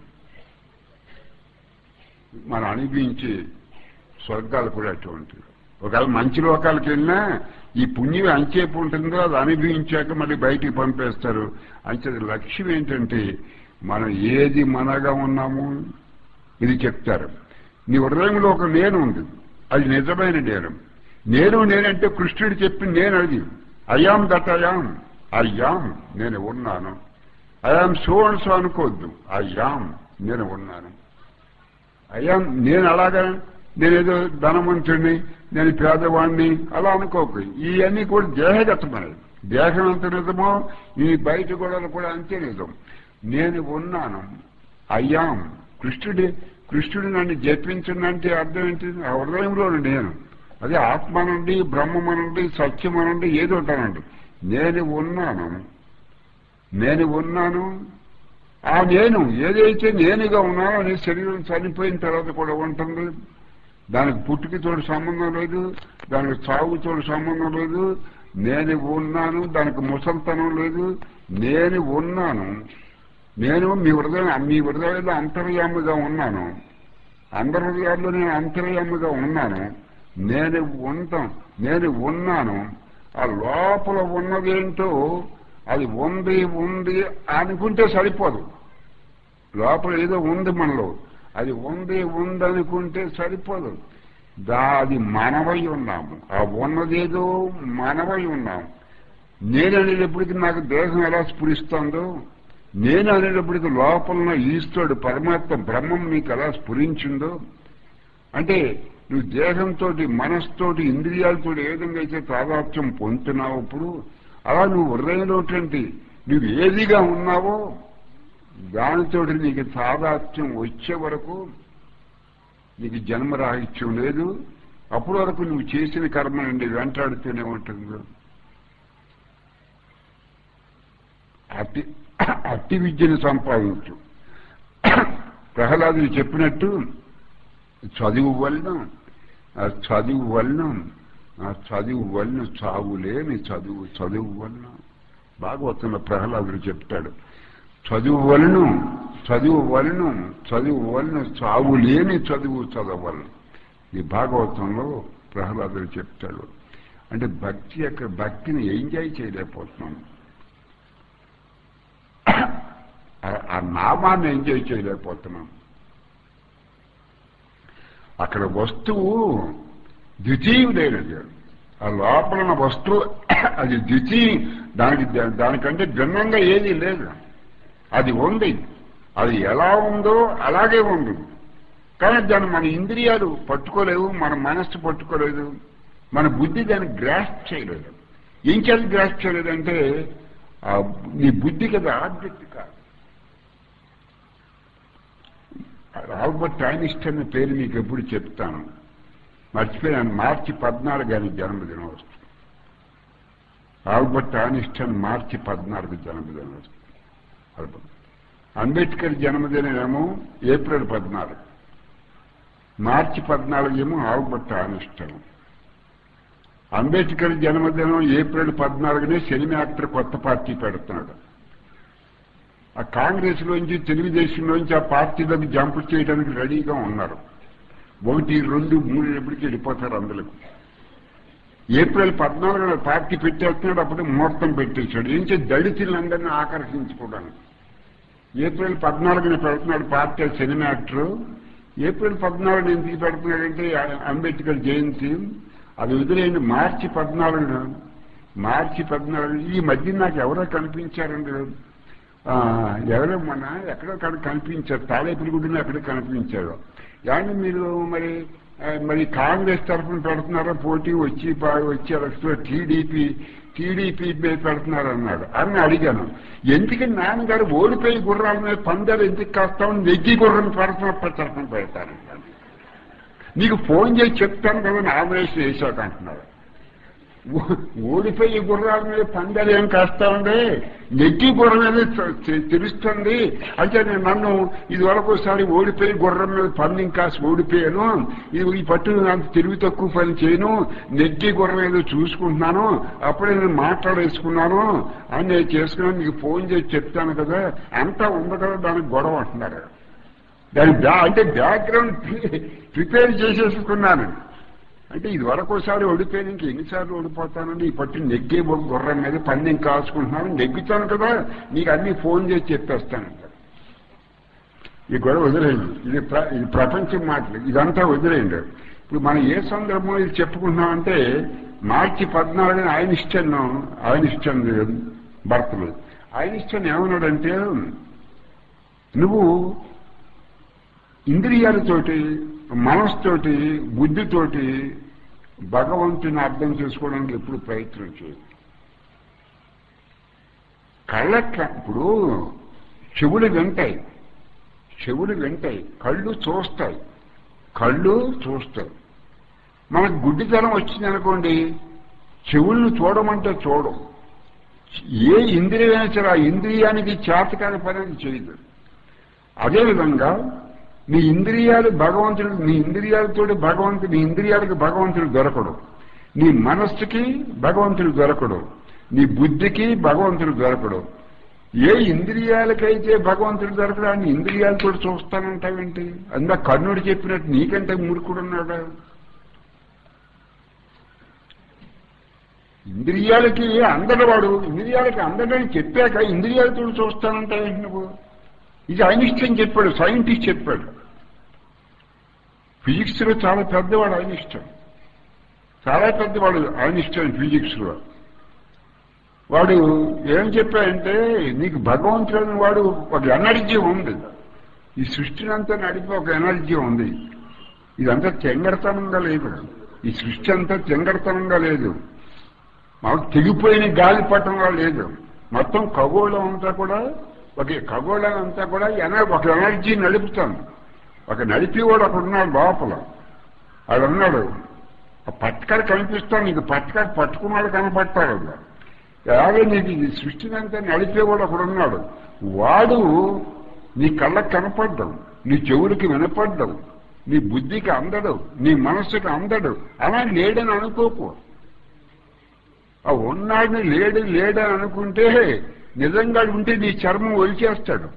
మనం అనిపించే స్వర్గాలు కూడా అటువంటివి ఒకవేళ మంచి లోకాలకు వెళ్ళినా ఈ పుణ్యం అంచేపు ఉంటుందో అది అనుభవించాక మళ్ళీ బయటికి పంపేస్తారు అంతే లక్ష్యం ఏంటంటే మనం ఏది మనగా ఉన్నాము ఇది చెప్తారు నీ హృదయంలో ఒక నేను ఉంది అది నిజమైన నేను నేను నేనంటే కృష్ణుడు చెప్పి నేను అది అయాం దట్ అయాం అయ్యాం నేను ఉన్నాను అయాం సో అండ్ సో అనుకోవద్దు అయ్యాం నేను ఉన్నాను అయ్యా నేను అలాగా నేనేదో ధనవంతుడిని నేను పేదవాడిని అలా అనుకోకు ఇవన్నీ కూడా దేహగతమైనవి దేహం ఎంత నిజమో ఈ బయట గొడవలు కూడా అంతే నిజం నేను ఉన్నాను అయ్యాం కృష్ణుడి కృష్ణుడు నన్ను జపించిందంటే అర్థం ఏంటి ఆ హృదయంలో నేను అదే ఆత్మ నుండి బ్రహ్మం నుండి సత్యం నుండి ఏదో అనండి నేను ఉన్నాను నేను ఉన్నాను ఆ నేను ఏదైతే నేనుగా ఉన్నానో నీ శరీరం చనిపోయిన తర్వాత కూడా ఉంటుంది దానికి పుట్టుకతోటి సంబంధం లేదు దానికి చావుతోటి సంబంధం లేదు నేను ఉన్నాను దానికి ముసల్తనం లేదు నేను ఉన్నాను నేను మీ హృదయం మీ హృదయంలో అంతర్యామిగా ఉన్నాను అందరి హృదయాల్లో నేను అంతర్యామిగా ఉన్నాను నేను ఉంటాం నేను ఉన్నాను ఆ లోపల ఉన్నదేంటో అది ఉంది ఉంది అనుకుంటే సరిపోదు లోపల ఏదో ఉంది మనలో అది ఉంది ఉంది అనుకుంటే సరిపోదు దా అది మనవై ఉన్నాము ఆ ఉన్నదేదో మనవై ఉన్నాము నేను అనేటప్పటికి నాకు దేహం ఎలా స్ఫురిస్తుందో నేను అనేటప్పటికి లోపల ఉన్న ఈశ్వరుడు పరమాత్మ బ్రహ్మం నీకు ఎలా స్ఫురించిందో అంటే నువ్వు దేహంతో మనస్తోటి ఇంద్రియాలతో ఏ విధంగా అయితే తాదాత్యం పొందుతున్నావు ఇప్పుడు అలా నువ్వు హృదయంలోటువంటి నువ్వు ఏదిగా ఉన్నావో దానితోటి నీకు తాదాత్యం వచ్చే వరకు నీకు జన్మరాహిత్యం లేదు అప్పటి వరకు నువ్వు చేసిన కర్మ నుండి వెంటాడుతూనే ఉంటుంది అతి అతి విద్యను సంపాదించు ప్రహ్లాదుడు చెప్పినట్టు చదువు వలన ఆ చదువు వలన ఆ చదువు వలన చావు లేని చదువు చదువు వలన భాగవతంలో ప్రహ్లాదుడు చెప్తాడు చదువు వలన చదువు వలన చదువు వలన చావు లేని చదువు చదవలను ఈ భాగవతంలో ప్రహ్లాదుడు చెప్తాడు అంటే భక్తి యొక్క భక్తిని ఎంజాయ్ చేయలేకపోతున్నాం ఆ నామాన్ని ఎంజాయ్ చేయలేకపోతున్నాం అక్కడ వస్తువు ద్వితీయుడైనది ఆ లోపల ఉన్న వస్తువు అది ద్వితీయ దానికి దానికంటే భిన్నంగా ఏదీ లేదు అది ఉంది అది ఎలా ఉందో అలాగే ఉంది కానీ దాన్ని మన ఇంద్రియాలు పట్టుకోలేవు మన మనస్సు పట్టుకోలేదు మన బుద్ధి దాన్ని గ్రాస్ చేయలేదు ఏం చేయాలి గ్రాస్ చేయలేదంటే నీ బుద్ధి కదా ఆబ్జెక్ట్ కాదు ఆల్బర్ట్ ఐనిస్టన్ పేరు మీకు ఎప్పుడు చెప్తాను మర్చిపోయాను మార్చి పద్నాలుగు ఆయన జన్మదినం వస్తుంది ఆల్బర్ట్ ఐనిస్టన్ మార్చి పద్నాలుగు జన్మదినం వస్తుంది అంబేద్కర్ జన్మదినం ఏమో ఏప్రిల్ పద్నాలుగు మార్చి పద్నాలుగు ఏమో ఆల్బర్ట్ ఐనిస్టన్ అంబేద్కర్ జన్మదినం ఏప్రిల్ పద్నాలుగునే సినిమా యాక్టర్ కొత్త పార్టీ పెడుతున్నాడు ఆ కాంగ్రెస్ లోంచి తెలుగుదేశంలోంచి ఆ పార్టీలోకి జంప్ చేయడానికి రెడీగా ఉన్నారు ఒకటి రెండు మూడు ఎప్పటికి వెళ్ళిపోతారు అందులో ఏప్రిల్ పద్నాలుగున పార్టీ పెట్టేస్తున్నాడు అప్పుడు ముహూర్తం పెట్టేశాడు ఏం చేసి దళితులందరినీ ఆకర్షించుకోవడానికి ఏప్రిల్ పద్నాలుగున పెడుతున్నాడు పార్టీ సినిమా యాక్టర్ ఏప్రిల్ పద్నాలుగున ఎందుకు పెడుతున్నాడంటే అంబేద్కర్ జయంతి అది వదిలేయండి మార్చి పద్నాలుగున మార్చి పద్నాలుగు ఈ మధ్య నాకు ఎవరో కనిపించారండి ఎవరో మొన్న ఎక్కడో కాడ కనిపించారు తాడేపల్లిగుడిలో ఎక్కడ కనిపించారు కానీ మీరు మరి మరి కాంగ్రెస్ తరఫున పెడుతున్నారా పోటీ వచ్చి వచ్చి ఎలక్షన్ టీడీపీ టీడీపీ మీద పెడుతున్నారు అన్నాడు అని అడిగాను ఎందుకని నాన్నగారు ఓడిపోయి గుర్రాల మీద పందాలు ఎందుకు కాస్తామని నెగ్గి గుర్రం పెడుతున్న తరఫున పెడతాను నీకు ఫోన్ చేసి చెప్తాను కదా నామినేషన్ వేసాక అంటున్నారు ఓడిపోయి గుర్రాల మీద పందాలు ఏం కాస్తామండి నెగ్గి గుర్రం మీద తెలుస్తుంది అంటే నేను నన్ను ఇది వరకు ఒకసారి ఓడిపోయి గుర్రం మీద పందెం కాసి ఓడిపోయాను ఇది ఈ పట్టు అంత తెలివి తక్కువ పని చేయను నెగ్గి గుర్రం ఏదో చూసుకుంటున్నాను అప్పుడే నేను మాట్లాడేసుకున్నాను అని నేను చేసుకున్నాను మీకు ఫోన్ చేసి చెప్తాను కదా అంతా ఉంది కదా దానికి గొడవ అంటున్నారు దాని అంటే బ్యాక్గ్రౌండ్ ప్రిపేర్ చేసేసుకున్నాను అంటే ఇది వరకు ఒకసారి ఓడిపోయాను ఇంక ఎన్నిసార్లు ఓడిపోతానండి ఈ పట్టి నెగ్గే గుర్రం మీద పందెం కాసుకుంటున్నాను నెగ్గుతాను కదా నీకు అన్ని ఫోన్ చేసి చెప్పేస్తాను ఈ గొడవ వదిలేయండి ఇది ఇది ప్రపంచం మాటలు ఇదంతా వదిలేయండి ఇప్పుడు మనం ఏ సందర్భంలో ఇది చెప్పుకుంటున్నామంటే మార్చి పద్నాలుగున ఐనిస్టన్ ఐనిస్టన్ భర్తలు ఐనిస్టన్ ఏమన్నాడంటే నువ్వు ఇంద్రియాలతోటి మనస్తోటి బుద్ధితోటి భగవంతుని అర్థం చేసుకోవడానికి ఎప్పుడు ప్రయత్నం చేయదు కళ్ళ ఇప్పుడు చెవులు వింటాయి చెవులు వింటాయి కళ్ళు చూస్తాయి కళ్ళు చూస్తాయి మనకు గుడ్డితనం వచ్చిందనుకోండి చెవులను చూడమంటే చూడం ఏ ఇంద్రియమైనా సరే ఆ ఇంద్రియానికి చేతకాని పని అది చేయదు అదేవిధంగా నీ ఇంద్రియాలు భగవంతుడు నీ ఇంద్రియాలతో భగవంతుడు నీ ఇంద్రియాలకు భగవంతుడు దొరకడు నీ మనస్సుకి భగవంతుడు దొరకడు నీ బుద్ధికి భగవంతుడు దొరకడు ఏ ఇంద్రియాలకైతే భగవంతుడు దొరకడు అని ఇంద్రియాలతో చూస్తానంటావేంటి అందా కర్ణుడు చెప్పినట్టు నీకంటే మూర్ఖుడు ఉన్నాడా ఇంద్రియాలకి అందడు వాడు ఇంద్రియాలకి అందడని చెప్పాక ఇంద్రియాలతో చూస్తానంటే ఏంటి నువ్వు ఇది ఐనిస్టైన్ చెప్పాడు సైంటిస్ట్ చెప్పాడు ఫిజిక్స్ లో చాలా పెద్దవాడు ఐనిస్టైన్ చాలా పెద్దవాడు ఐనిస్టైన్ ఫిజిక్స్ లో వాడు ఏం చెప్పాడంటే నీకు భగవంతుడని వాడు ఒక ఎనర్జీ ఉంది ఈ సృష్టిని అంతా నడిపి ఒక ఎనర్జీ ఉంది ఇదంతా చెంగడతనంగా లేదు ఈ సృష్టి అంతా చెంగడతనంగా లేదు మాకు తెగిపోయిన గాలిపటంగా లేదు మొత్తం ఖగోళం అంతా కూడా ఒక ఖగోళం అంతా కూడా ఎన- ఒక ఎనర్జీ నడుపుతాను ఒక నడిపేవాడు అక్కడ ఉన్నాడు లోపల వాడు ఉన్నాడు ఆ పట్టుకాడు కనిపిస్తాడు నీకు పట్టుకాడు పట్టుకున్నాడు కనపడతాడు అలాగే నీకు ఈ సృష్టిని అంతా నడిపేవాడు అక్కడ ఉన్నాడు వాడు నీ కళ్ళకు కనపడ్డం నీ చెవులకి వినపడ్డం నీ బుద్ధికి అందడు నీ మనస్సుకి అందడు అలా లేడని అనుకోకు ఆ ఉన్నాడిని లేడు లేడని అనుకుంటే నిజంగా ఉంటే నీ చర్మం ఒలిచేస్తాడు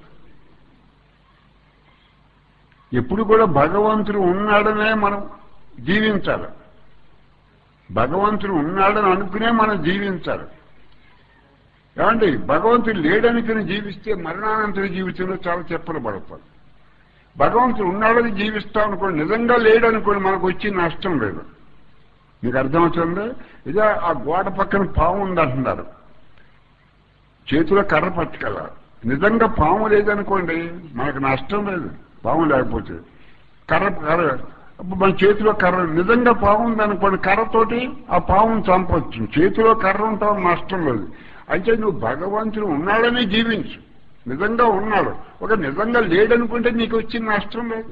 ఎప్పుడు కూడా భగవంతుడు ఉన్నాడనే మనం జీవించాలి భగవంతుడు ఉన్నాడని అనుకునే మనం జీవించాలి ఏమండి భగవంతుడు లేడనుకుని జీవిస్తే మరణానంతర జీవితంలో చాలా చెప్పలు పడతారు భగవంతుడు ఉన్నాడని జీవిస్తాం అనుకోండి నిజంగా లేడనుకోండి మనకు వచ్చి నష్టం లేదు మీకు అర్థమవుతుంది ఇదే ఆ గోడ పక్కన పాము ఉందంటున్నారు చేతిలో కర్ర పట్టుకెళ్ళాలి నిజంగా పాము లేదనుకోండి మనకు నష్టం లేదు పాము లేకపోతే కర్ర కర్ర అప్పుడు మన చేతిలో కర్ర నిజంగా పాము ఉందనుకోండి కర్రతోటి ఆ పామును చంపొచ్చు చేతిలో కర్ర ఉంటావు నష్టం లేదు అయితే నువ్వు భగవంతుడు ఉన్నాడని జీవించు నిజంగా ఉన్నాడు ఒక నిజంగా లేడనుకుంటే నీకు వచ్చిన నష్టం లేదు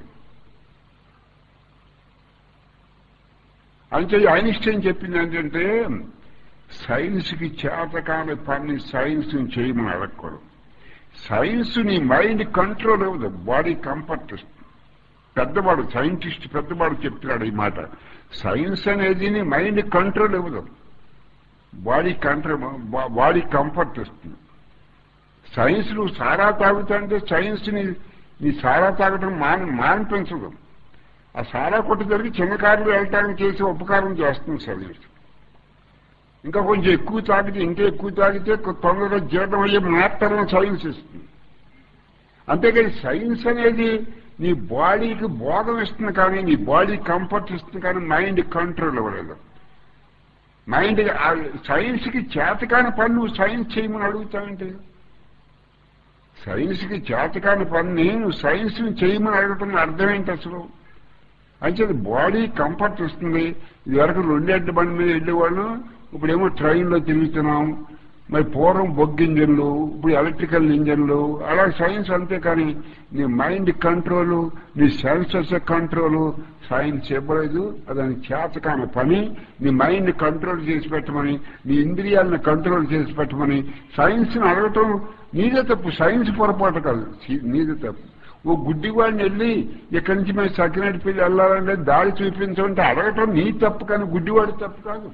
అంటే ఐన్స్టైన్ చెప్పింది ఏంటంటే సైన్స్కి చేతకాని పని సైన్స్ చేయమని అడగకూడదు సైన్స్ నీ మైండ్ కంట్రోల్ అవ్వదు బాడీ కంఫర్ట్ ఇస్తుంది పెద్దవాడు సైంటిస్ట్ పెద్దవాడు చెప్తున్నాడు ఈ మాట సైన్స్ అనేది నీ మైండ్ కంట్రోల్ ఇవ్వదు బాడీ కంట్రోల్ బాడీ కంఫర్ట్ ఇస్తుంది సైన్స్ నువ్వు సారా తాగుతుంటే సైన్స్ ని నీ సారా తాగటం మాని మానిపించదు ఆ సారా కొట్టు జరిగి చిన్న కార్లు వెళ్ళటానికి చేసి ఉపకారం చేస్తుంది సైన్స్ ఇంకా కొంచెం ఎక్కువ తాగితే ఇంకా ఎక్కువ తాగితే తొందరగా జీర్ణం అయ్యే మాత్రం సైన్స్ ఇస్తుంది అంతేకాని సైన్స్ అనేది నీ బాడీకి బోధం ఇస్తుంది కానీ నీ బాడీ కంఫర్ట్ ఇస్తుంది కానీ మైండ్ కంట్రోల్ అవ్వలేదు మైండ్ సైన్స్కి చేతకాని పని నువ్వు సైన్స్ చేయమని అడుగుతావంటే సైన్స్కి చేతకాని పని నువ్వు సైన్స్ని చేయమని అడగటం అర్థం ఏంటి అసలు అయితే బాడీ కంఫర్ట్ వస్తుంది ఇదివరకు రెండేళ్ల బండి మీద వెళ్ళేవాళ్ళు ఇప్పుడేమో ట్రైన్లో తిరుగుతున్నాం మరి పూర్వం బొగ్ ఇంజన్లు ఇప్పుడు ఎలక్ట్రికల్ ఇంజన్లు అలా సైన్స్ అంతే కానీ నీ మైండ్ కంట్రోల్ నీ సెన్సెస్ కంట్రోల్ సైన్స్ చెప్పలేదు అదని చేతకాని పని నీ మైండ్ కంట్రోల్ చేసి పెట్టమని నీ ఇంద్రియాలను కంట్రోల్ చేసి పెట్టమని సైన్స్ని అడగటం నీదే తప్పు సైన్స్ పొరపాటు కాదు నీదే తప్పు ఓ గుడ్డివాడిని వెళ్ళి ఇక్కడి నుంచి మేము సకినట్టు పెళ్లి వెళ్ళాలంటే దారి చూపించమంటే అడగటం నీ తప్పు కానీ గుడ్డివాడి తప్పు కాదు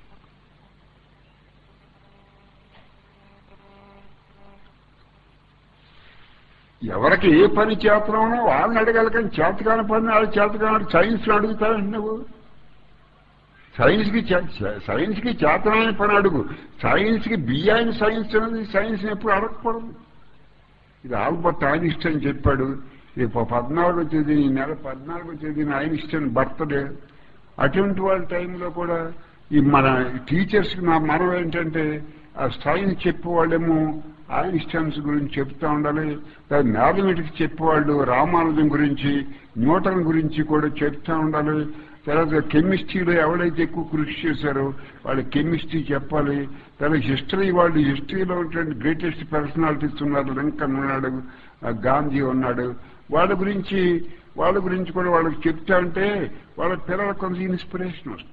ఎవరికి ఏ పని చేతనమో వాళ్ళని అడగాలి కానీ చేతకాని పని వాళ్ళు చేతకాని సైన్స్ అడుగుతావండి నువ్వు సైన్స్కి సైన్స్కి చేతనైన పని అడుగు సైన్స్కి బియ్యాయిన సైన్స్ అనేది సైన్స్ని ఎప్పుడు అడగకూడదు ఇది ఆల్బర్ట్ ఐన్స్టైన్ చెప్పాడు రేపు పద్నాలుగో తేదీ ఈ నెల పద్నాలుగో తేదీన ఐన్స్టైన్ బర్త్డే అటువంటి వాళ్ళ టైంలో కూడా ఈ మన టీచర్స్కి నా మనం ఏంటంటే ఆ సైన్స్ చెప్పేవాళ్ళేమో ఐన్స్టైన్స్ గురించి చెప్తా ఉండాలి మ్యాథమెటిక్స్ చెప్పేవాళ్ళు రామానుజం గురించి న్యూటన్ గురించి కూడా చెప్తా ఉండాలి తర్వాత కెమిస్ట్రీలో ఎవరైతే ఎక్కువ కృషి చేశారో వాళ్ళు కెమిస్ట్రీ చెప్పాలి తర్వాత హిస్టరీ వాళ్ళు హిస్టరీలో ఉన్నటువంటి గ్రేటెస్ట్ పర్సనాలిటీస్ ఉన్నారు లింకన్ ఉన్నాడు గాంధీ ఉన్నాడు వాళ్ళ గురించి వాళ్ళ గురించి కూడా వాళ్ళకి చెప్తా ఉంటే వాళ్ళ పిల్లలకు కొంత ఇన్స్పిరేషన్ వస్తుంది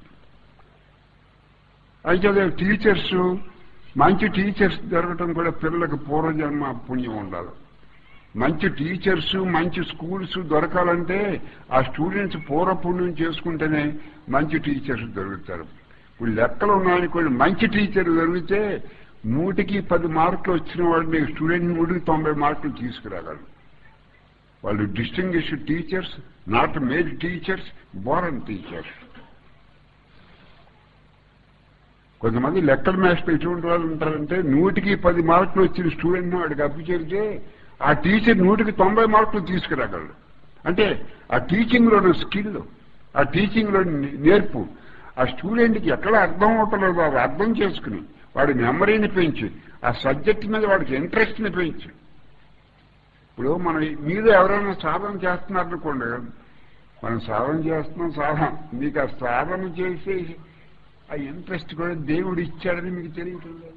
అయితే టీచర్స్ మంచి టీచర్స్ జరగటం కూడా పిల్లలకు పూర్వజన్మ పుణ్యం ఉండాలి మంచి టీచర్స్ మంచి స్కూల్స్ దొరకాలంటే ఆ స్టూడెంట్స్ పూర్వపుణ్యం చేసుకుంటేనే మంచి టీచర్స్ దొరుకుతారు ఇప్పుడు లెక్కలు ఉన్నాయనుకోండి మంచి టీచర్ దొరికితే నూటికి పది మార్కులు వచ్చిన వాడిని స్టూడెంట్ నూటికి తొంభై మార్కులు తీసుకురాగలరు వాళ్ళు distinguish teachers not made teachers born teachers కొంతమంది లెక్కల మాస్టర్ ఎటువంటి వాళ్ళు ఉంటారంటే నూటికి పది మార్కులు వచ్చిన స్టూడెంట్ వాడికి అప్పు చెబితే ఆ టీచర్ నూటికి తొంభై మార్కులు తీసుకురాగలడు అంటే ఆ టీచింగ్ లోని స్కిల్ ఆ టీచింగ్ లోని నేర్పు ఆ స్టూడెంట్కి ఎక్కడ అర్థం అవటలేదో అది అర్థం చేసుకుని వాడి మెమరీని పెంచి ఆ సబ్జెక్ట్ మీద వాడికి ఇంట్రెస్ట్ని పెంచి ఇప్పుడు మనం మీద ఎవరైనా సాధన చేస్తున్నారనుకోండి మనం సాధన చేస్తున్నాం సాధన మీకు ఆ సాధన చేసే ఆ ఇంట్రెస్ట్ కూడా దేవుడు ఇచ్చాడని మీకు తెలియటం లేదు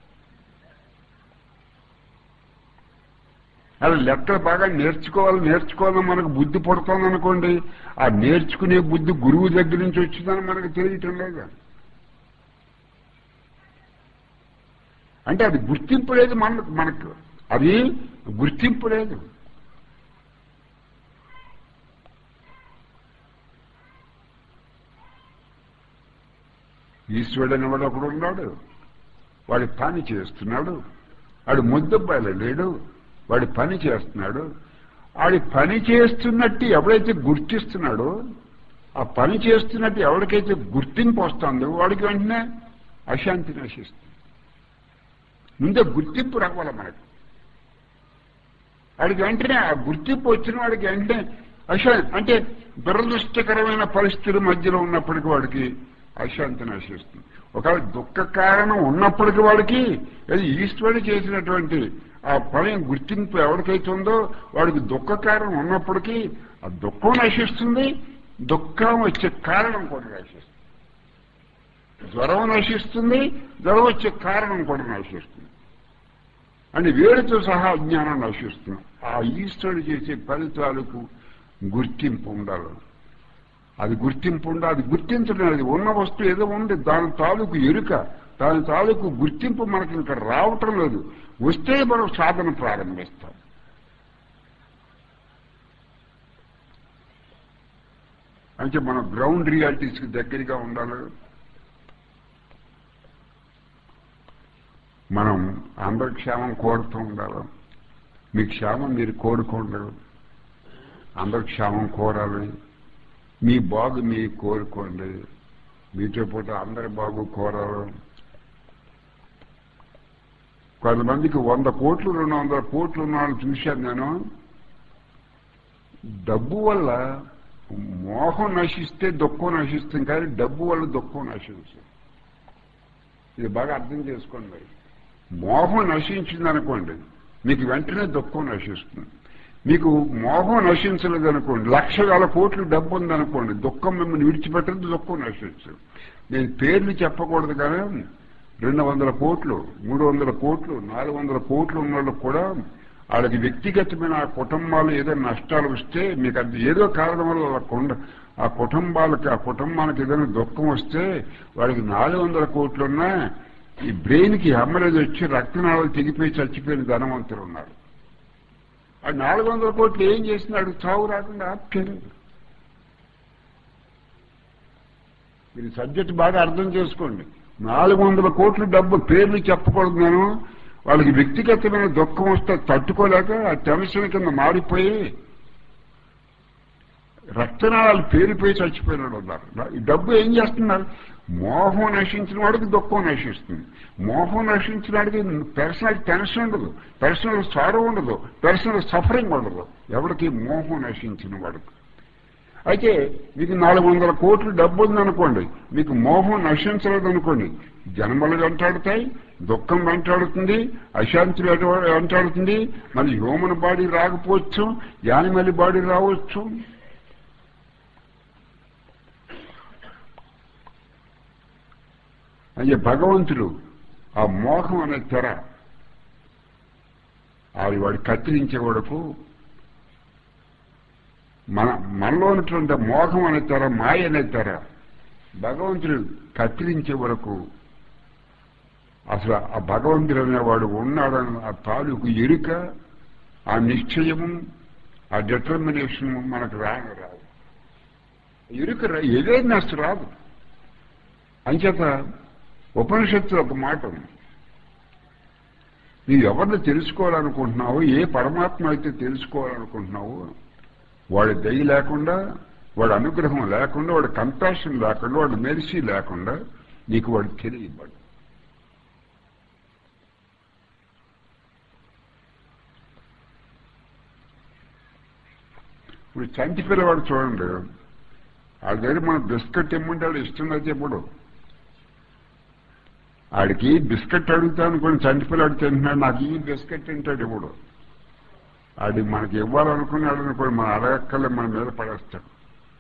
అలా లెక్కలు బాగా నేర్చుకోవాలి నేర్చుకోవాలని మనకు బుద్ధి పడుతోంది అనుకోండి ఆ నేర్చుకునే బుద్ధి గురువు దగ్గర నుంచి వచ్చిందని మనకు తెలియటం లేదు అంటే అది గుర్తింపు లేదు మన మనకు అది గుర్తింపు లేదు ఈశ్వరుడు అనేవాడు ఒకడు ఉన్నాడు వాడి పని చేస్తున్నాడు వాడు ముద్దబ్బాయిలో లేడు వాడి పని చేస్తున్నాడు వాడి పని చేస్తున్నట్టు ఎవడైతే గుర్తిస్తున్నాడో ఆ పని చేస్తున్నట్టు ఎవరికైతే గుర్తింపు వస్తుందో వాడికి వెంటనే అశాంతి నశిస్తుంది ముందే గుర్తింపు రావాలి మనకు వాడికి వెంటనే ఆ గుర్తింపు వచ్చిన వాడికి వెంటనే అశాంతి అంటే దురదృష్టకరమైన పరిస్థితుల మధ్యలో ఉన్నప్పటికీ వాడికి అశాంతి నశిస్తుంది ఒకవేళ దుఃఖ కారణం ఉన్నప్పటికీ వాడికి అది ఈశ్వరుడు చేసినటువంటి ఆ పని గుర్తింపు ఎవరికైతే ఉందో వాడికి దుఃఖ కారణం ఉన్నప్పటికీ ఆ దుఃఖం నశిస్తుంది దుఃఖం వచ్చే కారణం కూడా నశిస్తుంది జ్వరం నశిస్తుంది జ్వరం వచ్చే కారణం కూడా నశిస్తుంది అని వేడితో సహా అజ్ఞానం నశిస్తుంది ఆ ఈశ్వరుడు చేసే ఫలితాలకు గుర్తింపు ఉండాలి అది గుర్తింపు ఉండాలి అది గుర్తించడం అది ఉన్న వస్తువు ఏదో ఉంది దాని తాలూకు ఎరుక దాని తాలూకు గుర్తింపు మనకి ఇంకా రావటం లేదు వస్తే మనం సాధన ప్రారంభిస్తాం అంటే మన గ్రౌండ్ రియాలిటీస్కి దగ్గరగా ఉండాలి మనం అందరి క్షేమం కోరుతూ ఉండాలి మీ క్షేమం మీరు కోరుకోండి అందరి క్షేమం కోరాలి మీ బాగు మీ కోరుకోండి మీతో పాటు అందరి బాగు కోరాలి కొంతమందికి వంద కోట్లు రెండు వందల కోట్లు ఉన్న వాళ్ళు చూశాను నేను డబ్బు వల్ల మోహం నశిస్తే దుఃఖం నశిస్తుంది కానీ డబ్బు వల్ల దుఃఖం నశించదు ఇది బాగా అర్థం చేసుకోండి మరి మోహం నశించింది అనుకోండి మీకు వెంటనే దుఃఖం నశిస్తుంది మీకు మోహం నశించలేదు అనుకోండి లక్ష వేల కోట్లు డబ్బు ఉందనుకోండి దుఃఖం మిమ్మల్ని విడిచిపెట్టదు దుఃఖం నశించదు నేను పేర్లు చెప్పకూడదు కానీ రెండు వందల కోట్లు మూడు వందల కోట్లు నాలుగు వందల కోట్లు ఉన్న వాళ్ళకు కూడా వాళ్ళకి వ్యక్తిగతమైన ఆ కుటుంబాలు ఏదో నష్టాలు వస్తే మీకు అది ఏదో కారణం వల్ల వాళ్ళ కొండ ఆ కుటుంబాలకి ఆ కుటుంబానికి ఏదైనా దుఃఖం వస్తే వాడికి నాలుగు వందల కోట్లున్నా ఈ బ్రెయిన్కి హమ్మలేదు వచ్చి రక్తనాళాలు తెగిపోయి చచ్చిపోయిన ధనవంతులు ఉన్నారు ఆ నాలుగు వందల కోట్లు ఏం చేసినాడు చావు రాకుండా ఆప్యలేదు మీరు సబ్జెక్ట్ బాగా అర్థం చేసుకోండి నాలుగు వందల కోట్ల డబ్బు పేర్లు చెప్పకూడదు నేను వాళ్ళకి వ్యక్తిగతమైన దుఃఖం వస్తే తట్టుకోలేక ఆ టెన్షన్ కింద మారిపోయి రక్తనాళాలు పేరిపోయి చచ్చిపోయినాడు ఉన్నారు ఈ డబ్బు ఏం చేస్తున్నారు మోహం నశించిన వాడికి దుఃఖం నశిస్తుంది మోహం నశించిన వాడికి పర్సనల్ టెన్షన్ ఉండదు పర్సనల్ సారో ఉండదు పర్సనల్ సఫరింగ్ ఉండదు ఎవరికి మోహం నశించిన వాడికి అయితే మీకు నాలుగు వందల కోట్లు డబ్బు ఉందనుకోండి మీకు మోహం నశించలేదు అనుకోండి జన్మలు వెంటాడుతాయి దుఃఖం వెంటాడుతుంది అశాంతి వెంటాడుతుంది మళ్ళీ హ్యూమన్ బాడీ రాకపోవచ్చు యానిమల్ బాడీ రావచ్చు అంటే భగవంతుడు ఆ మోహం అనే తెర అది వాడు కత్తిరించే వరకు మన మనలో ఉన్నటువంటి మోహం అనే తెర మాయ అనే తెర భగవంతుడు కత్తిరించే వరకు అసలు ఆ భగవంతుడు అనేవాడు ఉన్నాడని ఆ తాలూకు ఎరుక ఆ నిశ్చయము ఆ డిటర్మినేషన్ మనకు రాను రాదు ఎరుక ఏదైనా అసలు రాదు అంచేత ఉపనిషత్తులో ఒక మాట ఉంది నీవు ఎవరిని తెలుసుకోవాలనుకుంటున్నావు ఏ పరమాత్మ అయితే తెలుసుకోవాలనుకుంటున్నావు వాడి దయ లేకుండా వాడి అనుగ్రహం లేకుండా వాడి కంపాషన్ లేకుండా వాడి మెరిసి లేకుండా నీకు వాడు తెలియబడు ఇప్పుడు చంటి పిల్లవాడు చూడండి వాళ్ళ దగ్గర మనం బిస్కెట్ ఇమ్మంటే వాడు ఇష్టం అయితే ఇప్పుడు ఆడికి బిస్కెట్ అడుగుతాను కొన్ని చంటి పిల్లవాడు తింటున్నాడు నాకు ఈ బిస్కెట్ తింటాడు ఇప్పుడు ఆడి మనకి ఇవ్వాలనుకున్నాడు అనుకోండి మనం అడగక్కలే మన మీద పడేస్తాడు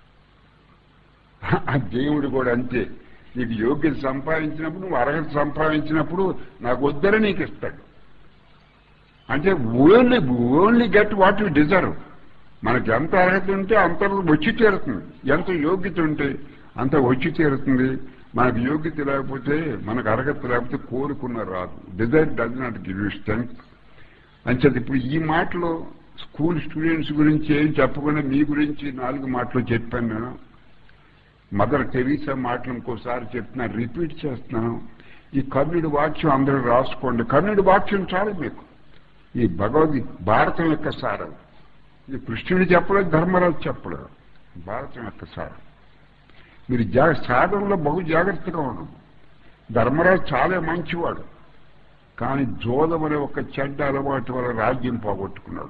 ఆ దేవుడు కూడా అంతే నీకు యోగ్యత సంపాదించినప్పుడు నువ్వు అర్హత సంపాదించినప్పుడు నాకు వద్దరే నీకు ఇస్తాడు అంటే only only get what you deserve మనకి ఎంత అర్హత ఉంటే అంత వచ్చి తీరుతుంది ఎంత యోగ్యత ఉంటే అంత వచ్చి తీరుతుంది మనకు యోగ్యత లేకపోతే మనకు అర్హత లేకపోతే కోరుకున్న రాదు desire does not give you strength అంచేది ఇప్పుడు ఈ మాటలు స్కూల్ స్టూడెంట్స్ గురించి ఏం చెప్పకుండా మీ గురించి నాలుగు మాటలు చెప్పాను నేను మదర్ టెరీసా మాటలు ఇంకోసారి చెప్తున్నా రిపీట్ చేస్తున్నాను ఈ కర్ణుడి వాక్యం అందరూ రాసుకోండి కర్ణుడి వాక్యం చాలు మీకు ఈ భగవద్ భారతం యొక్క సారం ఇది కృష్ణుడు చెప్పలేదు ధర్మరాజు చెప్పలేదు భారతం యొక్క సారం మీరు జా సాధనలో బహు జాగ్రత్తగా ఉండదు ధర్మరాజు చాలా మంచివాడు కానీ జోదం అనే ఒక చెడ్డ అలవాటు వల్ల రాజ్యం పోగొట్టుకున్నాడు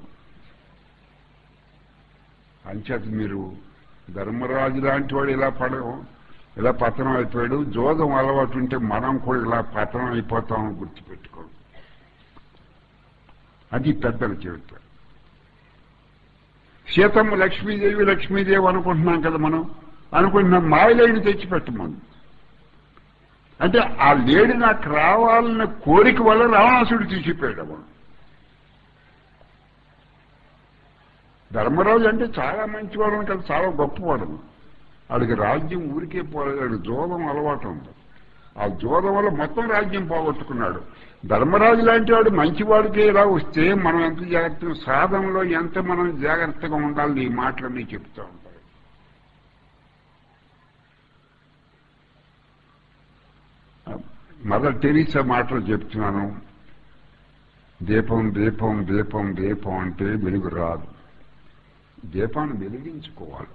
అంచేత మీరు ధర్మరాజు లాంటి వాడు ఇలా పడడం ఇలా పతనం అయిపోయాడు జోదం అలవాటు ఉంటే మనం కూడా ఇలా పతనం అయిపోతామని గుర్తుపెట్టుకోండి అది పెద్దలు చెబుతారు సీతమ్మ లక్ష్మీదేవి లక్ష్మీదేవి అనుకుంటున్నాం కదా మనం అనుకుంటున్నాం మాయలేడిని తెచ్చిపెట్టమని అంటే ఆ లేడి నాకు రావాలన్న కోరిక వల్ల రావణాసుడు తీసిపోయాడు మనం ధర్మరాజు అంటే చాలా మంచివాడు కదా చాలా గొప్పవాడు వాడికి రాజ్యం ఊరికే పోలేదు వాడికి జోదం అలవాటు ఉంది ఆ జోదం వల్ల మొత్తం రాజ్యం పోగొట్టుకున్నాడు ధర్మరాజు లాంటి వాడు మంచివాడికి ఇలా వస్తే మనం ఎంత జాగ్రత్త సాధనలో ఎంత మనం జాగ్రత్తగా ఉండాలి ఈ మాటలన్నీ చెప్తూ ఉంటాయి మదర్ టెరీసా మాటలు చెప్తున్నాను దీపం దీపం దీపం దీపం అంటే వెలుగు రాదు దీపాన్ని వెలిగించుకోవాలి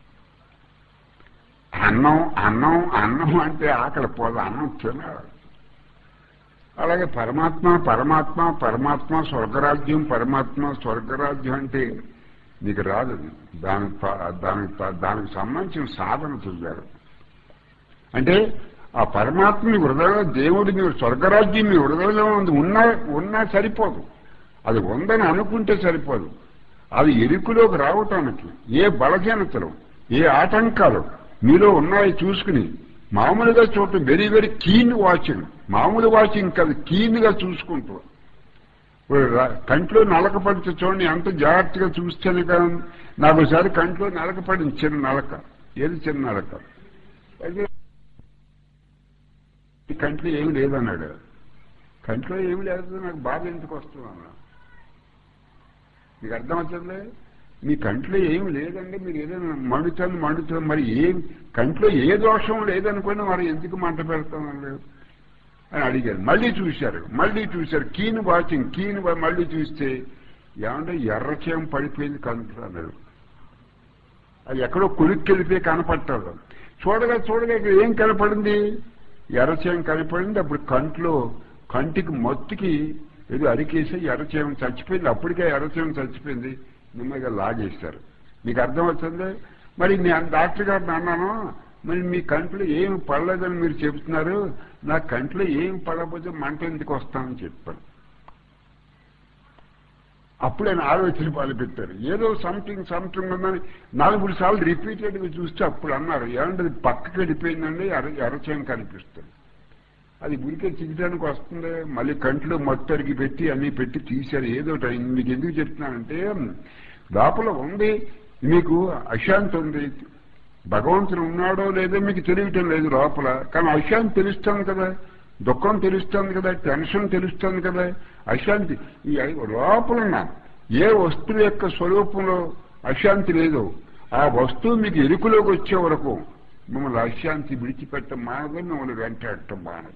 అన్నం అన్నం అన్నం అంటే ఆకలి పోదు అన్నం తినాలి అలాగే పరమాత్మ పరమాత్మ పరమాత్మ స్వర్గరాజ్యం పరమాత్మ స్వర్గరాజ్యం అంటే నీకు రాదు దానికి దానికి దానికి సంబంధించిన సాధన చెయ్యాలి అంటే ఆ పరమాత్మ మీ హృదయంలో దేవుడు మీ స్వర్గరాజ్యం మీ హృదయంలో ఉంది ఉన్నా ఉన్నా సరిపోదు అది ఉందని అనుకుంటే సరిపోదు అది ఎరుకులోకి రావటానికి ఏ బలహీనతలు ఏ ఆటంకాలు మీలో ఉన్నాయి చూసుకుని మామూలుగా చూడటం వెరీ వెరీ కీన్ వాచింగ్ మామూలు వాచింగ్ కాదు కీన్ గా చూసుకుంటూ కంట్లో నలక పడితే చూడండి ఎంత జాగ్రత్తగా చూస్తేనే కదా నాకు ఒకసారి కంట్లో నలక పడింది చిన్న నలక ఏది చిన్న నలక అయితే కంట్లో ఏమి లేదన్నాడు కంట్లో ఏమి లేదు నాకు బాధ ఎందుకు వస్తుంది అన్నా మీకు అర్థమవుతుంది మీ కంట్లో ఏమి లేదండి మీరు ఏదైనా మండుతుంది మండుతుంది మరి ఏం కంట్లో ఏ దోషం లేదనుకుని మరి ఎందుకు మంట పెడతామండి అని అడిగారు మళ్ళీ చూశారు మళ్ళీ చూశారు కీన్ వాచింగ్ కీన్ మళ్ళీ చూస్తే ఏమంటే ఎర్రచేయం పడిపోయింది కనుక్కున్నాడు అది ఎక్కడో కులిక్కెళ్ళిపోయి కనపట్టాడు చూడగా చూడగా ఇక్కడ ఏం కనపడింది ఎర్రచేయం కనపడింది అప్పుడు కంట్లో కంటికి మొత్తుకి ఏదో అరికేసి ఎర్రచేయం చచ్చిపోయింది అప్పటికే ఎర్రచేయం చచ్చిపోయింది నెమ్మదిగా లాగేశారు మీకు అర్థమవుతుంది మరి నేను డాక్టర్ గారిని అన్నాను మరి మీ కంట్లో ఏం పడలేదని మీరు చెబుతున్నారు నా కంట్లో ఏం పడకపోతే మంట ఎందుకు వస్తానని చెప్పాను అప్పుడు ఆయన ఆలోచన పాలు పెట్టారు ఏదో సంథింగ్ సంథింగ్ ఉందని నాలుగు సార్లు రిపీటెడ్గా చూస్తే అప్పుడు అన్నారు ఏమంటే అది పక్కకి వెళ్ళిపోయిందండి ఎర ఎరచేయం కనిపిస్తుంది అది గురికే చిక్కడానికి వస్తుంది మళ్ళీ కంట్లో మొత్తరికి పెట్టి అన్ని పెట్టి తీశారు ఏదో మీకు ఎందుకు చెప్తున్నానంటే లోపల ఉంది మీకు అశాంతి ఉంది భగవంతుడు ఉన్నాడో లేదో మీకు తెలియటం లేదు లోపల కానీ అశాంతి తెలుస్తుంది కదా దుఃఖం తెలుస్తుంది కదా టెన్షన్ తెలుస్తుంది కదా అశాంతి ఈ లోపల ఏ వస్తువు యొక్క స్వరూపంలో అశాంతి లేదు ఆ వస్తువు మీకు ఎరుకులోకి వచ్చే వరకు మిమ్మల్ని అశాంతి విడిచిపెట్టం మానదు మిమ్మల్ని వెంటాడటం మానదు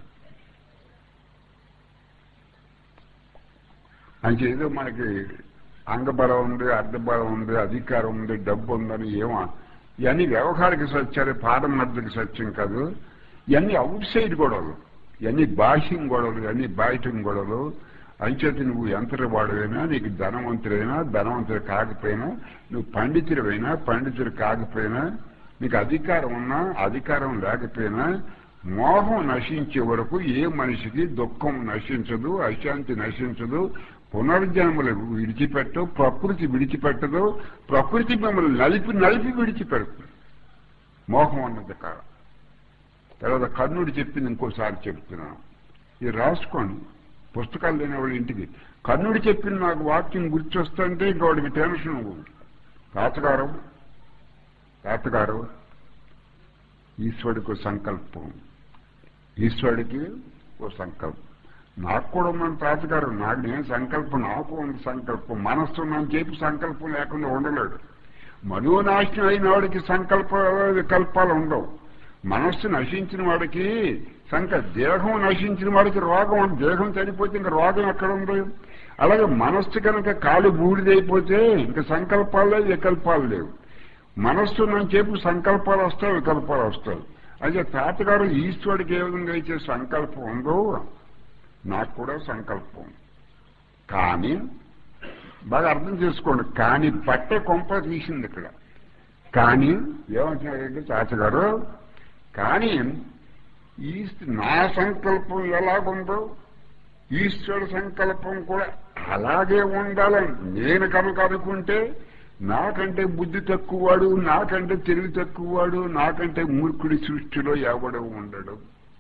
అంటే ఏదో మనకి అంగబలం ఉంది అర్ధబలం ఉంది అధికారం ఉంది డబ్బు ఉందని ఏమో ఇవన్నీ వ్యవహారిక సత్యాలు పారమార్థిక సత్యం కాదు ఇవన్నీ అవుట్ సైడ్ గొడవలు ఇవన్నీ బాహ్యం గొడవలు ఇవన్నీ బయట గొడవలు అంచేత నువ్వు యంత్రవాడువైనా నీకు ధనవంతుడైనా ధనవంతుడు కాకపోయినా నువ్వు పండితుడివైనా పండితుడు కాకపోయినా నీకు అధికారం ఉన్నా అధికారం లేకపోయినా మోహం నశించే వరకు ఏ మనిషికి దుఃఖం నశించదు అశాంతి నశించదు పునర్జన్మలు విడిచిపెట్టు ప్రకృతి విడిచిపెట్టదు ప్రకృతి మిమ్మల్ని నలిపి నలిపి విడిచిపెడుతుంది మోహం అన్నది కాదు తర్వాత కర్ణుడు చెప్పింది ఇంకోసారి చెప్తున్నాను ఇది రాసుకోండి పుస్తకాలు లేని వాళ్ళ ఇంటికి కర్ణుడు చెప్పిన నాకు వాక్యం గుర్తొస్తుంటే ఇంకా వాడికి టెన్షన్ తాతగారు తాతగారు ఈశ్వరుడికి సంకల్పం ఈశ్వరుడికి ఓ సంకల్పం నాకు కూడా ఉన్న తాతగారు నాకు నేను సంకల్పం నాకు ఉంది సంకల్పం మనస్సు నన్ను చెప్పి సంకల్పం లేకుండా ఉండలేడు మనోనాశనం అయిన వాడికి సంకల్ప వికల్పాలు ఉండవు మనస్సు నశించిన వాడికి సంక దేహం నశించిన వాడికి రోగం ఉంది దేహం చనిపోతే ఇంకా రోగం ఎక్కడ ఉంది అలాగే మనస్సు కనుక కాలు బూడిదైపోతే ఇంకా సంకల్పాలు లేవు వికల్పాలు లేవు మనస్సు నన్ను చెప్పి సంకల్పాలు వస్తాయి వికల్పాలు వస్తాయి అయితే తాతగారు ఈశ్వరుడికి ఏ విధంగా అయితే సంకల్పం ఉందో నాకు కూడా సంకల్పం కానీ బాగా అర్థం చేసుకోండి కానీ పట్టే కొంప తీసింది ఇక్కడ కానీ ఏమంటున్నారంటే తాతగారు కానీ ఈ నా సంకల్పం ఎలాగుందో ఈశ్వరుడు సంకల్పం కూడా అలాగే ఉండాలని నేను కనుక అనుకుంటే నాకంటే బుద్ధి తక్కువవాడు నాకంటే తెలివి తక్కువవాడు నాకంటే మూర్ఖుడి సృష్టిలో ఎవడో ఉండడు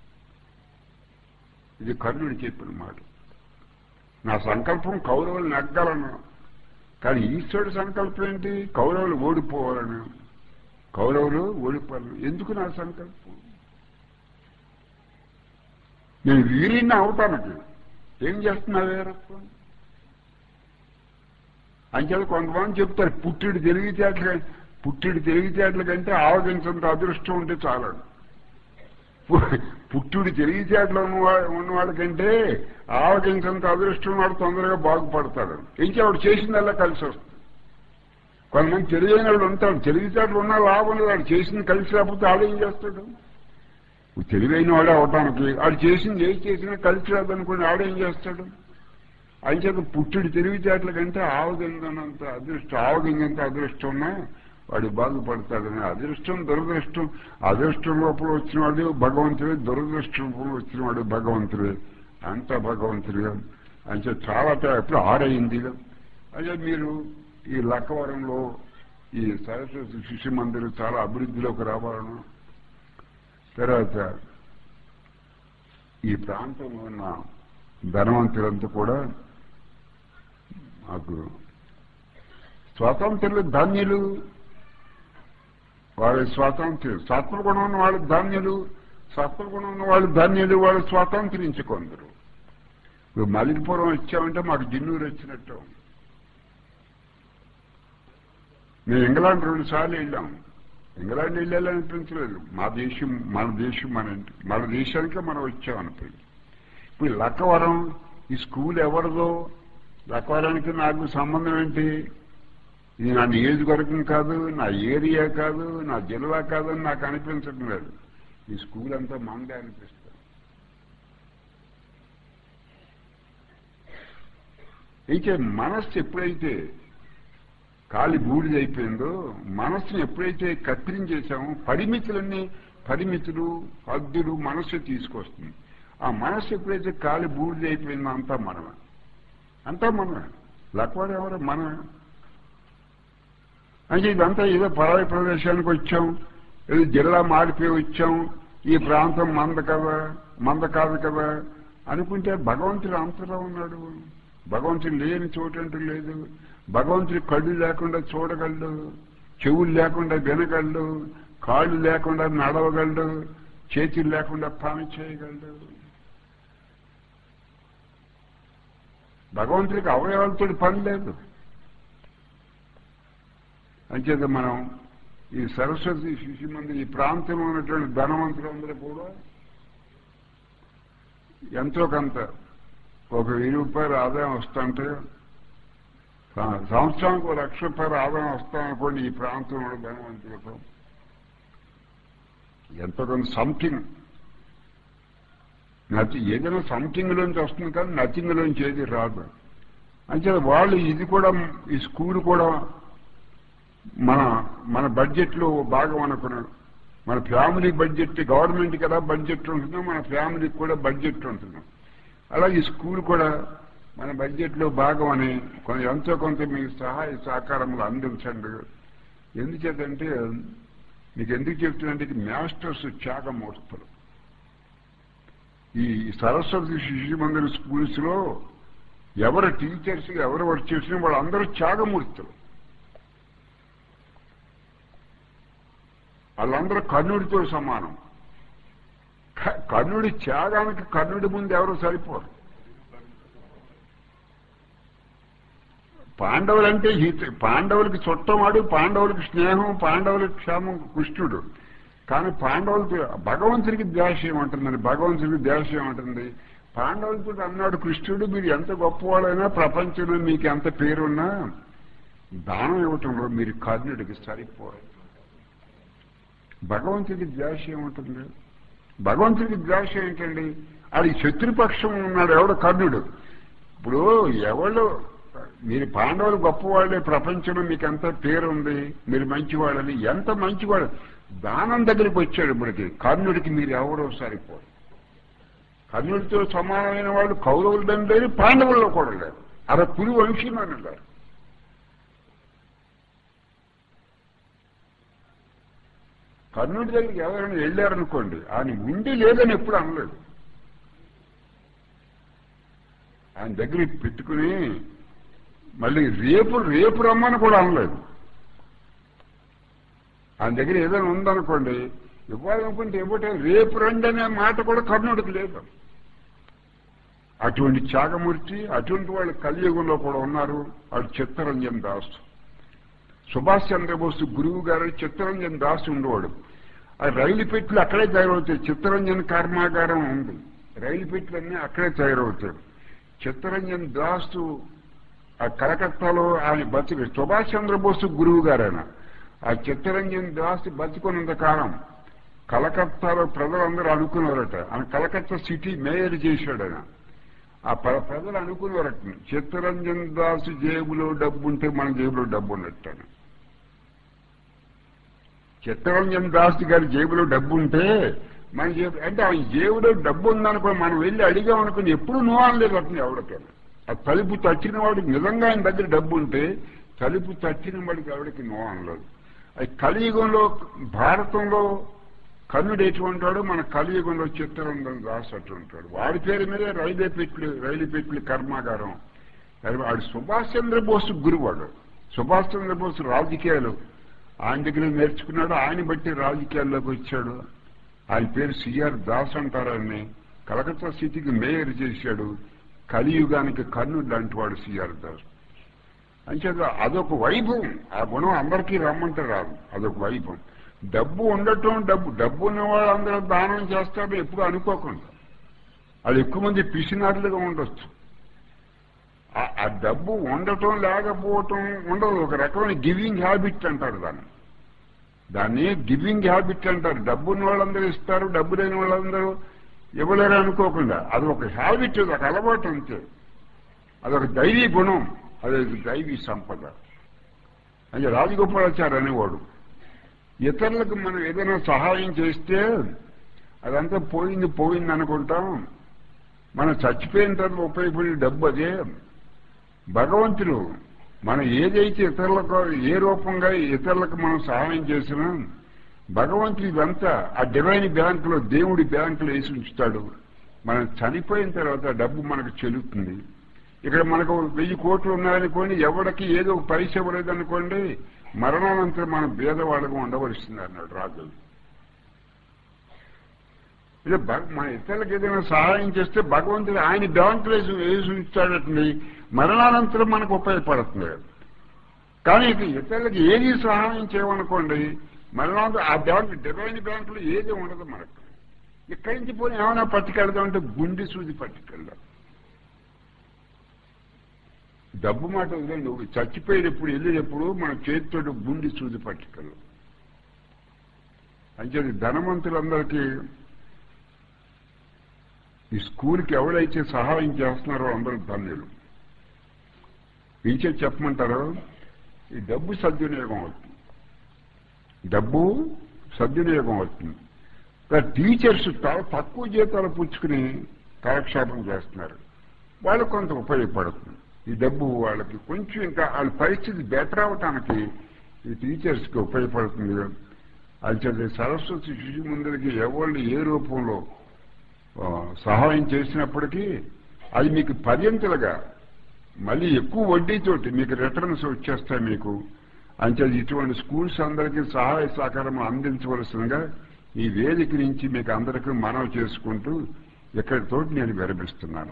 ఇది కర్ణుడు చెప్పిన మాట నా సంకల్పం కౌరవులు నెగ్గాలను కానీ ఈశ్వరుడు సంకల్పం ఏంటి కౌరవులు ఓడిపోవాలని కౌరవులు ఓడిపోవాలని ఎందుకు నా సంకల్పం నేను వీరిని అవటానికి ఏం చేస్తున్నా వేరత్వం అంచేత కొంతమంది చెప్తారు పుట్టిడి తెలివితేటలు పుట్టిడి తెలివితేటల కంటే ఆవగించంత అదృష్టం ఉంటే చాలండి పుట్టుడి తెలివితేటలు ఉన్నవాడు ఉన్నవాడికంటే ఆవగించంత అదృష్టం వాడు తొందరగా బాగుపడతాడు ఇంకా వాడు చేసిందల్లా కలిసి వస్తుంది కొంతమంది తెలియని వాడు ఉంటాడు తెలివితేటలు ఉన్నా లాభం లేదు వాడు చేసింది కలిసి రాకపోతే ఆడేం చేస్తాడు తెలివైన వాడే అవటానికి వాడు చేసింది ఏం చేసినా కలిసి రాదనుకోండి ఆడేం చేస్తాడు అంచేత పుట్టుడి తెలివితేటల కంటే ఆవగింజనంత అదృష్టం ఆవగింజంత అదృష్టం ఉన్నా వాడు బాగుపడతాడని అదృష్టం దురదృష్టం అదృష్టం లోపల వచ్చినవాడు భగవంతుడే దురదృష్టం లోపల వచ్చినవాడు భగవంతుడే అంత భగవంతుడే అంటే చాలా ఎప్పుడు ఆరైంది అదే మీరు ఈ లక్కవరంలో ఈ సరస్వతి శిశు మందిరం చాలా అభివృద్ధిలోకి రావాలను తర్వాత ఈ ప్రాంతంలో ఉన్న ధనవంతులంతా కూడా మాకు స్వాతంత్రులు ధాన్యులు వాళ్ళ స్వాతంత్ర్యం సత్వగుణం ఉన్న వాళ్ళు ధాన్యులు సత్వగుణం ఉన్న వాళ్ళు ధాన్యులు వాళ్ళు స్వాతంత్రించుకుందరు ఇప్పుడు మలికిపురం వచ్చామంటే మాకు జిన్నూరు వచ్చినట్టు మేము ఇంగ్లాండ్ రెండు సార్లు వెళ్ళాం ఇంగ్లాండ్ వెళ్ళాలనిపించలేదు మా దేశం మన దేశం మన మన దేశానికే మనం వచ్చామనిపించింది ఇప్పుడు లక్కవరం ఈ స్కూల్ ఎవరిదో లక్కవరానికి నాకు సంబంధం ఏంటి ఇది నా నియోజకవర్గం కాదు నా ఏరియా కాదు నా జిల్లా కాదు అని నాకు అనిపించడం లేదు ఈ స్కూల్ అంతా మందే అనిపిస్తుంది అయితే మనస్సు ఎప్పుడైతే కాలి బూడిదైపోయిందో మనస్సును ఎప్పుడైతే కత్తిరించేసామో పరిమితులన్నీ పరిమితులు హద్దులు మనస్సు తీసుకొస్తుంది ఆ మనస్సు ఎప్పుడైతే కాలి బూడిదైపోయిందో అంతా మనమే అంతా మనమే లక్వాడు ఎవరు మనమే అంటే ఇదంతా ఏదో పరాయి ప్రదేశానికి వచ్చాం ఏదో జిల్లా మారిపోయి వచ్చాం ఈ ప్రాంతం మంద కదా మంద కాదు కదా అనుకుంటే భగవంతుడు అంతలో ఉన్నాడు భగవంతుడు లేని చోటంటూ లేదు భగవంతుడి కళ్ళు లేకుండా చూడగలడు చెవులు లేకుండా వినగలడు కాళ్ళు లేకుండా నడవగలడు చేతులు లేకుండా పని చేయగలడు భగవంతుడికి అవయవాలతో పని లేదు అంచేత మనం ఈ సరస్వతి శిశు మంది ఈ ప్రాంతంలో ఉన్నటువంటి ధనవంతులందరూ కూడా ఎంతో కొంత ఒక వెయ్యి రూపాయల ఆదాయం వస్తుంటే సంవత్సరానికి ఒక లక్ష రూపాయల ఆదాయం వస్తామనుకోండి ఈ ప్రాంతంలో ధనవంతులకు ఎంతో కొంత సంథింగ్ నథి ఏదైనా సంథింగ్ లోంచి వస్తుంది కానీ నథింగ్ లోంచి ఏది రాదు అంటే వాళ్ళు ఇది కూడా ఈ స్కూల్ కూడా మన మన బడ్జెట్లో భాగం అనుకున్నాడు మన ఫ్యామిలీ బడ్జెట్ గవర్నమెంట్ కదా బడ్జెట్ ఉంటుందో మన ఫ్యామిలీకి కూడా బడ్జెట్ ఉంటుంది అలాగే ఈ స్కూల్ కూడా మన బడ్జెట్లో భాగం అని కొంత ఎంతో కొంత మీకు సహాయ సహకారములు అందించండి ఎందుచేతంటే మీకు ఎందుకు చెప్తున్నంటే మాస్టర్స్ త్యాగమూర్తులు ఈ సరస్వతి శిశు మందిర స్కూల్స్ లో ఎవరు టీచర్స్ ఎవరు వర్క్ చేసినా వాళ్ళందరూ త్యాగమూర్తులు వాళ్ళందరూ కర్ణుడితో సమానం క- కర్ణుడి త్యాగానికి కర్ణుడి ముందు ఎవరు సరిపోరు పాండవులంటే హిత పాండవులకి చుట్టమాడు పాండవులకి స్నేహం పాండవులకి క్షేమం కృష్ణుడు కానీ పాండవులతో భగవంతుడికి ద్వేష ఏమంటుందని భగవంతుడికి ద్వేష ఏమంటుంది పాండవులతో అన్నాడు కృష్ణుడు మీరు ఎంత గొప్పవాళ్ళైనా ప్రపంచంలో మీకు ఎంత పేరున్నా దానం ఇవ్వటంలో మీరు కర్ణుడికి సరిపోరు భగవంతుడికి ద్వేష ఏముంటుంది భగవంతుడికి ద్వేష ఏంటండి అది శత్రుపక్షం ఉన్నాడు ఎవడు కర్ణుడు ఇప్పుడు ఎవళ్ళు మీరు పాండవులు గొప్పవాళ్ళే ప్రపంచంలో మీకు ఎంత పేరు ఉంది మీరు మంచివాళ్ళని ఎంత మంచివాడు దానం దగ్గరికి వచ్చాడు ఇప్పటికి కర్ణుడికి మీరు ఎవరో సరిపోరు కర్ణుడితో సమానమైన వాళ్ళు కౌరవులు లేరు పాండవుల్లో కూడా లేరు అలా పులి వంశీమని లేరు కర్ణుడి దగ్గరికి ఎవరైనా వెళ్ళారనుకోండి ఆయన ఉండి లేదని ఎప్పుడు అనలేదు ఆయన దగ్గర పెట్టుకుని మళ్ళీ రేపు రేపు రమ్మని కూడా అనలేదు ఆయన దగ్గర ఏదైనా ఉందనుకోండి ఇవ్వాలనుకుంటే ఇవ్వటే రేపు రండి అనే మాట కూడా కర్ణుడికి లేదు అటువంటి త్యాగమూర్తి అటువంటి వాళ్ళు కలియుగంలో కూడా ఉన్నారు వాడు చిత్తరంజన్ దాస్ సుభాష్ చంద్రబోస్ గురువు గారు చిత్తరంజన్ దాస్ ఉండేవాడు ఆ రైలు పెట్లు అక్కడే తయారవుతాయి చిత్తరంజన్ కర్మాగారం ఉంది రైలు పెట్లన్నీ అక్కడే తయారవుతాయి చిత్తరంజన్ దాసు ఆ కలకత్తాలో ఆయన బతికి సుభాష్ చంద్రబోస్ గురువు గారైన ఆ చిత్తరంజన్ దాస్ బతికున్నంత కాలం కలకత్తాలో ప్రజలందరూ అనుకునేవారట ఆయన కలకత్తా సిటీ మేయర్ చేశాడు ఆయన ఆ ప్ర- ప్రజలు అనుకునేవారట చిత్తరంజన్ దాసు జేబులో డబ్బు ఉంటే మన జేబులో డబ్బు ఉన్నట్టు అని. చిత్తరంజన్ దాస్ గారి జేబులో డబ్బు ఉంటే మన జేబు అంటే ఆయన జేబులో డబ్బు ఉందనుకో మనం వెళ్ళి అడిగామనుకుని ఎప్పుడు నువ్వు అనలేదు అతను ఎవరికైనా ఆ తలుపు తట్టిన వాడికి నిజంగా ఆయన దగ్గర డబ్బు ఉంటే తలుపు తట్టిన వాడికి ఎవరికి నువ్వు అనలేదు అది కలియుగంలో భారతంలో కర్ణుడు ఎటువంటి వాడు మన కలియుగంలో చిత్తరంజన్ దాస్ అటు ఉంటాడు వాడి పేరు మీదే రైల్వే పెట్లు రైలు పెట్లు కర్మాగారం అది వాడు సుభాష్ చంద్రబోస్ గురువాడు సుభాష్ చంద్రబోస్ రాజకీయాలు ఆయన దగ్గర నేర్చుకున్నాడు ఆయన బట్టి రాజకీయాల్లోకి వచ్చాడు ఆయన పేరు సిఆర్ దాస్ అంటారని కలకత్తా సిటీకి మేయర్ చేశాడు కలియుగానికి కర్ణుడు లాంటి వాడు సిఆర్ దాస్ అంచేత అదొక వైభవం ఆ గుణం అందరికీ రమ్మంటే రాదు అదొక వైభవం డబ్బు ఉండటం డబ్బు డబ్బు ఉన్న వాళ్ళందరూ దానం చేస్తారో ఎప్పుడు అనుకోకుండా అది ఎక్కువ మంది పిసినారులుగా ఉండొచ్చు ఆ- ఆ డబ్బు ఉండటం లేకపోవటం ఉండదు ఒక రకమైన గివింగ్ హ్యాబిట్ అంటారు దాన్ని దాన్ని గివింగ్ హ్యాబిట్ అంటారు డబ్బు ఉన్న వాళ్ళందరూ ఇస్తారు డబ్బు లేని వాళ్ళందరూ ఇవ్వలేరు అనుకోకుండా అది ఒక హ్యాబిట్ ఒక అలవాటు అంతే అదొక దైవీ గుణం అది దైవీ సంపద అంటే రాజగోపాలాచారి అనేవాడు ఇతరులకు మనం ఏదైనా సహాయం చేస్తే అదంతా పోయింది పోయింది అనుకుంటాం మనం చచ్చిపోయిన తర్వాత ఉపయోగపడే డబ్బు అదే భగవంతుడు మనం ఏదైతే ఇతరులకు ఏ రూపంగా ఇతరులకు మనం సహాయం చేసినా భగవంతుడు ఇదంతా ఆ డివైన్ బ్యాంకులో దేవుడి బ్యాంకులో వేసి ఉంచుతాడు మనం చనిపోయిన తర్వాత ఆ డబ్బు మనకు చెల్లుతుంది ఇక్కడ మనకు వెయ్యి కోట్లు ఉన్నాయనుకోండి ఎవరికి ఏదో ఒక పైస ఇవ్వలేదనుకోండి మరణానంతరం మనం భేదవాళ్ళగా ఉండవలసింది అన్నాడు రాజు ఇలా భగ- మన ఇతరులకు ఏదైనా సహాయం చేస్తే భగవంతుడు ఆయన బ్యాంకులో వేసి వేసి ఉంచుతాడటండి మరణానంతరం మనకు ఉపయోగపడుతుంది కానీ ఇక ఇతరులకు ఏది సహాయం చేయమనుకోండి మరణాంతరం ఆ బ్యాంక్ డివైన్ బ్యాంకులో ఏది ఉండదు మనకు ఇక్కడి నుంచి పోయి ఏమైనా పట్టుకెళ్దాం అంటే గుండె సూది పట్టుకెళ్దాం డబ్బు మాట వదిలే నువ్వు చచ్చిపోయినప్పుడు వెళ్ళినప్పుడు మన చేతితో గుండి సూది పట్టుకెళ్ళం అంచేది ధనవంతులందరికీ ఈ స్కూల్కి ఎవరైతే సహాయం చేస్తున్నారో అందరూ ధన్యులు ఇంచే చెప్పమంటారు ఈ డబ్బు సద్వినియోగం అవుతుంది డబ్బు సద్వినియోగం అవుతుంది ఇంకా టీచర్స్ చాలా తక్కువ జీతాలు పుచ్చుకుని కాలక్షేపం చేస్తున్నారు వాళ్ళకు కొంత ఉపయోగపడుతుంది ఈ డబ్బు వాళ్ళకి కొంచెం ఇంకా వాళ్ళ పరిస్థితి బెటర్ అవటానికి ఈ టీచర్స్కి ఉపయోగపడుతుంది అది సరస్వతి శిశు ముందరికి ఎవరు ఏ రూపంలో ఆ, సహాయం చేసినప్పటికీ అది మీకు పర్యంతలుగా మళ్ళీ ఎక్కువ వడ్డీతోటి మీకు రిటర్న్స్ వచ్చేస్తాయి మీకు అంచేది ఇటువంటి స్కూల్స్ అందరికీ సహాయ సహకారం అందించవలసిందిగా ఈ వేదిక నుంచి మీకు అందరికీ మనవి చేసుకుంటూ ఇక్కడితోటి నేను విరమిస్తున్నాను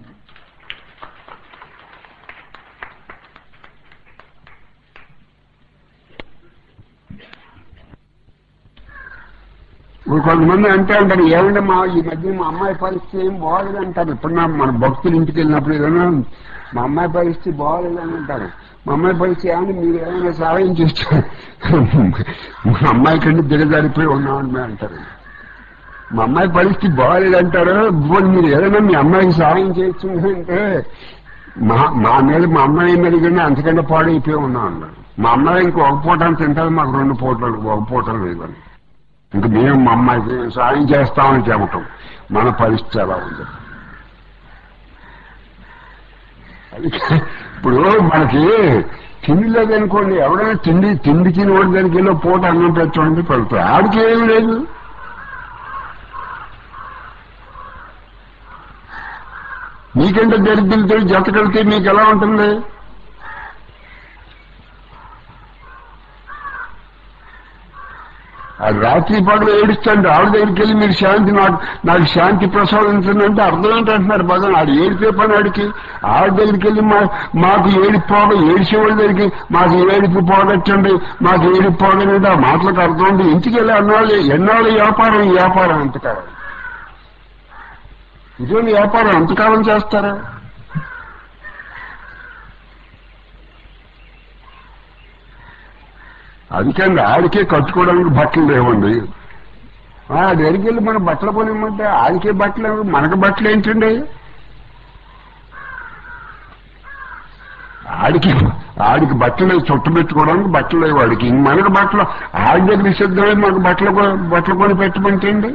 ఇప్పుడు కొంతమంది అంటే అంటారు ఏమంటే మా ఈ మధ్య మా అమ్మాయి పరిస్థితి ఏం బాగలేదు అంటారు ఇప్పుడు నా మన భక్తులు ఇంటికి వెళ్ళినప్పుడు ఏదైనా మా అమ్మాయి పరిస్థితి బాగలేదు అని అంటారు మా అమ్మాయి పరిస్థితి ఏమంటే మీరు ఏమైనా సహాయం చేస్తారు మా అమ్మాయి కంటే దిగజారిపోయి ఉన్నామని మేము అంటారు మా అమ్మాయి పరిస్థితి బాగలేదు అంటారు ఇప్పుడు మీరు ఏదైనా మీ అమ్మాయికి సహాయం చేయొచ్చు అంటే మా మా మీద మా అమ్మాయి మీద కన్నా అంతకంటే పాడైపోయి ఉన్నాం అన్నారు మా అమ్మాయి ఇంకో ఒక పూటలు తింటారు మాకు రెండు పూటలు ఒక పూటలు లేదని ఇంక మేము మా అమ్మాయికి సాయం చేస్తామని చెప్పటం మన పరిస్థితి ఎలా ఉంది అది ఇప్పుడు మనకి తిండి లేదనుకోండి ఎవడైనా తిండి తిండి తిని వాడి దానికి వెళ్ళి పూట అన్నం పెట్టడానికి పెడతారు ఆడికి ఏమీ లేదు మీకంటే దరిద్రులతో జతకెళ్తే మీకు ఎలా ఉంటుంది ఆ రాత్రి పగలు ఏడుస్తాండి ఆవిడ దగ్గరికి వెళ్ళి మీరు శాంతి నాకు నాకు శాంతి ప్రసాదించండి అర్థం ఏంటంటున్నారు భగవాన్ ఆడు ఏడిపే పని ఆడికి ఆవిడ దగ్గరికి వెళ్ళి మా మాకు ఏడిపు పోగ ఏడిచే వాళ్ళ దగ్గరికి మాకు ఏడుపు పోగొట్టండి మాకు ఏడుపు పోగనండి ఆ మాటలకు అర్థం ఉంది ఇంటికి వెళ్ళి అన్నాళ్ళు ఎన్నాళ్ళు వ్యాపారం ఈ వ్యాపారం ఎంతకాలం ఇటువంటి వ్యాపారం ఎంతకాలం చేస్తారా అందుకని ఆడికే కట్టుకోవడానికి బట్టలు లేవండి ఆ దగ్గరికి వెళ్ళి మన బట్టలు కొనిమ్మంటే ఆడికే బట్టలు ఏమి, మనకు బట్టలు ఏంటండి ఆడికి ఆడికి బట్టలు చుట్ట పెట్టుకోవడానికి బట్టలు లేవు వాడికి ఇంక మనకు బట్టలు ఆడి దగ్గర సిద్ధమై మనకు బట్టలు కొ- బట్టలు కొని పెట్టమంటే అండి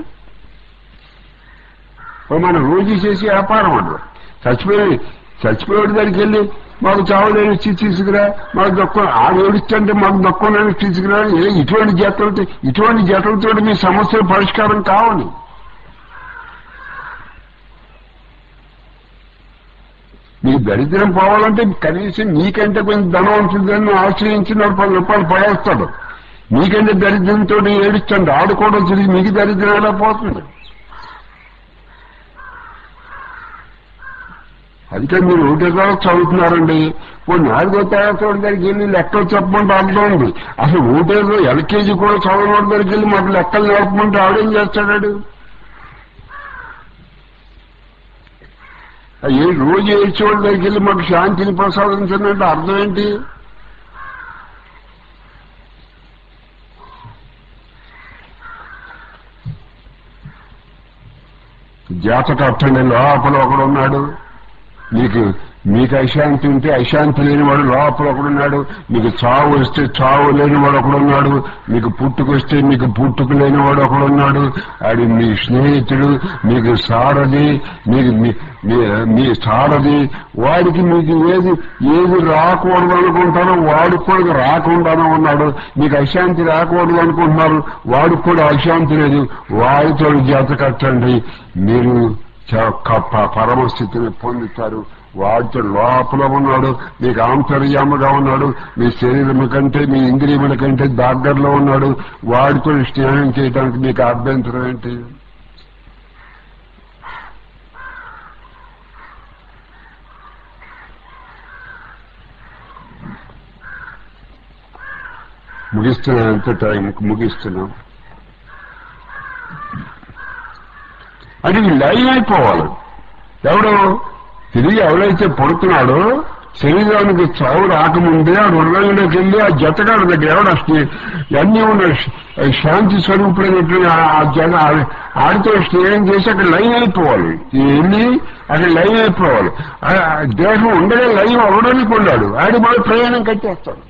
ఓ మనం రోజు చేసే వ్యాపారం అండి చచ్చిపోయి చచ్చిపోయేవాడి దగ్గరికి వెళ్ళి మాకు చావలేని ఇచ్చి తీసుకురా మాకు దొక్క ఆడు ఏడుస్తుంటే మాకు దొక్కలేని తీసుకురా ఏ ఇటువంటి జతలతో ఇటువంటి జతలతో మీ సమస్యల పరిష్కారం కావాలి మీ దరిద్రం పోవాలంటే కనీసం నీకంటే కొంచెం ధనవంతుదని ఆశ్రయించి నూట పది రూపాయలు పడేస్తాడు నీకంటే దరిద్రంతో ఏడుస్తాడు ఆడుకోవడం తిరిగి మీకు దరిద్రం ఎలా పోతుంది అందుకే మీరు ఒకటే తరగతి చదువుతున్నారండి ఓ నాలుగో తరగతి వాడి దగ్గరికి వెళ్ళి లెక్కలు చెప్పమంటే అర్థం ఉంది అసలు ఒకటేదో ఎల్కేజీ కూడా చదవని వాడి దగ్గరికి వెళ్ళి మాకు లెక్కలు నేర్పమంటే ఆడేం చేస్తాడు ఏ రోజు ఏడ్చేవాడి దగ్గరికి వెళ్ళి మాకు శాంతిని ప్రసాదించండి అర్థం ఏంటి జాతక అర్థండి లోపల ఒకడు ఉన్నాడు మీకు మీకు అశాంతి ఉంటే అశాంతి లేనివాడు లోపల ఒకడున్నాడు మీకు చావు వస్తే చావు లేనివాడు ఒకడున్నాడు మీకు పుట్టుకొస్తే మీకు పుట్టుకు లేనివాడు ఒకడున్నాడు ఆడి మీ స్నేహితుడు మీకు సారది మీకు మీ- మీ- మీ సారది వాడికి మీకు ఏది ఏది రాకూడదు అనుకుంటారో వాడికి కూడా రాకుండానే ఉన్నాడు మీకు అశాంతి రాకూడదు అనుకుంటున్నారు వాడికి కూడా అశాంతి లేదు వాడితో జాత కట్టండి మీరు చ- క- ప- పరమస్థితిని పొందుతారు వాడితో లోపల ఉన్నాడు మీకు ఆంతర్యాముగా ఉన్నాడు మీ శరీరం కంటే మీ ఇంద్రియముల కంటే దగ్గరలో ఉన్నాడు వాడితో స్నేహం చేయడానికి మీకు అభ్యంతరం ఏంటి ముగిస్తున్నాను ఎంత టైం ముగిస్తున్నాం అది లైవ్ అయిపోవాలి ఎవడు తిరిగి ఎవడైతే పడుతున్నాడో శరీరానికి చావు రాకముందే ఆ హృదయంలోకి వెళ్ళి ఆ జతగాడి దగ్గర ఎవడు అసలు అన్నీ ఉన్న శ- శాంతి స్వరూపుడైనటువంటి ఆ- ఆ జత ఆ- ఆడితో స్నేహం చేసి అక్కడ లైవ్ అయిపోవాలి వెళ్ళి అక్కడ లైవ్ అయిపోవాలి ఆ ఆ దేహం ఉండగా లైవ్ అవ్వడానికి ఉన్నాడు ఆడి మళ్ళీ ప్రయాణం కట్టేస్తాడు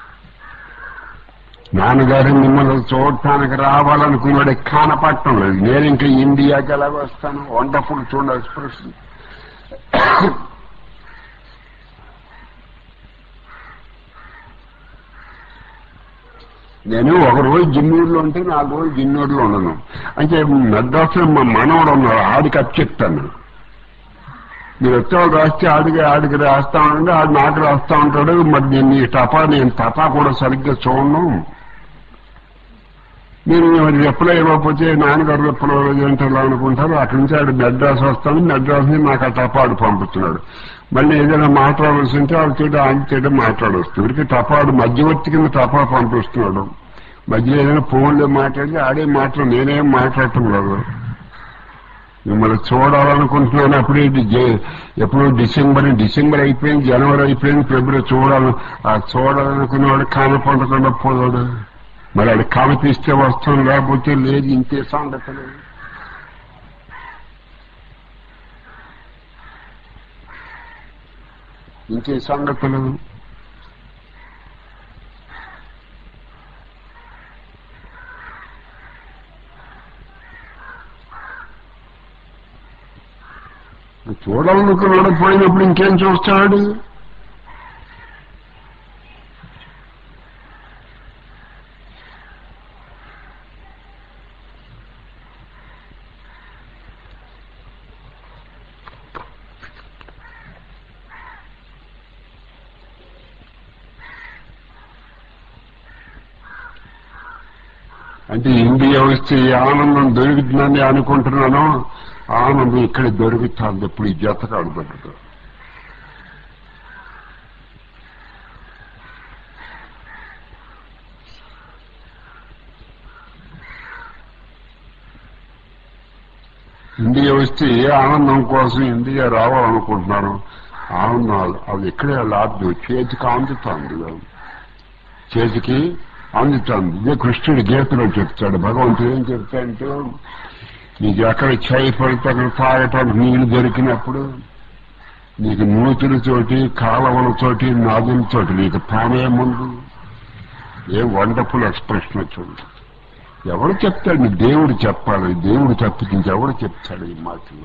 నాన్నగారు మిమ్మల్ని చూడటానికి రావాలనుకున్నాడు కానపట్టం లేదు నేను ఇంకా ఇండియాకి ఎలాగ వస్తాను వండర్ఫుల్ చూడండి ఎక్స్ప్రెషన్ నేను ఒక రోజు జిన్నూరులో ఉంటే నాలుగు రోజులు జిన్నూరులో ఉండను అంటే మద్రాసులో మా మనవడు ఉన్నాడు ఆడికి అప్ చెప్తాను మీరు ఉత్తరాలు రాస్తే ఆడికి ఆడికి రాస్తా ఉంటే ఆడు నాకు రాస్తా ఉంటాడు మరి నేను నీ టపా నేను తపా కూడా సరిగ్గా చూడను నేను మరి రిప్లై ఇవ్వకపోతే నాన్నగారు రిప్లై అంటే ఎలా అనుకుంటారు అక్కడి నుంచి ఆడు మెడ్రాస్ వస్తాను మెడ్రాస్ నుంచి నాకు ఆ టపాడు పంపుతున్నాడు మళ్ళీ ఏదైనా మాట్లాడాల్సి ఉంటే ఆడితో ఆయనతో మాట్లాడొస్తుంది ఇవరికి టపాడు మధ్యవర్తి కింద టపా పంపిస్తున్నాడు మధ్య ఏదైనా ఫోన్లో మాట్లాడి ఆడే మాట్లాడు నేనేం మాట్లాడటం లేదు మిమ్మల్ని చూడాలనుకుంటున్నాను అప్పుడే ఇది జే- ఎప్పుడు డిసెంబర్ డిసెంబర్ అయిపోయింది జనవరి అయిపోయింది ఫిబ్రవరి చూడాలి ఆ చూడాలనుకున్నవాడు కానపడకుండా పోదాడు మరి అది కనిపిస్తే వస్తాం లేకపోతే లేదు ఇంతే సంగతులు ఇంకే సంగతులు చూడాలనుకున్నాడు పోయినప్పుడు ఇంకేం చూస్తాడు అంటే ఇండియా వస్తే ఈ ఆనందం దొరుకుతుందని అనుకుంటున్నాను ఆనందం ఇక్కడ దొరుకుతుంది ఇప్పుడు ఈ జతకాడు దొరుకుతుంది ఇండియా వస్తే ఏ ఆనందం కోసం ఇండియా రావాలనుకుంటున్నాను ఆనందం అది ఇక్కడే లాభం చేతికి అందుతుంది చేతికి అందుతుంది ఇదే కృష్ణుడి గీతలో చెప్తాడు భగవంతుడు ఏం చెప్తాడంటే నీకు ఎక్కడ చేయి పడితే అక్కడ తాగటానికి నీళ్లు దొరికినప్పుడు నీకు నూతులతోటి కాలవలతోటి నాదులతోటి నీకు తానే ముందు ఏం వండర్ఫుల్ ఎక్స్ప్రెషన్ వచ్చింది ఎవడు చెప్తాడు నీ దేవుడు చెప్పాలి దేవుడు తప్పించి ఎవడు చెప్తాడు ఈ మాటలు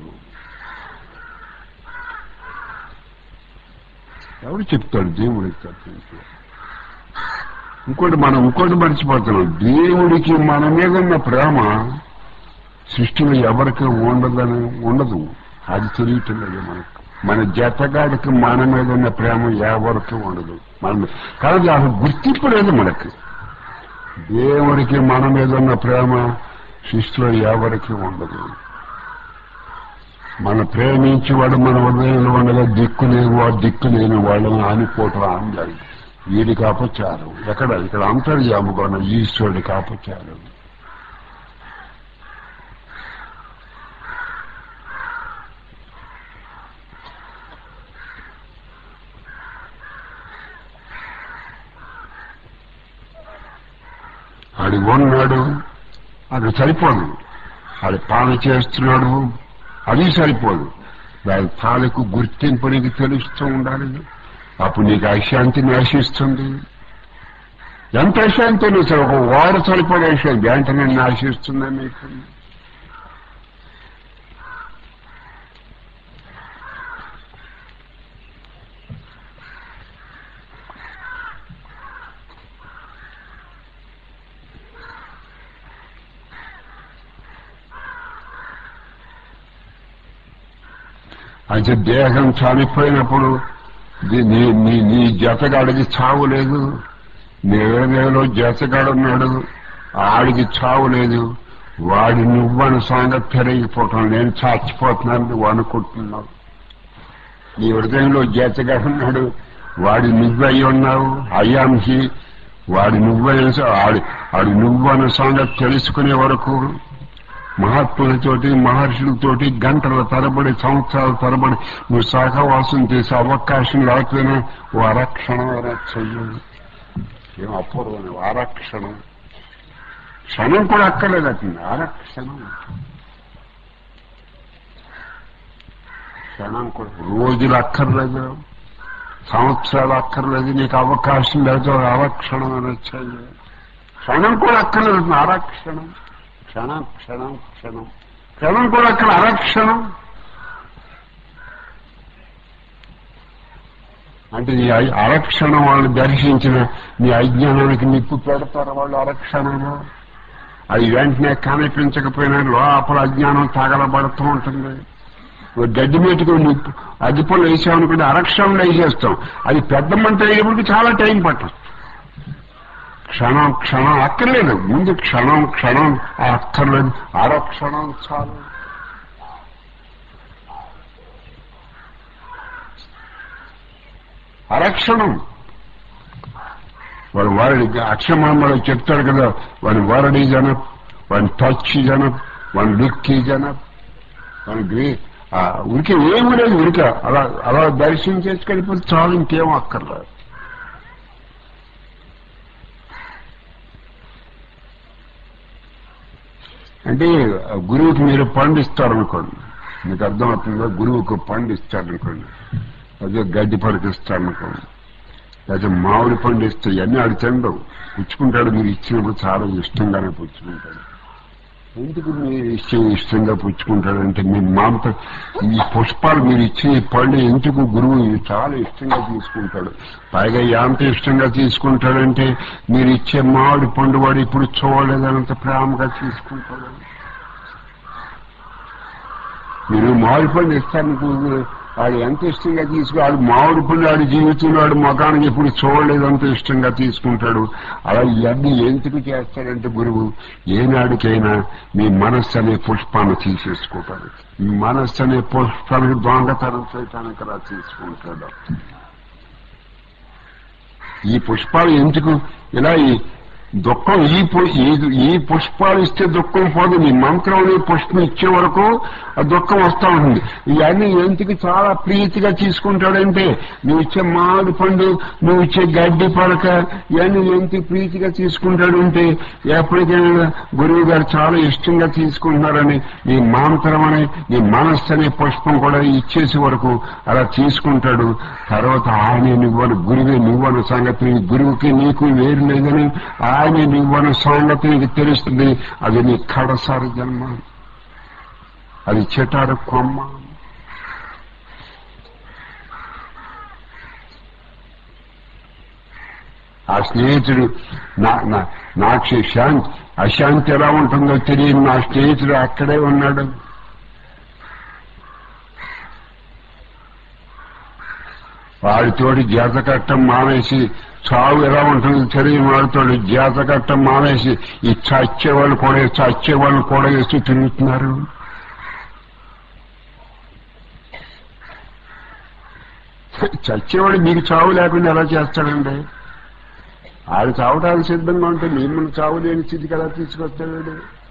ఎవడు చెప్తాడు దేవుడికి తప్పించి ఇంకోటి మనం ఇంకోటి మర్చిపోతున్నాం దేవుడికి మన మీద ఉన్న ప్రేమ సృష్టిలో ఎవరికి ఉండదని ఉండదు అది తెలియటం లేదు మనకు మన జతగాడికి మన మీద ఉన్న ప్రేమ ఎవరికి ఉండదు మన కానీ అసలు గుర్తింపు లేదు మనకి దేవుడికి మన మీద ఉన్న ప్రేమ సృష్టిలో ఎవరికి ఉండదు మన ప్రేమించి వాడు మన హృదయంలో ఉండగా దిక్కు లేని వాడు దిక్కు లేని వాళ్ళని ఆనిపోవటం ఆందాలి వీడికి అపచారం ఎక్కడ ఇక్కడ అంతర్యాముగా ఈశ్వరుడికి అపచారం ఆడి ఉన్నాడు అది సరిపోదు ఆడి పాలన చేస్తున్నాడు అది సరిపోదు దాని తాలూకు గుర్తింపు నీకు తెలుస్తూ ఉండాలి అప్పుడు నీకు అశాంతి నాశిస్తుంది ఎంత అశాంతి నువ్వు సరే ఒక వారు సరిపడే అశాంతి వెంటనే నాశిస్తుందని నీకు అంటే దేహం చనిపోయినప్పుడు ది- నీ నీ నీ జతగాడికి చావు లేదు నీ హృదయంలో జతగాడున్నాడు ఆడికి చావు లేదు వాడి నువ్వని సంగతి పెరిగిపోవటం నేను చచ్చిపోతున్నాను నువ్వు అనుకుంటున్నావు నీ హృదయంలో జతగాడున్నాడు వాడి నువ్వై ఉన్నావు అయ్యాంహి వాడి నువ్వైన ఆడి ఆడి నువ్వన్న సంగతి తెలుసుకునే వరకు మహాత్ములతోటి మహర్షులతోటి గంటల తరబడి సంవత్సరాల తరబడి నువ్వు సహవాసం చేసే అవకాశం లేకపోయినా ఓ అరక్షణం అలా చెయ్యాలి ఏం అపూర్వం అరక్షణం క్షణం కూడా అక్కర్లేదు అట్టింది అరక్షణం క్షణం కూడా రోజులు అక్కర్లేదు సంవత్సరాలు అక్కర్లేదు నీకు అవకాశం లేదు అరక్షణం అని వచ్చాయి క్షణం కూడా అక్కర్లేదు అరక్షణం క్షణం క్షణం క్షణం క్షణం కూడా అక్కడ అరక్షణం అంటే నీ ఐ- అరక్షణం వాళ్ళని దర్శించిన నీ అజ్ఞానానికి నిప్పు పెడతారు వాళ్ళు అరక్షణంలో అది వెంటనే కనిపించకపోయినా లోపల అజ్ఞానం తగలబడుతూ ఉంటుంది ఓ గడ్డి మీటకు నిప్పు అగ్గిపొలు వేసామనుకుంటే అరక్షణంలో వేసేస్తాం అది పెద్ద మంట వేయడానికి చాలా టైం పట్టదు క్షణం క్షణం అక్కర్లేదు ముందు క్షణం క్షణం అక్కర్లేదు అరక్షణం చాలు అరక్షణం వాడు వాడి అక్షమామలో చెప్తాడు కదా వాడి వరడ్ ఈజ్ అనప్ వాడి టచ్ ఈజ్ అనప్ వాడి లుక్ ఈజ్ అనప్ వాడి గ్రీ ఉరికి ఏమీ లేదు ఉరిక అలా అలా దర్శనం చేసుకెళ్ళిపోతే చాలు ఇంకేం అక్కర్లేదు అంటే ఆ గురువుకి మీరు పండిస్తారనుకోండి మీకు అర్థమవుతుందా గురువుకు పండిస్తారనుకోండి అదే గడ్డి పడికిస్తారనుకోండి లేకపోతే మామిడి పండు ఇస్తే ఇవన్నీ ఆడు తినడం పుచ్చుకుంటాడు మీరు ఇచ్చినప్పుడు చాలా ఇష్టంగానే పుచ్చుకుంటాడు ఎందుకు మీరు ఇష్టం ఇష్టంగా పుచ్చుకుంటాడంటే మీ మామత ఈ పుష్పాలు మీరు ఇచ్చిన ఈ పళ్ళు ఎందుకు గురువు ఇవి చాలా ఇష్టంగా తీసుకుంటాడు పైగా ఎంత ఇష్టంగా తీసుకుంటాడంటే మీరు ఇచ్చే మామిడి పండు వాడు ఇప్పుడు చూడలేదనంత ప్రేమగా తీసుకుంటాడు మీరు మామిడి పండు ఇస్తారనుకో వాడు ఎంత ఇష్టంగా తీసుకు వాడు మామిడి పండు వాడి జీవితంలో వాడు మకానికి ఎప్పుడు చూడలేదంత ఇష్టంగా తీసుకుంటాడు అలా ఇవన్నీ ఎందుకు చేస్తాడంటే గురువు ఏనాడికైనా మీ మనస్సు అనే పుష్పాన్ని తీసేసుకుంటాడు మీ మనస్సు అనే పుష్పానికి దొంగతనం చేయటానికి అలా తీసుకుంటాడు ఈ పుష్పాలు ఎందుకు ఇలా ఈ దుఃఖం ఈ పు- ఈ- ఈ పుష్పాలు ఇస్తే దుఃఖం పోదు నీ మంత్రం అనే పుష్పం ఇచ్చే వరకు ఆ దుఃఖం వస్తూ ఉంటుంది ఇవన్నీ ఎందుకు చాలా ప్రీతిగా తీసుకుంటాడంటే నువ్వు ఇచ్చే మామిడి పండు నువ్వు ఇచ్చే గడ్డి పలక ఇవన్నీ ఎందుకు ప్రీతిగా తీసుకుంటాడంటే ఎప్పటికైనా గురువు గారు చాలా ఇష్టంగా తీసుకుంటున్నారని నీ మంత్రం అనే నీ మనస్సు అనే పుష్పం కూడా ఇచ్చేసే వరకు అలా తీసుకుంటాడు తర్వాత ఆయన నువ్వను గురువే నువ్వను సంగతి నీ గురువుకి నీకు వేరు లేదని ఆయన నువ్వను సంగతి నీకు తెలుస్తుంది అది నీ కడసారి జన్మ అది చెటారు కొమ్మ ఆ స్నేహితుడు నా నా- నాకు శాంతి అశాంతి ఎలా ఉంటుందో తెలియదు నా స్నేహితుడు అక్కడే ఉన్నాడు వాడితోటి జాతకట్టం మానేసి చావు ఎలా ఉంటుందో తెలియని వాడితోటి జాతకట్టం మానేసి ఈ చచ్చే వాళ్ళు కూడా చచ్చే వాళ్ళు కూడా వేస్తూ తిరుగుతున్నారు చచ్చేవాడు మీకు చావు లేకుండా ఎలా చేస్తాడండి ఆడు చావటానికి సిద్ధంగా ఉంటే మిమ్మల్ని చావు లేని స్థితికి ఎలా తీసుకొస్తాడు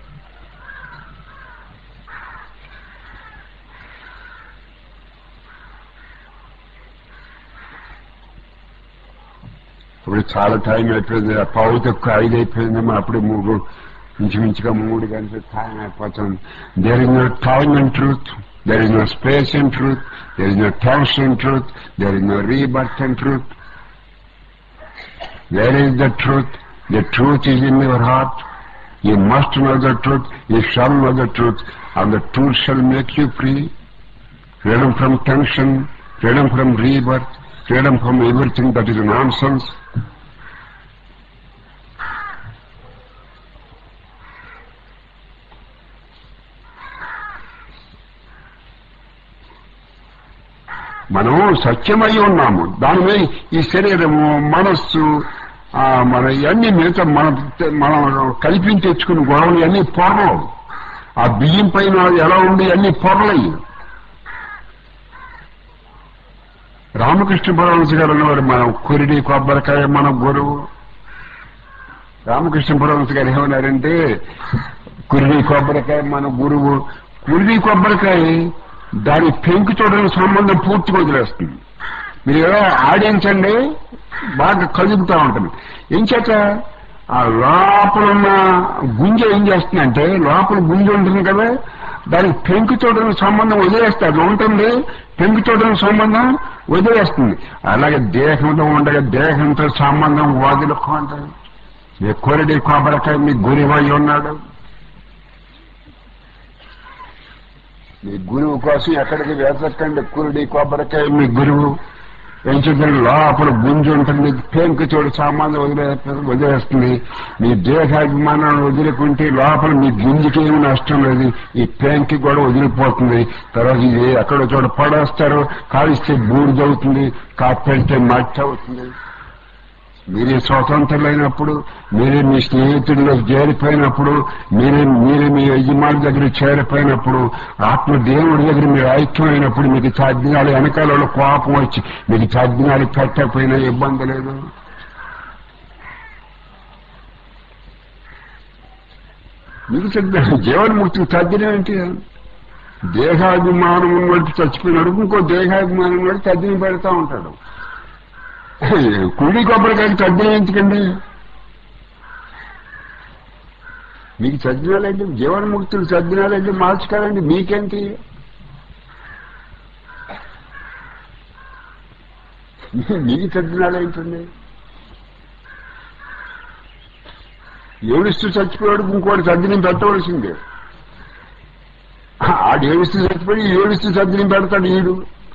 ఇప్పుడు చాలా టైం అయిపోయింది ఆ పావు తక్కువ ఐదు అయిపోయిందేమో అప్పుడే మూడు ఇంచుమించుగా మూడు గంటలు టైం అయిపోతుంది there is no time and truth there is no space and truth there is no tense and truth there is no rebirth and truth Where is the truth? The truth is in your heart. You must know the truth. You shall know the truth. And the truth shall make you free. Freedom from tension, freedom from rebirth, freedom from everything that is nonsense. మనం సత్యమై ఉన్నాము దాని మీద ఈ శరీరము మనస్సు ఆ, మన ఇవన్నీ మిగతా మన మనం కల్పించి తెచ్చుకున్న గొడవలు ఇవన్నీ పొరలు ఆ బియ్యం పైన ఎలా ఉంది అన్ని పొరలయ్యి రామకృష్ణ పరమహంస గారు అన్నవారు మనం కురిడి కొబ్బరికాయ మన గురువు రామకృష్ణ పరమహంస గారు ఏమన్నారంటే కురిడి కొబ్బరికాయ మన గురువు కురిడి కొబ్బరికాయ దాని పెంకు చూడని సంబంధం పూర్తిగా వదిలేస్తుంది మీరు ఏదో ఆడించండి బాగా కదులుతూ ఉంటుంది ఏం చేత ఆ లోపల ఉన్న గుంజ ఏం చేస్తుందంటే లోపల గుంజ ఉంటుంది కదా దానికి పెంకు చూడని సంబంధం వదిలేస్తుంది అది ఉంటుంది పెంకు చూడని సంబంధం వదిలేస్తుంది అలాగే దేహంతో ఉండగా దేహంతో సంబంధం వదులుకుంటుంది మీ కొరడి కొబ్బరికాయ మీ గురువై ఉన్నాడు మీ గురువు కోసం ఎక్కడికి వెతకండి కురుడి కొబ్బరికాయ మీ గురువు పెంచుదని లోపల గుంజు ఉంటుంది పెంకు చోటు సామాన్లు వదిలే వదిలేస్తుంది మీ దేహాభిమానాన్ని వదులుకుంటే లోపల మీ గుంజుకి ఏమి నష్టం లేదు ఈ పెంకి కూడా వదిలిపోతుంది తర్వాత ఇది ఎక్కడో చోట పడేస్తారు కాలిస్తే బూడిదవుతుంది కాపెడితే మట్టి అవుతుంది మీరే స్వతంత్రులైనప్పుడు మీరే మీ స్నేహితుల్లో చేరిపోయినప్పుడు మీరే మీరే మీ యజమాని దగ్గర చేరిపోయినప్పుడు ఆత్మదేవుడి దగ్గర మీరు ఐక్యమైనప్పుడు మీకు తజ్ఞాలు వెనకాలలో కోపం వచ్చి మీకు తజ్ఞాలు పెట్టకపోయినా ఇబ్బంది లేదు మీకు తగ్గిన జీవన్ముక్తికి తగ్గిన ఏంటి దేహాభిమానం ఉన్నట్టు చచ్చిపోయినాడు ఇంకో దేహాభిమానం ఉన్నట్టు తగ్గిన పెడతా ఉంటాడు కుడి కొబ్బరికాయకి తగ్గిన ఎందుకండి మీకు చదివినాలంటే జీవన్ముక్తులు చదివినాలంటే మార్చుకోవాలండి మీకేంటి మీకు చదివినాలేంటండి ఏడుస్తూ చచ్చిపోయాడు ఇంకోటి సర్దిని పెట్టవలసిందే ఆడు ఏడుస్తూ చచ్చిపోయి ఏడుస్తూ సర్దిని పెడతాడు ఈడు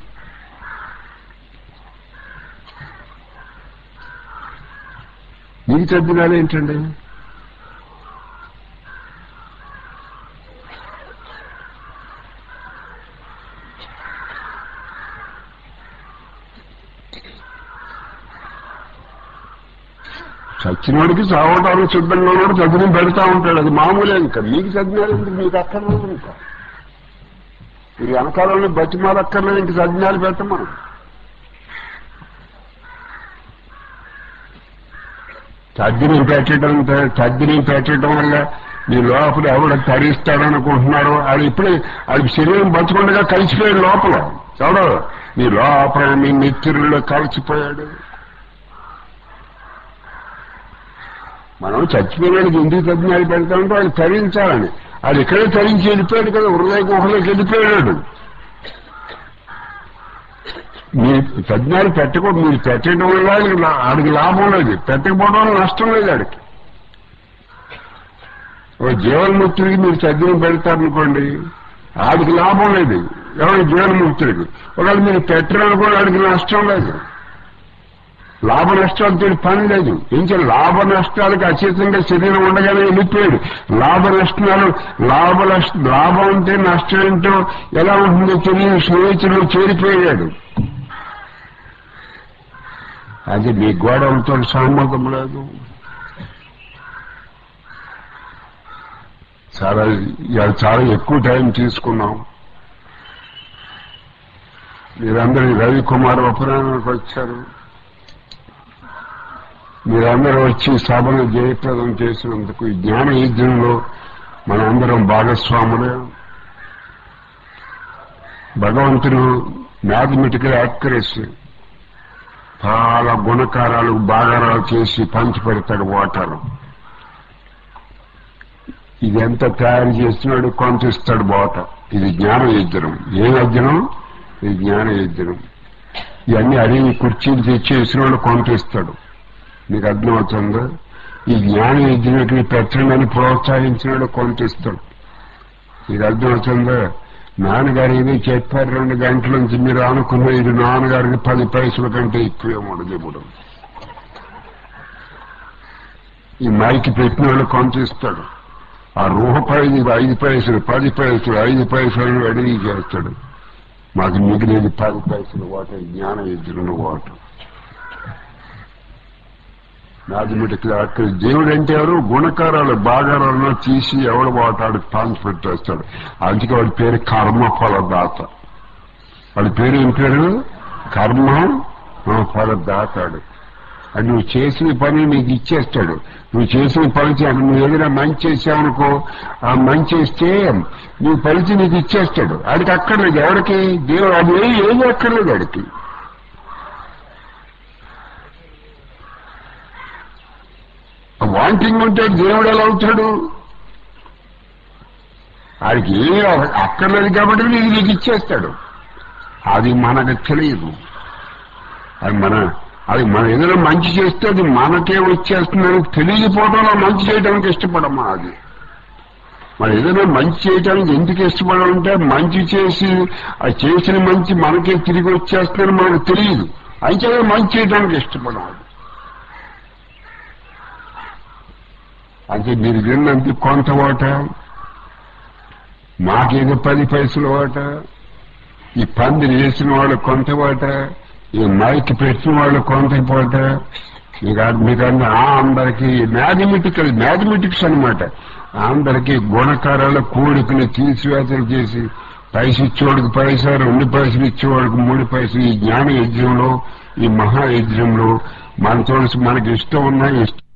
మీకు సర్దినాలు ఏంటండి చచ్చినోడికి చావటానికి సిద్ధంగా ఉన్నాడు చదివి పెడతా ఉంటాడు అది మామూలే ఇంకా మీకు చదివినారు ఎందుకు మీకు అక్కర్లేదు ఇంకా మీరు వెనకాలంలో బతిమాలు అక్కర్లేదు ఇంక చదివినాలు పెట్టమను తద్దిని పెట్టడం తద్దిని పెట్టడం వల్ల మీ లోపల ఎవడ తరిస్తాడనుకుంటున్నారు అది ఇప్పుడే అది శరీరం బతుకుండగా కలిసిపోయాడు లోపల ఎవడో మీ లోపల మీ మిత్రుల్లో కలిసిపోయాడు మనం చచ్చిపోయినాడికి ఎందుకు తజ్ఞాలు పెడతామంటే వాళ్ళు తరించాలని అది ఇక్కడే తరించి వెళ్ళిపోయాడు కదా హృదయ గుహలోకి వెళ్ళిపోయాడు మీ తజ్ఞాలు పెట్టకూడదు మీరు పెట్టడం వల్ల ఆడికి లా- ఆడికి లాభం లేదు పెట్టకపోవడం వల్ల నష్టం లేదు ఆడికి ఓ జీవన్ముక్తుడికి మీరు తజ్ఞం పెడతారనుకోండి ఆడికి లాభం లేదు ఎవరి జీవన్ముక్తుడికి ఒకవేళ మీరు పెట్టరనుకోండి ఆడికి నష్టం లేదు లాభ నష్టాలతో పని లేదు ఇంకా లాభ నష్టాలకు అతీతంగా శరీరం ఉండగానే వెళ్ళిపోయాడు లాభ నష్టాలు లాభ నష్ట లాభం అంటే నష్టం ఏంటో ఎలా ఉంటుందో తెలియని స్నేహితులు చేరిపోయాడు అది మీ గోడలతో సంబంధం లేదు చాలా ఇవాళ చాలా ఎక్కువ టైం తీసుకున్నాం మీరందరూ ఈ రవికుమార్ ఉపరాణానికి వచ్చారు మీరందరూ వచ్చి సభను జయప్రదం చేసినందుకు ఈ జ్ఞాన యజ్ఞంలో మనందరం భాగస్వాములే భగవంతుడు మ్యాథమెటికల్ యాక్యురసీ చాలా గుణకారాలు బాగారాలు చేసి పంచి పెడతాడు వాటర్ ఇది ఎంత తయారు చేస్తున్నాడు కొంత ఇస్తాడు వాటర్ ఇది జ్ఞాన యజ్ఞం ఏ యజ్ఞం ఇది జ్ఞాన యజ్ఞం ఇవన్నీ అడిగి కుర్చీలు తెచ్చేసిన వాళ్ళు కొంత ఇస్తాడు మీకు అర్థమవుతుందా ఈ జ్ఞాన యజ్ఞకి పెట్టండి ప్రోత్సహించినాడు కొంత ఇస్తాడు మీకు అర్థమవుతుందా నాన్నగారు ఏదో చెప్పారు రెండు గంటల నుంచి మీరు అనుకున్న ఇది నాన్నగారికి పది పైసల కంటే ఎక్కువే ఉండదు ఇప్పుడు ఈ మైకి పెట్టిన వాళ్ళు కొంత ఇస్తాడు ఆ రూపాయి ఐదు పైసలు పది పైసలు ఐదు పైసలు అడిగి చేస్తాడు మాకు మిగిలినది పది పైసలు వాటర్ జ్ఞాన యజ్ఞంలో వాటర్ మ్యాథమెటికల్ అక్కడ దేవుడు అంటే ఎవరు గుణకారాలు బాగారాలను తీసి ఎవడు వాటాడు పాన్స్ పెట్టేస్తాడు అందుకే వాడి పేరు కర్మ ఫలదాత వాడి పేరు ఏం పేరు కర్మ ఫలదాతాడు అది నువ్వు చేసిన పని నీకు ఇచ్చేస్తాడు నువ్వు చేసిన పని చే- నువ్వు ఏదైనా మంచి చేసావనుకో ఆ మంచి చేస్తే నీ ఫలితం నీకు ఇచ్చేస్తాడు ఆడికి అక్కర్లేదు ఎవరికి దేవుడు అది ఏ- ఏది అక్కర్లేదు ఆడికి వాంటింగ్ ఉంటే దేవుడు ఎలా అవుతాడు ఆడికి ఏ అక్కర్లేదు కాబట్టి నీకు నీకు ఇచ్చేస్తాడు అది మనకు తెలియదు అది మన అది మనం ఏదైనా మంచి చేస్తే అది మనకే వచ్చేస్తుందని తెలియకపోవడంలో మంచి చేయడానికి ఇష్టపడమా అది మనం ఏదైనా మంచి చేయడానికి ఎందుకు ఇష్టపడాలంటే మంచి చేసి ఆ చేసిన మంచి మనకే తిరిగి వచ్చేస్తుందని మనకు తెలియదు అయితే మంచి చేయడానికి ఇష్టపడం అది అంటే మీరు విన్నంత కొంత ఓట మాకేదో పది పైసలు ఓట ఈ పందిరి వేసిన వాళ్ళు కొంత ఓట ఈ మైక్ పెట్టిన వాళ్ళు కొంత పోట మీకు మీకు అన్న ఆ అందరికి మ్యాథమెటికల్ మ్యాథమెటిక్స్ అన్నమాట అందరికి గుణకారాల కూడికలు తీసివేతలు చేసి పైస ఇచ్చేవాడికి పైస రెండు పైసలు ఇచ్చేవాడికి మూడు పైసలు ఈ జ్ఞాన యజ్ఞంలో ఈ మహాయజ్ఞంలో మనతో మనకి ఇష్టం ఉన్నా ఇష్టం